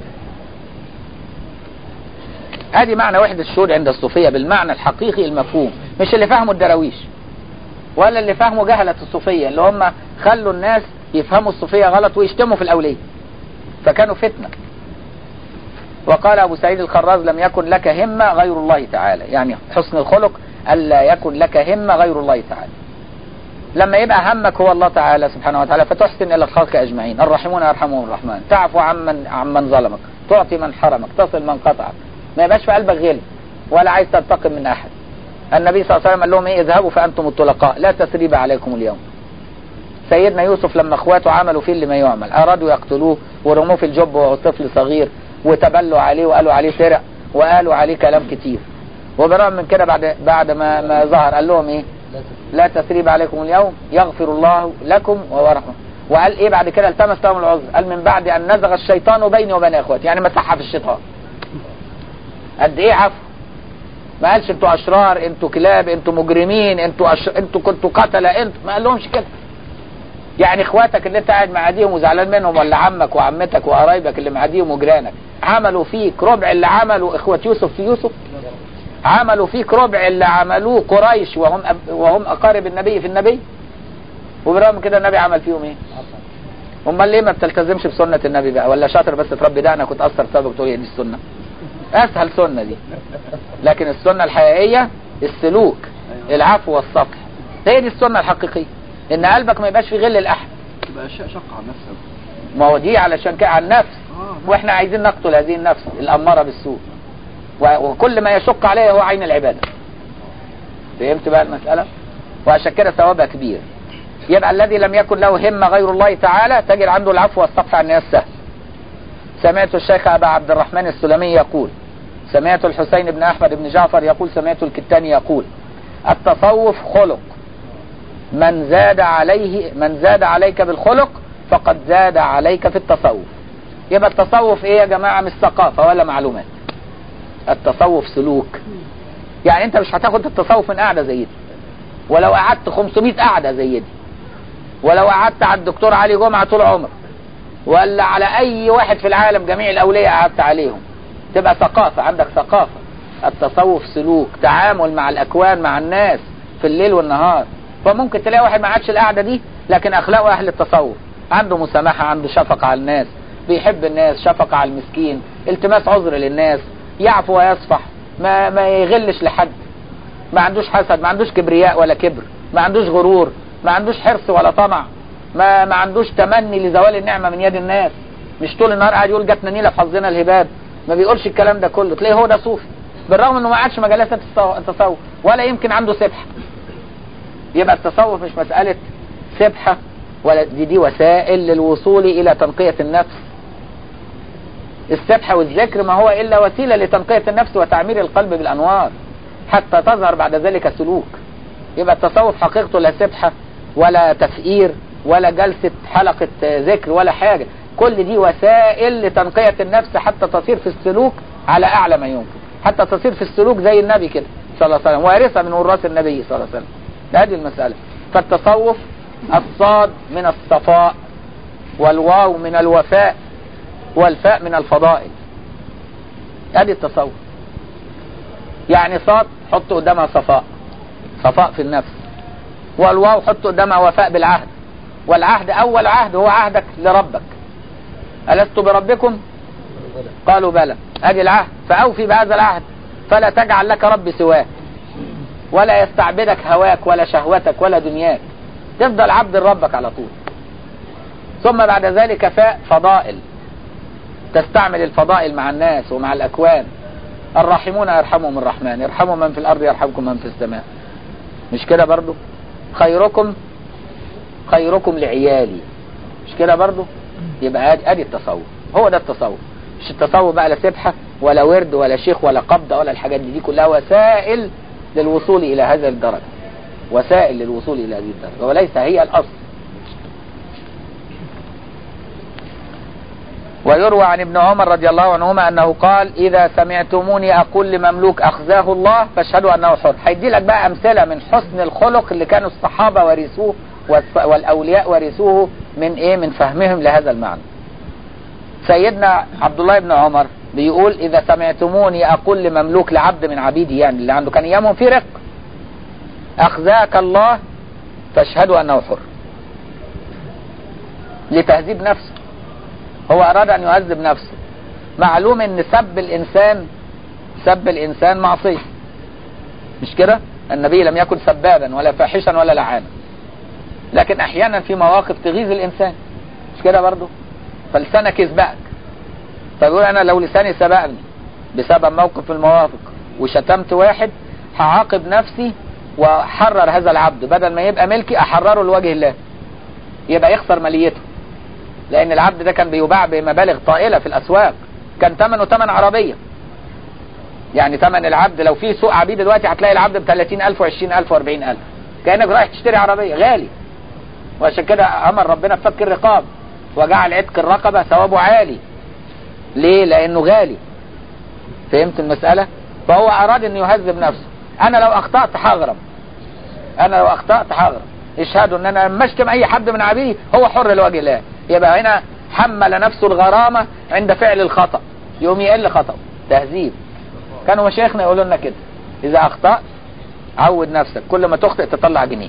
ادي معنى وحدة الشهود عند الصوفية بالمعنى الحقيقي المفهوم مش اللي فهمه الدراويش ولا اللي فهمه جهلة الصوفية اللي هم خلوا الناس يفهموا الصوفية غلط ويشتموا في الأولية فكانوا فتنة وقال أبو سعيد الخراز لم يكن لك همة غير الله تعالى يعني حسن الخلق ألا يكن لك همة غير الله تعالى لما يبقى همك هو الله تعالى سبحانه وتعالى فتحسن إلى الخلق أجمعين الراحمون يرحمهم الرحمن تعفو عمن عمن ظلمك تعطي من حرمك تصل من قطعك ما يبقاش في قلبك غل ولا عايز تنتقم من أحد النبي صلى الله عليه وسلم قال لهم ايه اذهبوا فأنتم الطلقاء لا تسريب عليكم اليوم سيدنا يوسف لما اخواته عملوا فيه اللي ما يعمل ارادوا يقتلوه ورموه في الجب وهو طفل صغير وتبلوا عليه وقالوا عليه سرق وقالوا عليه كلام كتير وبرغم من كده بعد بعد ما ما ظهر قال لهم ايه لا تسريب عليكم اليوم يغفر الله لكم ورحمه وقال ايه بعد كده التمس لهم العذر قال من بعد ان نزغ الشيطان بيني وبين اخواتي يعني مسحها في الشيطان قد ايه عفو ما قالش انتوا اشرار انتوا كلاب انتوا مجرمين انتوا أش... انتوا كنتوا قتله انتوا ما قالهمش كده يعني اخواتك اللي انت قاعد معاديهم وزعلان منهم ولا عمك وعمتك وقرايبك اللي معاديهم وجيرانك عملوا فيك ربع اللي عملوا اخوة يوسف في يوسف عملوا فيك ربع اللي عملوه قريش وهم أب- وهم اقارب النبي في النبي وبرغم كده النبي عمل فيهم ايه امال ليه ما بتلتزمش بسنه النبي بقى ولا شاطر بس تربي ده انا كنت اثر سبب تقول هي دي السنه اسهل سنه دي لكن السنه الحقيقيه السلوك العفو والصفح هي دي السنه الحقيقيه ان قلبك ما يبقاش في غل الاحد تبقى اشياء شقة على نفسك ما هو دي علشان كده على النفس اه واحنا عايزين نقتل هذه النفس الاماره بالسوء و- وكل ما يشق عليه هو عين العباده فهمت بقى المساله وعشان كده ثوابها كبير يبقى الذي لم يكن له همه غير الله تعالى تجد عنده العفو والصفح عن الناس سهل سمعت الشيخ ابا عبد الرحمن السلمي يقول سمعت الحسين بن احمد بن جعفر يقول سمعت الكتاني يقول التصوف خلق من زاد عليه من زاد عليك بالخلق فقد زاد عليك في التصوف يبقى التصوف ايه يا جماعه مش ثقافه ولا معلومات التصوف سلوك يعني انت مش هتاخد التصوف من قاعده زي دي ولو قعدت 500 قاعده زي دي ولو قعدت على الدكتور علي جمعه طول عمرك ولا على اي واحد في العالم جميع الاولياء قعدت عليهم تبقى ثقافه عندك ثقافه التصوف سلوك تعامل مع الاكوان مع الناس في الليل والنهار فممكن تلاقي واحد ما عادش القعده دي لكن اخلاقه اهل التصوف عنده مسامحه عنده شفقه على الناس بيحب الناس شفقه على المسكين التماس عذر للناس يعفو ويصفح ما ما يغلش لحد ما عندوش حسد ما عندوش كبرياء ولا كبر ما عندوش غرور ما عندوش حرص ولا طمع ما ما عندوش تمني لزوال النعمه من يد الناس مش طول النهار قاعد يقول جاتنا نيله في حظنا الهباب ما بيقولش الكلام ده كله تلاقيه هو ده صوفي بالرغم انه ما عادش مجالات التصو- التصوف ولا يمكن عنده سبحه يبقى التصوف مش مساله سبحه ولا دي دي وسائل للوصول الى تنقيه النفس السبحه والذكر ما هو الا وسيله لتنقيه النفس وتعمير القلب بالانوار حتى تظهر بعد ذلك سلوك يبقى التصوف حقيقته لا سبحه ولا تفئير ولا جلسه حلقه ذكر ولا حاجه كل دي وسائل لتنقيه النفس حتى تصير في السلوك على اعلى ما يمكن حتى تصير في السلوك زي النبي كده صلى الله عليه وسلم وارثه من وراث النبي صلى الله عليه وسلم هذه المساله فالتصوف الصاد من الصفاء والواو من الوفاء والفاء من الفضائل ادي التصوف يعني صاد حط قدامها صفاء صفاء في النفس والواو حط قدامها وفاء بالعهد والعهد اول عهد هو عهدك لربك الست بربكم قالوا بلى ادي العهد فاوفي بهذا العهد فلا تجعل لك رب سواه ولا يستعبدك هواك ولا شهوتك ولا دنياك تفضل عبد لربك على طول ثم بعد ذلك فاء فضائل تستعمل الفضائل مع الناس ومع الأكوان الراحمون يرحمهم الرحمن يرحموا من في الأرض يرحمكم من في السماء مش كده برضو خيركم خيركم لعيالي مش كده برضو يبقى ادي ادي التصوف هو ده التصوف مش التصوف بقى لا سبحة ولا ورد ولا شيخ ولا قبضة ولا الحاجات دي, دي كلها وسائل للوصول إلى هذا الدرجة وسائل للوصول إلى هذه الدرجة وليس هي الأصل ويروى عن ابن عمر رضي الله عنهما أنه قال إذا سمعتموني أقول لمملوك أخزاه الله فاشهدوا أنه حر هيدي لك بقى أمثلة من حسن الخلق اللي كانوا الصحابة ورثوه والص- والأولياء ورثوه من إيه من فهمهم لهذا المعنى سيدنا عبد الله بن عمر بيقول إذا سمعتموني أقول لمملوك لعبد من عبيدي يعني اللي عنده كان أيامهم في رق أخزاك الله فاشهدوا أنه حر لتهذيب نفسه هو أراد أن يهذب نفسه معلوم أن سب الإنسان سب الإنسان معصية مش كده النبي لم يكن سبابا ولا فاحشا ولا لعانا لكن أحيانا في مواقف تغيظ الإنسان مش كده برضه فلسانك يسبقك فيقول أنا لو لساني سبقني بسبب موقف من المواقف وشتمت واحد هعاقب نفسي واحرر هذا العبد بدل ما يبقى ملكي احرره لوجه الله يبقى يخسر ماليته لان العبد ده كان بيباع بمبالغ طائله في الاسواق كان ثمنه ثمن عربيه يعني ثمن العبد لو في سوق عبيد دلوقتي هتلاقي العبد ب 30000 و20000 و40000 كانك رايح تشتري عربيه غالي وعشان كده امر ربنا بفك الرقاب وجعل عتق الرقبه ثوابه عالي ليه لانه غالي فهمت المساله فهو اراد انه يهذب نفسه انا لو اخطات هغرم انا لو اخطات هغرم اشهدوا ان انا لما اشتم اي حد من عبيدي هو حر لوجه الله يبقى هنا حمل نفسه الغرامه عند فعل الخطا يوم يقل خطأ تهذيب كانوا مشايخنا يقولوا لنا كده اذا اخطأت عود نفسك كل ما تخطئ تطلع جنيه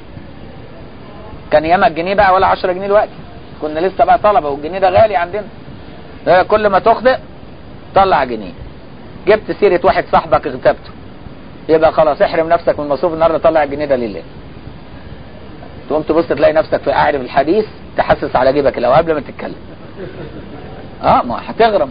كان ياما الجنيه بقى ولا 10 جنيه دلوقتي كنا لسه بقى طلبه والجنيه ده غالي عندنا آه، كل ما تخطئ طلع جنيه جبت سيره واحد صاحبك اغتبته يبقى خلاص احرم نفسك من مصروف النهارده طلع الجنيه ده لله تقوم تبص تلاقي نفسك في قاعد في الحديث تحسس على جيبك لو قبل ما تتكلم اه ما هتغرم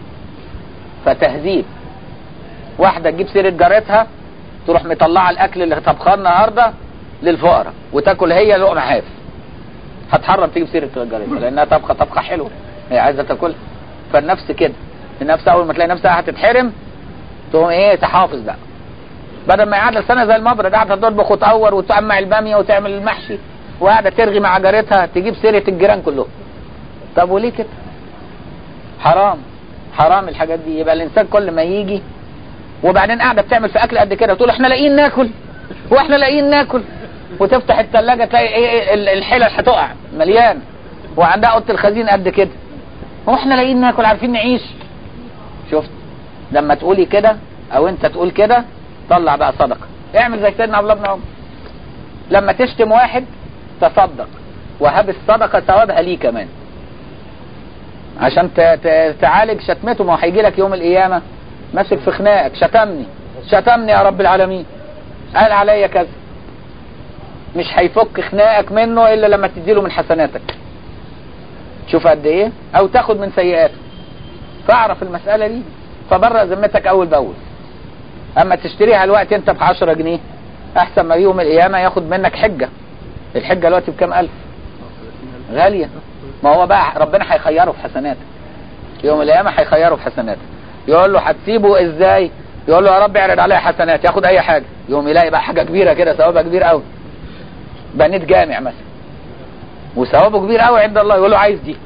فتهذيب واحده تجيب سيره جارتها تروح مطلعه الاكل اللي طبخاه النهارده للفقراء وتاكل هي لقمه حاف هتحرم تجيب سيره جارتها لانها طبخه طبخه حلوه هي عايزه تاكلها فالنفس كده النفس اول ما تلاقي نفسها هتتحرم تقوم ايه تحافظ بقى بدل ما يقعد سنه زي المبرد قاعده تطبخ وتقور وتقمع الباميه وتعمل المحشي وقاعده ترغي مع جارتها تجيب سيره الجيران كلهم طب وليه كده حرام حرام الحاجات دي يبقى الانسان كل ما يجي وبعدين قاعده بتعمل في اكل قد كده وتقول احنا لاقيين ناكل واحنا لاقيين ناكل وتفتح الثلاجه تلاقي ايه إيه ال- الحلل هتقع مليان وعندها اوضه الخزين قد كده هو احنا لاقيين ناكل عارفين نعيش شفت لما تقولي كده او انت تقول كده طلع بقى صدقه اعمل زي سيدنا عبد الله بن عمر لما تشتم واحد تصدق وهب الصدقه ثوابها ليه كمان عشان ت- ت- تعالج شتمته ما هو هيجي لك يوم القيامه ماسك في خناقك شتمني شتمني يا رب العالمين قال عليا كذا مش هيفك خناقك منه الا لما تديله من حسناتك شوف قد ايه او تاخد من سيئاته فاعرف المساله دي فبرأ ذمتك اول باول اما تشتريها الوقت انت ب 10 جنيه احسن ما يوم القيامه ياخد منك حجه الحجه دلوقتي بكام الف غاليه ما هو بقى ربنا هيخيره في حسناتك يوم القيامه هيخيره في حسناتك يقول له هتسيبه ازاي يقول له يا رب اعرض عليا حسنات ياخد اي حاجه يوم يلاقي بقى حاجه كبيره كده ثوابها كبير قوي بنيت جامع مثلا وثوابه كبير قوي عند الله يقول له عايز دي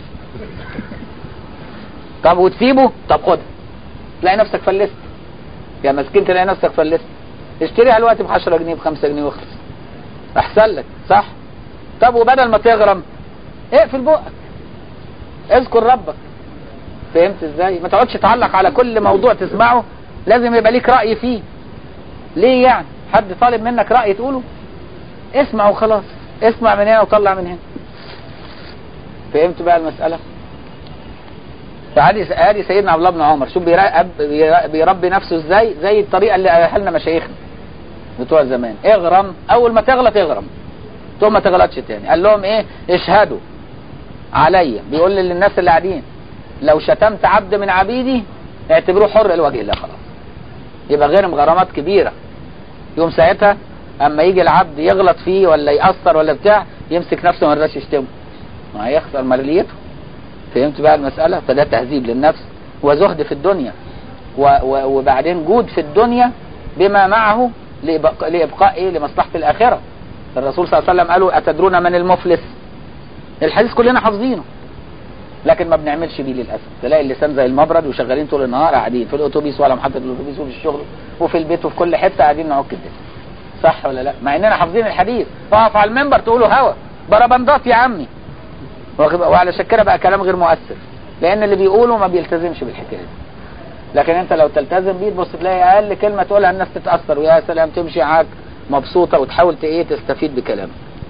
طب وتسيبه طب خدها تلاقي نفسك فلست يا مسكين تلاقي نفسك فلست اشتريها الوقت ب 10 جنيه ب 5 جنيه واخلص احسن لك صح طب وبدل ما تغرم اقفل بقك اذكر ربك فهمت ازاي ما تقعدش تعلق على كل موضوع تسمعه لازم يبقى ليك رأي فيه ليه يعني حد طالب منك رأي تقوله اسمع وخلاص اسمع من هنا وطلع من هنا فهمت بقى المسألة فعادي ادي سيدنا عبد الله بن عمر شوف بيرب- بيربي نفسه ازاي زي الطريقة اللي قالها لنا مشايخنا بتوع زمان اغرم اول ما تغلط اغرم ثم ما تغلطش تاني قال لهم ايه اشهدوا عليا بيقول للناس اللي قاعدين لو شتمت عبد من عبيدي اعتبروه حر لوجه الله خلاص يبقى غير غرامات كبيرة يوم ساعتها اما يجي العبد يغلط فيه ولا يأثر ولا بتاع يمسك نفسه ما يرضاش يشتمه ما هيخسر ماليته فهمت بقى المسألة فده تهذيب للنفس وزهد في الدنيا و و وبعدين جود في الدنيا بما معه لإبقاء, لإبقاء إيه لمصلحة الآخرة الرسول صلى الله عليه وسلم قالوا أتدرون من المفلس الحديث كلنا حافظينه لكن ما بنعملش بيه للاسف تلاقي اللسان زي المبرد وشغالين طول النهار قاعدين في الاتوبيس ولا محطه الاتوبيس وفي الشغل وفي البيت وفي كل حته قاعدين نعك الدنيا صح ولا لا مع اننا حافظين الحديث اقف على المنبر تقولوا هوا بربندات يا عمي واخد- وعلشان كده بقى كلام غير مؤثر لان اللي بيقوله ما بيلتزمش بالحكايه دي لكن انت لو تلتزم بيه تبص تلاقي اقل كلمه تقولها الناس تتاثر ويا سلام تمشي معاك مبسوطه وتحاول ت- ايه تستفيد بكلامك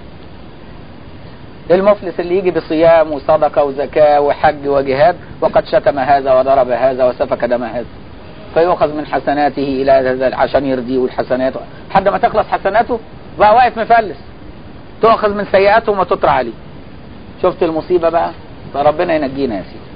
المفلس اللي يجي بصيام وصدقه وزكاه وحج وجهاد وقد شتم هذا وضرب هذا وسفك دم هذا فيؤخذ من حسناته الى هذا عشان يرضيه الحسنات لحد ما تخلص حسناته بقى واقف مفلس تؤخذ من سيئاته وما تطرى عليه شفت المصيبه بقى فربنا ينجينا يا سيدي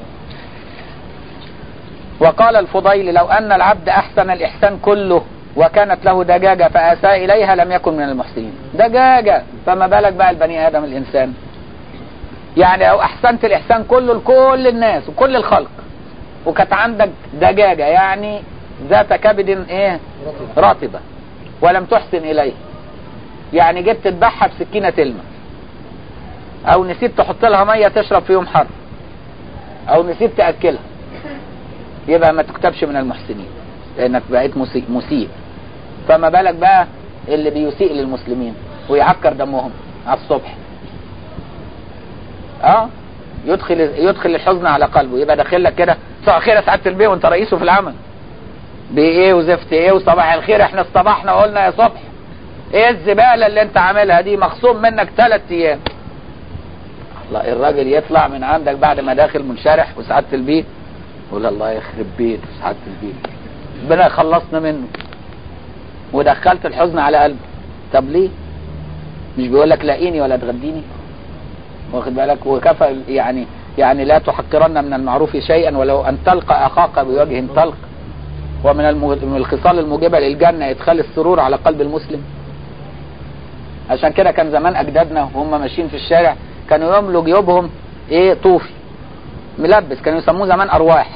وقال الفضيل لو أن العبد أحسن الإحسان كله وكانت له دجاجة فأساء إليها لم يكن من المحسنين دجاجة فما بالك بقى البني آدم الإنسان يعني لو أحسنت الإحسان كله لكل الناس وكل الخلق وكانت عندك دجاجة يعني ذات كبد إيه رطبة ولم تحسن إليه يعني جيت تذبحها بسكينة تلمة أو نسيت تحط لها مية تشرب في يوم حر أو نسيت تأكلها يبقى ما تكتبش من المحسنين لانك بقيت مسيء, مسيء فما بالك بقى اللي بيسيء للمسلمين ويعكر دمهم على الصبح اه يدخل يدخل الحزن على قلبه يبقى داخل لك كده صباح خير يا سعاده البيه وانت رئيسه في العمل بايه وزفت ايه وصباح الخير احنا اصطبحنا وقلنا يا صبح ايه الزبالة اللي انت عاملها دي مخصوم منك ثلاث ايام الله الراجل يطلع من عندك بعد ما داخل منشرح وسعادة البيت يقول الله يخرب بيت سعادة البيت ربنا خلصنا منه ودخلت الحزن على قلبه طب ليه مش بيقول لك لاقيني ولا تغديني واخد بالك وكفى يعني يعني لا تحقرن من المعروف شيئا ولو ان تلقى اخاك بوجه طلق ومن المو- من الخصال الموجبه للجنه ادخال السرور على قلب المسلم عشان كده كان زمان اجدادنا وهم ماشيين في الشارع كانوا يملوا جيوبهم ايه طوفي ملبس كانوا يسموه زمان ارواح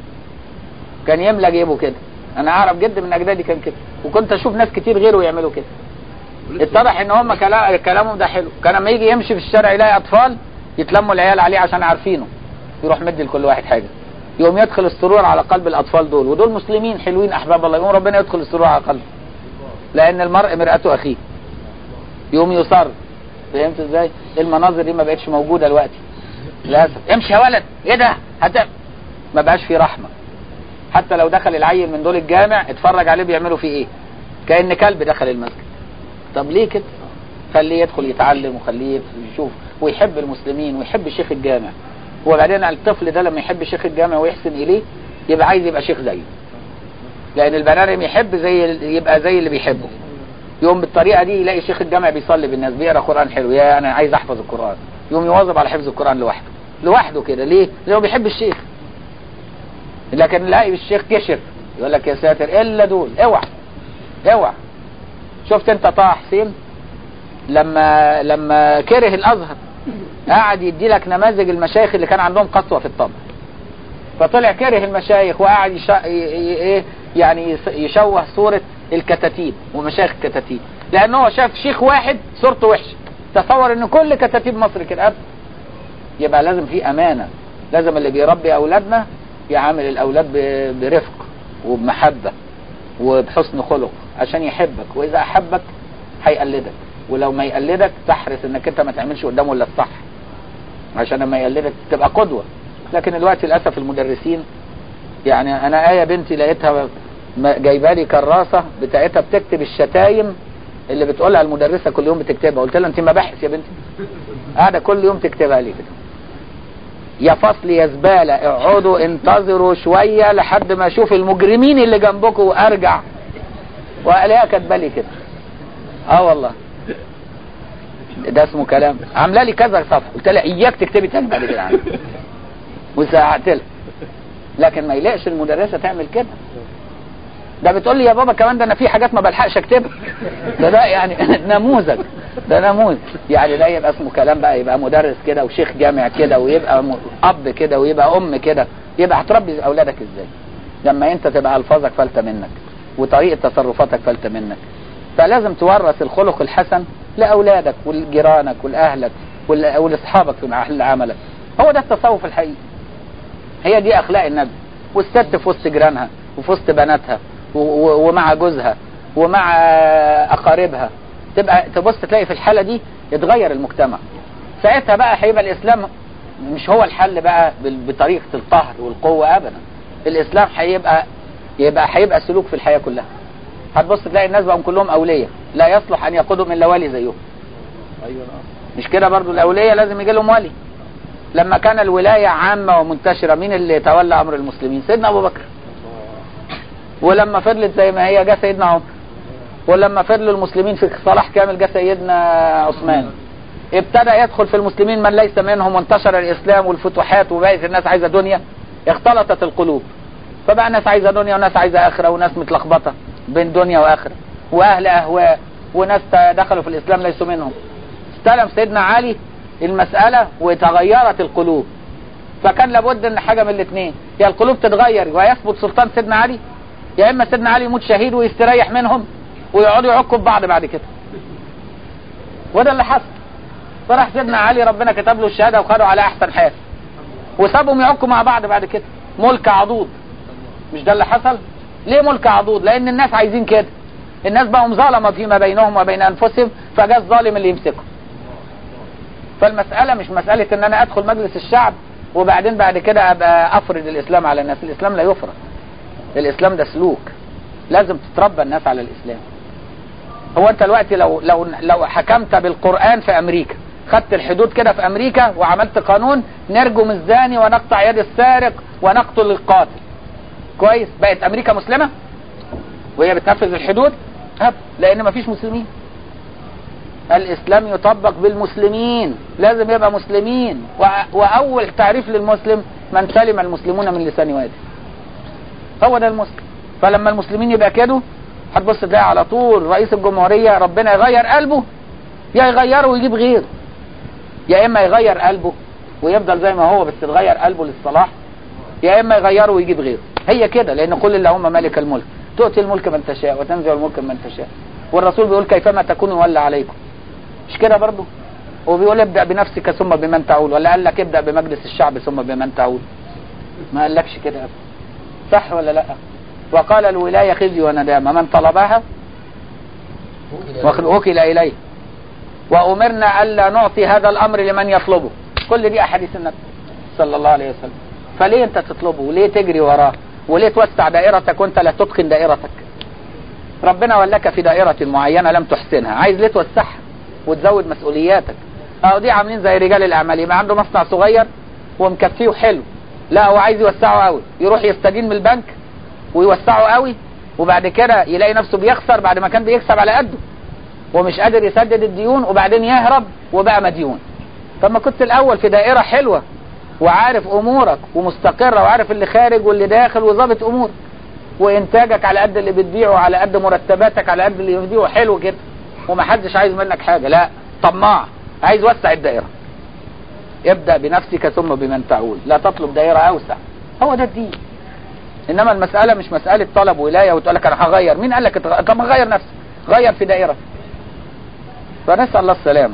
كان يملى جيبه كده انا اعرف جد من اجدادي كان كده وكنت اشوف ناس كتير غيره يعملوا كده اتضح ان هم كلا- كلامهم ده حلو كان لما يجي يمشي في الشارع يلاقي اطفال يتلموا العيال عليه عشان عارفينه يروح مدي لكل واحد حاجه يقوم يدخل السرور على قلب الاطفال دول ودول مسلمين حلوين احباب الله يقوم ربنا يدخل السرور على قلبه لان المرء مرآته اخيه يقوم يصر فهمت ازاي المناظر دي ما بقتش موجوده دلوقتي للاسف امشي يا ولد ايه ده هت ما بقاش في رحمه حتى لو دخل العيل من دول الجامع اتفرج عليه بيعملوا فيه ايه كأن كلب دخل المسجد طب ليه كده خليه يدخل يتعلم وخليه يشوف ويحب المسلمين ويحب شيخ الجامع وبعدين الطفل ده لما يحب شيخ الجامع ويحسن اليه يبقى عايز يبقى شيخ زيه لان البني ادم يحب زي يبقى زي اللي بيحبه يقوم بالطريقه دي يلاقي شيخ الجامع بيصلي بالناس بيقرا قران حلو يا انا عايز احفظ القران يقوم يواظب على حفظ القران لوحده لوحده كده ليه؟ لانه بيحب الشيخ لكن لا الشيخ كشر يقول لك يا ساتر الا دول اوعى اوعى شفت انت طه حسين لما لما كره الازهر قعد يدي لك نماذج المشايخ اللي كان عندهم قسوه في الطبع فطلع كره المشايخ وقعد يش... ي... ي... ايه يعني يس- يشوه صوره الكتاتيب ومشايخ الكتاتيب لان هو شاف شيخ واحد صورته وحشه تصور ان كل كتاتيب مصر كده أب. يبقى لازم في امانه لازم اللي بيربي اولادنا يعامل الاولاد ب... برفق وبمحبه وبحسن خلق عشان يحبك واذا احبك هيقلدك ولو ما يقلدك تحرص انك انت ما تعملش قدامه الا الصح عشان لما يقلدك تبقى قدوه لكن دلوقتي للاسف المدرسين يعني انا ايه بنتي لقيتها م- جايبه لي كراسه بتاعتها بتكتب الشتايم اللي بتقولها المدرسه كل يوم بتكتبها قلت لها انت مباحث يا بنتي قاعده كل يوم تكتبها لي كده يا فصل يا زباله اقعدوا انتظروا شويه لحد ما اشوف المجرمين اللي جنبكم وارجع والاقيها كاتبه لي كده اه والله ده اسمه كلام عامله لي كذا صفحه قلت لها اياك تكتبي تاني بعد كده عنها وساعدت لها لكن ما يلاقش المدرسه تعمل كده ده بتقول لي يا بابا كمان ده انا في حاجات ما بلحقش اكتبها ده ده يعني نموذج ده نموذج يعني ده يبقى اسمه كلام بقى يبقى مدرس كده وشيخ جامع كده ويبقى م- اب كده ويبقى ام كده يبقى هتربي اولادك ازاي لما انت تبقى الفاظك فلتة منك وطريقه تصرفاتك فلتة منك فلازم تورث الخلق الحسن لاولادك ولجيرانك ولاهلك ول- ولاصحابك في محل عملك هو ده التصوف الحقيقي هي دي اخلاق النبي والست في وسط جيرانها وفي وسط بناتها و- و- ومع جوزها ومع اقاربها تبقى تبص تلاقي في الحاله دي يتغير المجتمع ساعتها بقى هيبقى الاسلام مش هو الحل بقى بال- بطريقه القهر والقوه ابدا الاسلام هيبقى يبقى هيبقى سلوك في الحياه كلها هتبص تلاقي الناس بقوا كلهم اولياء لا يصلح ان يقودهم الا ولي زيهم ايوه نعم مش كده برضو الاولياء لازم يجي لهم ولي لما كان الولايه عامه ومنتشره مين اللي تولى امر المسلمين سيدنا ابو بكر ولما فضلت زي ما هي جه سيدنا عمر ولما فضلوا المسلمين في صلاح كامل جه سيدنا عثمان ابتدى يدخل في المسلمين من ليس منهم وانتشر الاسلام والفتوحات وبقت الناس عايزه دنيا اختلطت القلوب فبقى ناس عايزه دنيا وناس عايزه اخره وناس متلخبطه بين دنيا واخره واهل اهواء وناس دخلوا في الاسلام ليسوا منهم استلم سيدنا علي المساله وتغيرت القلوب فكان لابد ان حاجه من الاثنين يا القلوب تتغير ويثبت سلطان سيدنا علي يا اما سيدنا علي يموت شهيد ويستريح منهم ويقعدوا يعكوا في بعض بعد كده وده اللي حصل فراح سيدنا علي ربنا كتب له الشهاده وخده على احسن حال وسابهم يعكوا مع بعض بعد كده ملك عضوض مش ده اللي حصل ليه ملك عضوض لان الناس عايزين كده الناس بقوا ظلمه فيما بينهم وبين انفسهم فجاء الظالم اللي يمسكه فالمسألة مش مسألة ان انا ادخل مجلس الشعب وبعدين بعد كده ابقى افرض الاسلام على الناس الاسلام لا يفرض الاسلام ده سلوك لازم تتربى الناس على الاسلام هو انت دلوقتي لو لو لو حكمت بالقران في امريكا خدت الحدود كده في امريكا وعملت قانون نرجم الزاني ونقطع يد السارق ونقتل القاتل كويس بقت امريكا مسلمه وهي بتنفذ الحدود هب لان مفيش مسلمين الاسلام يطبق بالمسلمين لازم يبقى مسلمين وأ- واول تعريف للمسلم من سلم المسلمون من لسان ويده هو ده المسلم فلما المسلمين يبقى كده هتبص تلاقي على طول رئيس الجمهورية ربنا يغير قلبه يا يغيره ويجيب غيره يا اما يغير قلبه ويفضل زي ما هو بس تغير قلبه للصلاح يا اما يغيره ويجيب غيره هي كده لان قل اللهم مالك الملك تؤتي الملك من تشاء وتنزع الملك من تشاء والرسول بيقول كيفما تكون ولى عليكم مش كده برضه وبيقول ابدا بنفسك ثم بمن تعول ولا قال لك ابدا بمجلس الشعب ثم بمن تعول ما قالكش كده أبدا. صح ولا لا وقال الولاية خزي وندامة من طلبها وقد وكل إليه وأمرنا ألا نعطي هذا الأمر لمن يطلبه كل دي أحاديث النبي صلى الله عليه وسلم فليه أنت تطلبه وليه تجري وراه وليه توسع دائرتك وأنت لا تتقن دائرتك ربنا ولاك في دائرة معينة لم تحسنها عايز ليه توسعها وتزود مسؤولياتك أو دي عاملين زي رجال الأعمال يبقى عنده مصنع صغير ومكفيه حلو لا هو عايز يوسعه قوي يروح يستدين من البنك ويوسعه قوي وبعد كده يلاقي نفسه بيخسر بعد ما كان بيكسب على قده ومش قادر يسدد الديون وبعدين يهرب وبقى مديون طب ما كنت الاول في دائرة حلوة وعارف امورك ومستقرة وعارف اللي خارج واللي داخل وظابط امورك وانتاجك على قد اللي بتبيعه على قد مرتباتك على قد اللي يفديه حلو كده ومحدش عايز منك حاجة لا طماع عايز وسع الدائرة ابدأ بنفسك ثم بمن تعول لا تطلب دائرة اوسع هو ده الدين انما المسألة مش مسألة طلب ولاية وتقول لك انا هغير مين قال لك اتغ- طب ما غير نفسك غير في دائرة فنسأل الله السلامة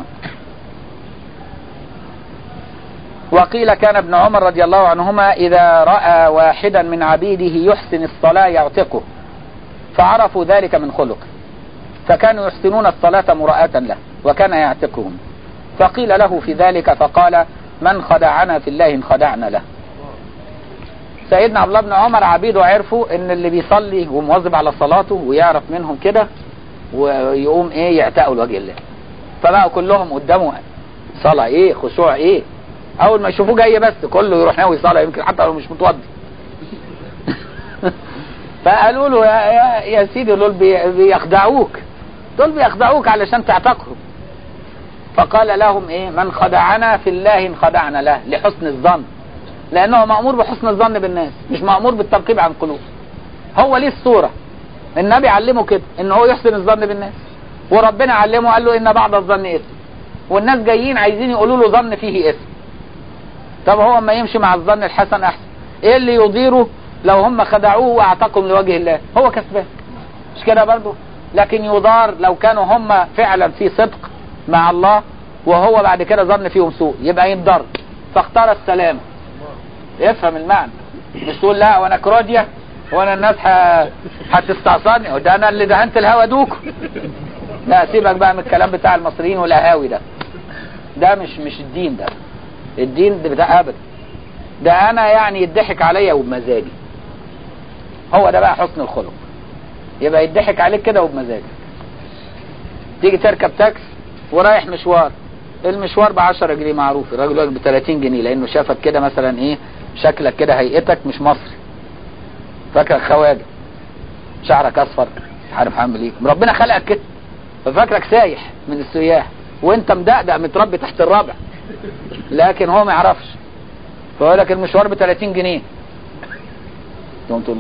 وقيل كان ابن عمر رضي الله عنهما إذا رأى واحدا من عبيده يحسن الصلاة يعتقه فعرفوا ذلك من خلقه فكانوا يحسنون الصلاة مراءة له وكان يعتقهم فقيل له في ذلك فقال من خدعنا في الله خدعنا له سيدنا عبد الله بن عمر عبيده عرفوا ان اللي بيصلي ومواظب على صلاته ويعرف منهم كده ويقوم ايه يعتقوا لوجه الله فبقوا كلهم قدامه صلاة ايه خشوع ايه اول ما يشوفوه جاي بس كله يروح ناوي صلاة يمكن حتى لو مش متوضي فقالوا له يا, يا, يا سيدي دول بي- بيخدعوك دول بيخدعوك علشان تعتقهم فقال لهم ايه من خدعنا في الله خدعنا له لحسن الظن لانه مأمور بحسن الظن بالناس مش مأمور بالترقيب عن قلوب هو ليه الصورة النبي علمه كده ان هو يحسن الظن بالناس وربنا علمه قال له ان بعض الظن اسم والناس جايين عايزين يقولوا له ظن فيه اسم طب هو اما يمشي مع الظن الحسن احسن ايه اللي يضيره لو هم خدعوه واعتقم لوجه الله هو كسبان مش كده برضه لكن يضار لو كانوا هم فعلا في صدق مع الله وهو بعد كده ظن فيهم سوء يبقى ينضر فاختار السلامه افهم المعنى مش تقول لا وانا كروديا وانا الناس ه- هتستعصرني وده انا اللي دهنت الهوا دوكو لا سيبك بقى من الكلام بتاع المصريين والقهاوي ده ده مش مش الدين ده الدين ده بتاع ابدا ده انا يعني يضحك عليا وبمزاجي هو ده بقى حسن الخلق يبقى يضحك عليك كده وبمزاجك تيجي تركب تاكس ورايح مشوار المشوار ب 10 جنيه معروف الراجل واقف ب 30 جنيه لانه شافك كده مثلا ايه شكلك كده هيئتك مش مصري فاكرك خواجه شعرك اصفر مش عارف عامل ايه ربنا خلقك كده ففاكرك سايح من السياح وانت مدقدق متربي تحت الرابع لكن هو ما يعرفش فيقول لك المشوار ب 30 جنيه تقوم تقول له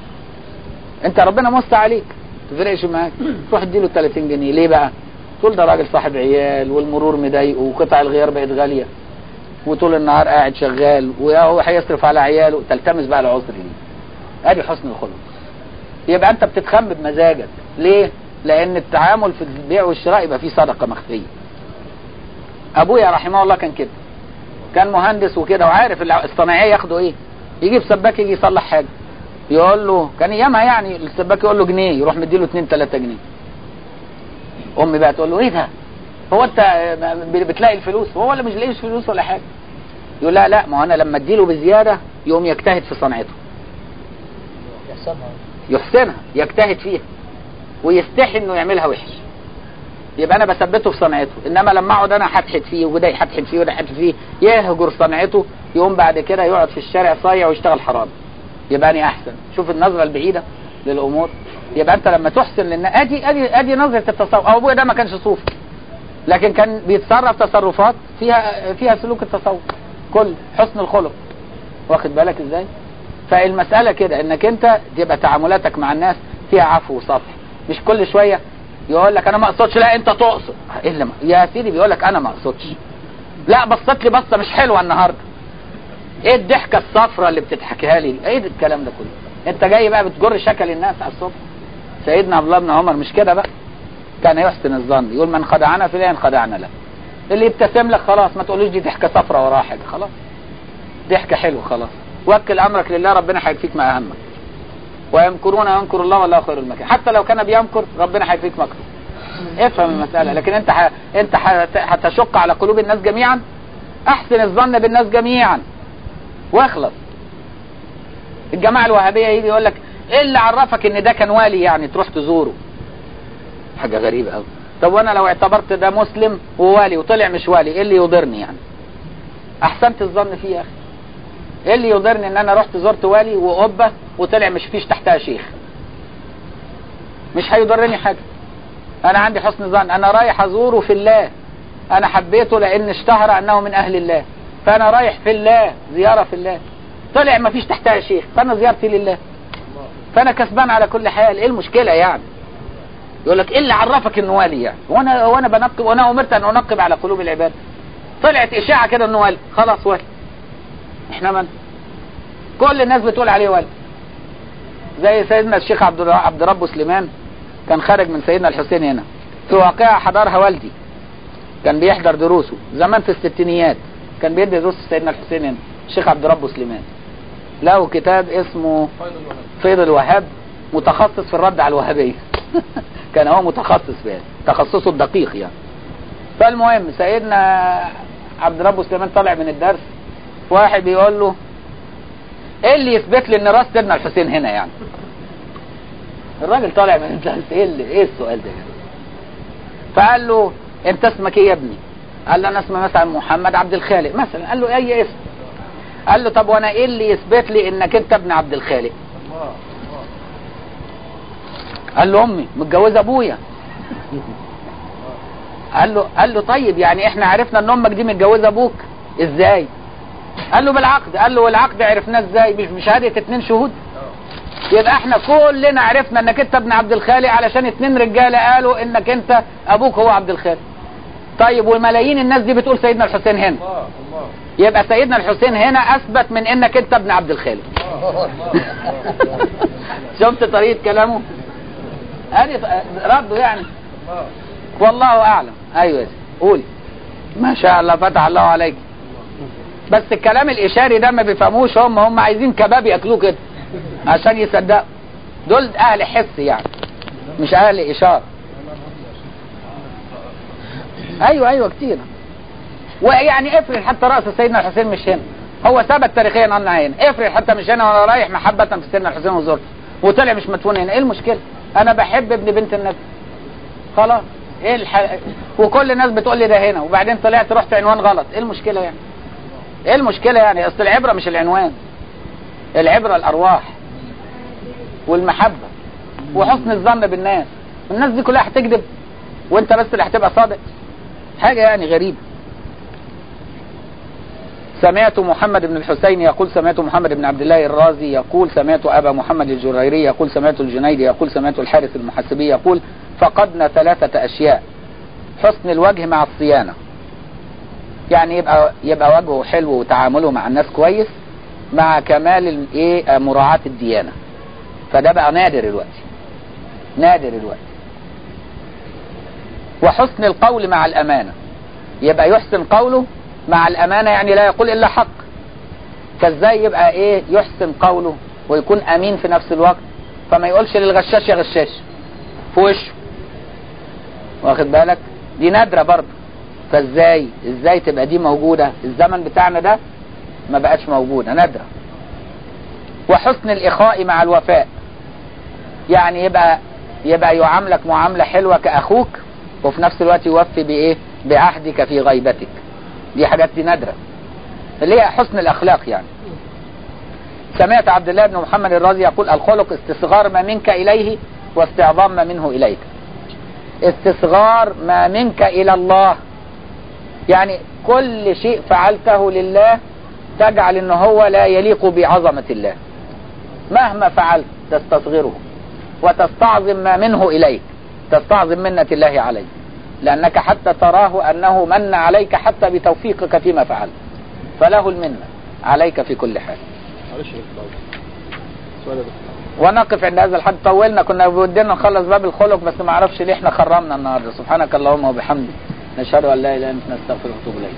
انت ربنا مست عليك تفرقش معاك تروح اديله 30 جنيه ليه بقى تقول ده راجل صاحب عيال والمرور مضايقه وقطع الغيار بقت غاليه وطول النهار قاعد شغال وهو هيصرف على عياله تلتمس بقى العذر دي ادي حسن الخلق يبقى انت بتتخم بمزاجك ليه لان التعامل في البيع والشراء يبقى فيه صدقه مخفيه ابويا رحمه الله كان كده كان مهندس وكده وعارف الع- الصناعيه ياخدوا ايه يجيب سباك يجي يصلح حاجه يقول له كان ايامها يعني السباك يقول له جنيه يروح مديله 2 3 جنيه امي بقى تقول له ايه ده هو انت ب- بتلاقي الفلوس هو ولا مش لاقيش فلوس ولا حاجه يقول لا لا ما هو انا لما اديله بزياده يقوم يجتهد في صنعته يحسنها يجتهد فيها ويستحي انه يعملها وحش يبقى انا بثبته في صنعته انما لما اقعد انا حتحت فيه وده يحتحت فيه وده يحتحت فيه يهجر صنعته يقوم بعد كده يقعد في الشارع صايع ويشتغل حرام يبقى اني احسن شوف النظره البعيده للامور يبقى انت لما تحسن للناس ادي ادي ادي نظره التصوف او ابويا ده ما كانش صوفي لكن كان بيتصرف تصرفات فيها فيها سلوك التصوف كل حسن الخلق واخد بالك ازاي فالمساله كده انك انت تبقى تعاملاتك مع الناس فيها عفو وصفح مش كل شويه يقول لك انا ما اقصدش لا انت تقصد ايه اللي ما... يا سيدي بيقول لك انا ما اقصدش لا بصت لي بصه مش حلوه النهارده ايه الضحكه الصفراء اللي بتضحكها لي ايه الكلام ده كله انت جاي بقى بتجر شكل الناس على الصبح سيدنا عبد الله بن عمر مش كده بقى كان يحسن الظن يقول من خدعنا فلان خدعنا له اللي يبتسم لك خلاص ما تقولوش دي ضحكه صفراء وراها حاجه خلاص ضحكه حلوه خلاص وكل امرك لله ربنا هيكفيك ما اهمك ويمكرون ويمكر الله والله خير المكر حتى لو كان بيمكر ربنا هيكفيك مكره افهم المساله لكن انت ح... انت ح... هتشق على قلوب الناس جميعا احسن الظن بالناس جميعا واخلص الجماعه الوهابيه يجي يقول لك ايه اللي عرفك ان ده كان والي يعني تروح تزوره حاجه غريبه قوي طب وانا لو اعتبرت ده مسلم ووالي وطلع مش والي ايه اللي يضرني يعني احسنت الظن فيه يا اخي ايه اللي يضرني ان انا رحت زرت والي وقبه وطلع مش فيش تحتها شيخ مش هيضرني حاجه انا عندي حسن ظن انا رايح ازوره في الله انا حبيته لان اشتهر انه من اهل الله فانا رايح في الله زياره في الله طلع ما فيش تحتها شيخ فانا زيارتي لله فانا كسبان على كل حال ايه المشكله يعني يقول لك ايه اللي عرفك انه والي يعني وانا وانا بنقب وانا امرت ان انقب على قلوب العباد طلعت اشاعه كده انه والي خلاص والي احنا من كل الناس بتقول عليه والي زي سيدنا الشيخ عبد عبد رب سليمان كان خارج من سيدنا الحسين هنا في واقعة حضرها والدي كان بيحضر دروسه زمان في الستينيات كان بيدي دروس سيدنا الحسين هنا الشيخ عبد رب سليمان له كتاب اسمه فيض الوهاب متخصص في الرد على الوهابية كان هو متخصص في هذا تخصصه الدقيق يعني فالمهم سيدنا عبد رب سليمان طالع من الدرس واحد بيقول له ايه اللي يثبت لي ان راس سيدنا الحسين هنا يعني الراجل طالع من الدرس ايه اللي ايه السؤال ده يعني؟ فقال له انت اسمك ايه يا ابني قال له انا اسمي مثلا محمد عبد الخالق مثلا قال له اي اسم قال له طب وانا ايه اللي يثبت لي انك انت ابن عبد الخالق قال له امي متجوزه ابويا قال له قال له طيب يعني احنا عرفنا ان امك دي متجوزه ابوك ازاي قال له بالعقد قال له والعقد عرفناه ازاي مش بشهاده اتنين شهود يبقى احنا كلنا عرفنا انك انت ابن عبد الخالق علشان اتنين رجاله قالوا انك انت ابوك هو عبد الخالق طيب وملايين الناس دي بتقول سيدنا الحسين هنا يبقى سيدنا الحسين هنا اثبت من انك انت ابن عبد الخالق شفت طريقه كلامه ادي رده يعني والله اعلم ايوه قولي ما شاء الله فتح الله عليك بس الكلام الاشاري ده ما بيفهموش هم هم عايزين كباب ياكلوه كده عشان يصدقوا دول اهل حس يعني مش اهل اشاره ايوه ايوه كتير ويعني افرض حتى راس سيدنا الحسين مش هنا هو ثبت تاريخيا انه هنا افرض حتى مش هنا وانا رايح محبه في سيدنا الحسين وزرته وطلع مش مدفون هنا ايه المشكله انا بحب ابن بنت النبي خلاص ايه الح... وكل الناس بتقول لي ده هنا وبعدين طلعت رحت عنوان غلط ايه المشكله يعني ايه المشكله يعني اصل العبره مش العنوان العبره الارواح والمحبه وحسن الظن بالناس الناس دي كلها هتكذب وانت بس اللي هتبقى صادق حاجه يعني غريبه سمعت محمد بن الحسين يقول سمعت محمد بن عبد الله الرازي يقول سمعت أبا محمد الجريري يقول سمعت الجنيدي يقول سمعت الحارث المحاسبي يقول فقدنا ثلاثة أشياء حسن الوجه مع الصيانة يعني يبقى يبقى وجهه حلو وتعامله مع الناس كويس مع كمال الايه مراعاة الديانة فده بقى نادر الوقت نادر الوقت وحسن القول مع الأمانة يبقى يحسن قوله مع الأمانة يعني لا يقول إلا حق فازاي يبقى ايه يحسن قوله ويكون أمين في نفس الوقت فما يقولش للغشاش يا غشاش في وشه واخد بالك دي نادرة برضه فازاي ازاي تبقى دي موجودة الزمن بتاعنا ده ما بقاش موجودة نادرة وحسن الإخاء مع الوفاء يعني يبقى يبقى يعاملك معاملة حلوة كأخوك وفي نفس الوقت يوفي بإيه بعهدك في غيبتك دي حاجات دي نادرة اللي هي حسن الأخلاق يعني سمعت عبد الله بن محمد الرازي يقول الخلق استصغار ما منك إليه واستعظام ما منه إليك استصغار ما منك إلى الله يعني كل شيء فعلته لله تجعل ان هو لا يليق بعظمة الله مهما فعلت تستصغره وتستعظم ما منه إليك تستعظم منة الله عليك لأنك حتى تراه أنه من عليك حتى بتوفيقك فيما فعلت فله المنة عليك في كل حال معلش يا دكتور سؤال يا دكتور ونقف عند هذا الحد طولنا كنا بدنا نخلص باب الخلق بس ما اعرفش ليه احنا خرمنا النهارده سبحانك اللهم وبحمدك نشهد ان لا اله الا انت نستغفرك ونتوب اليك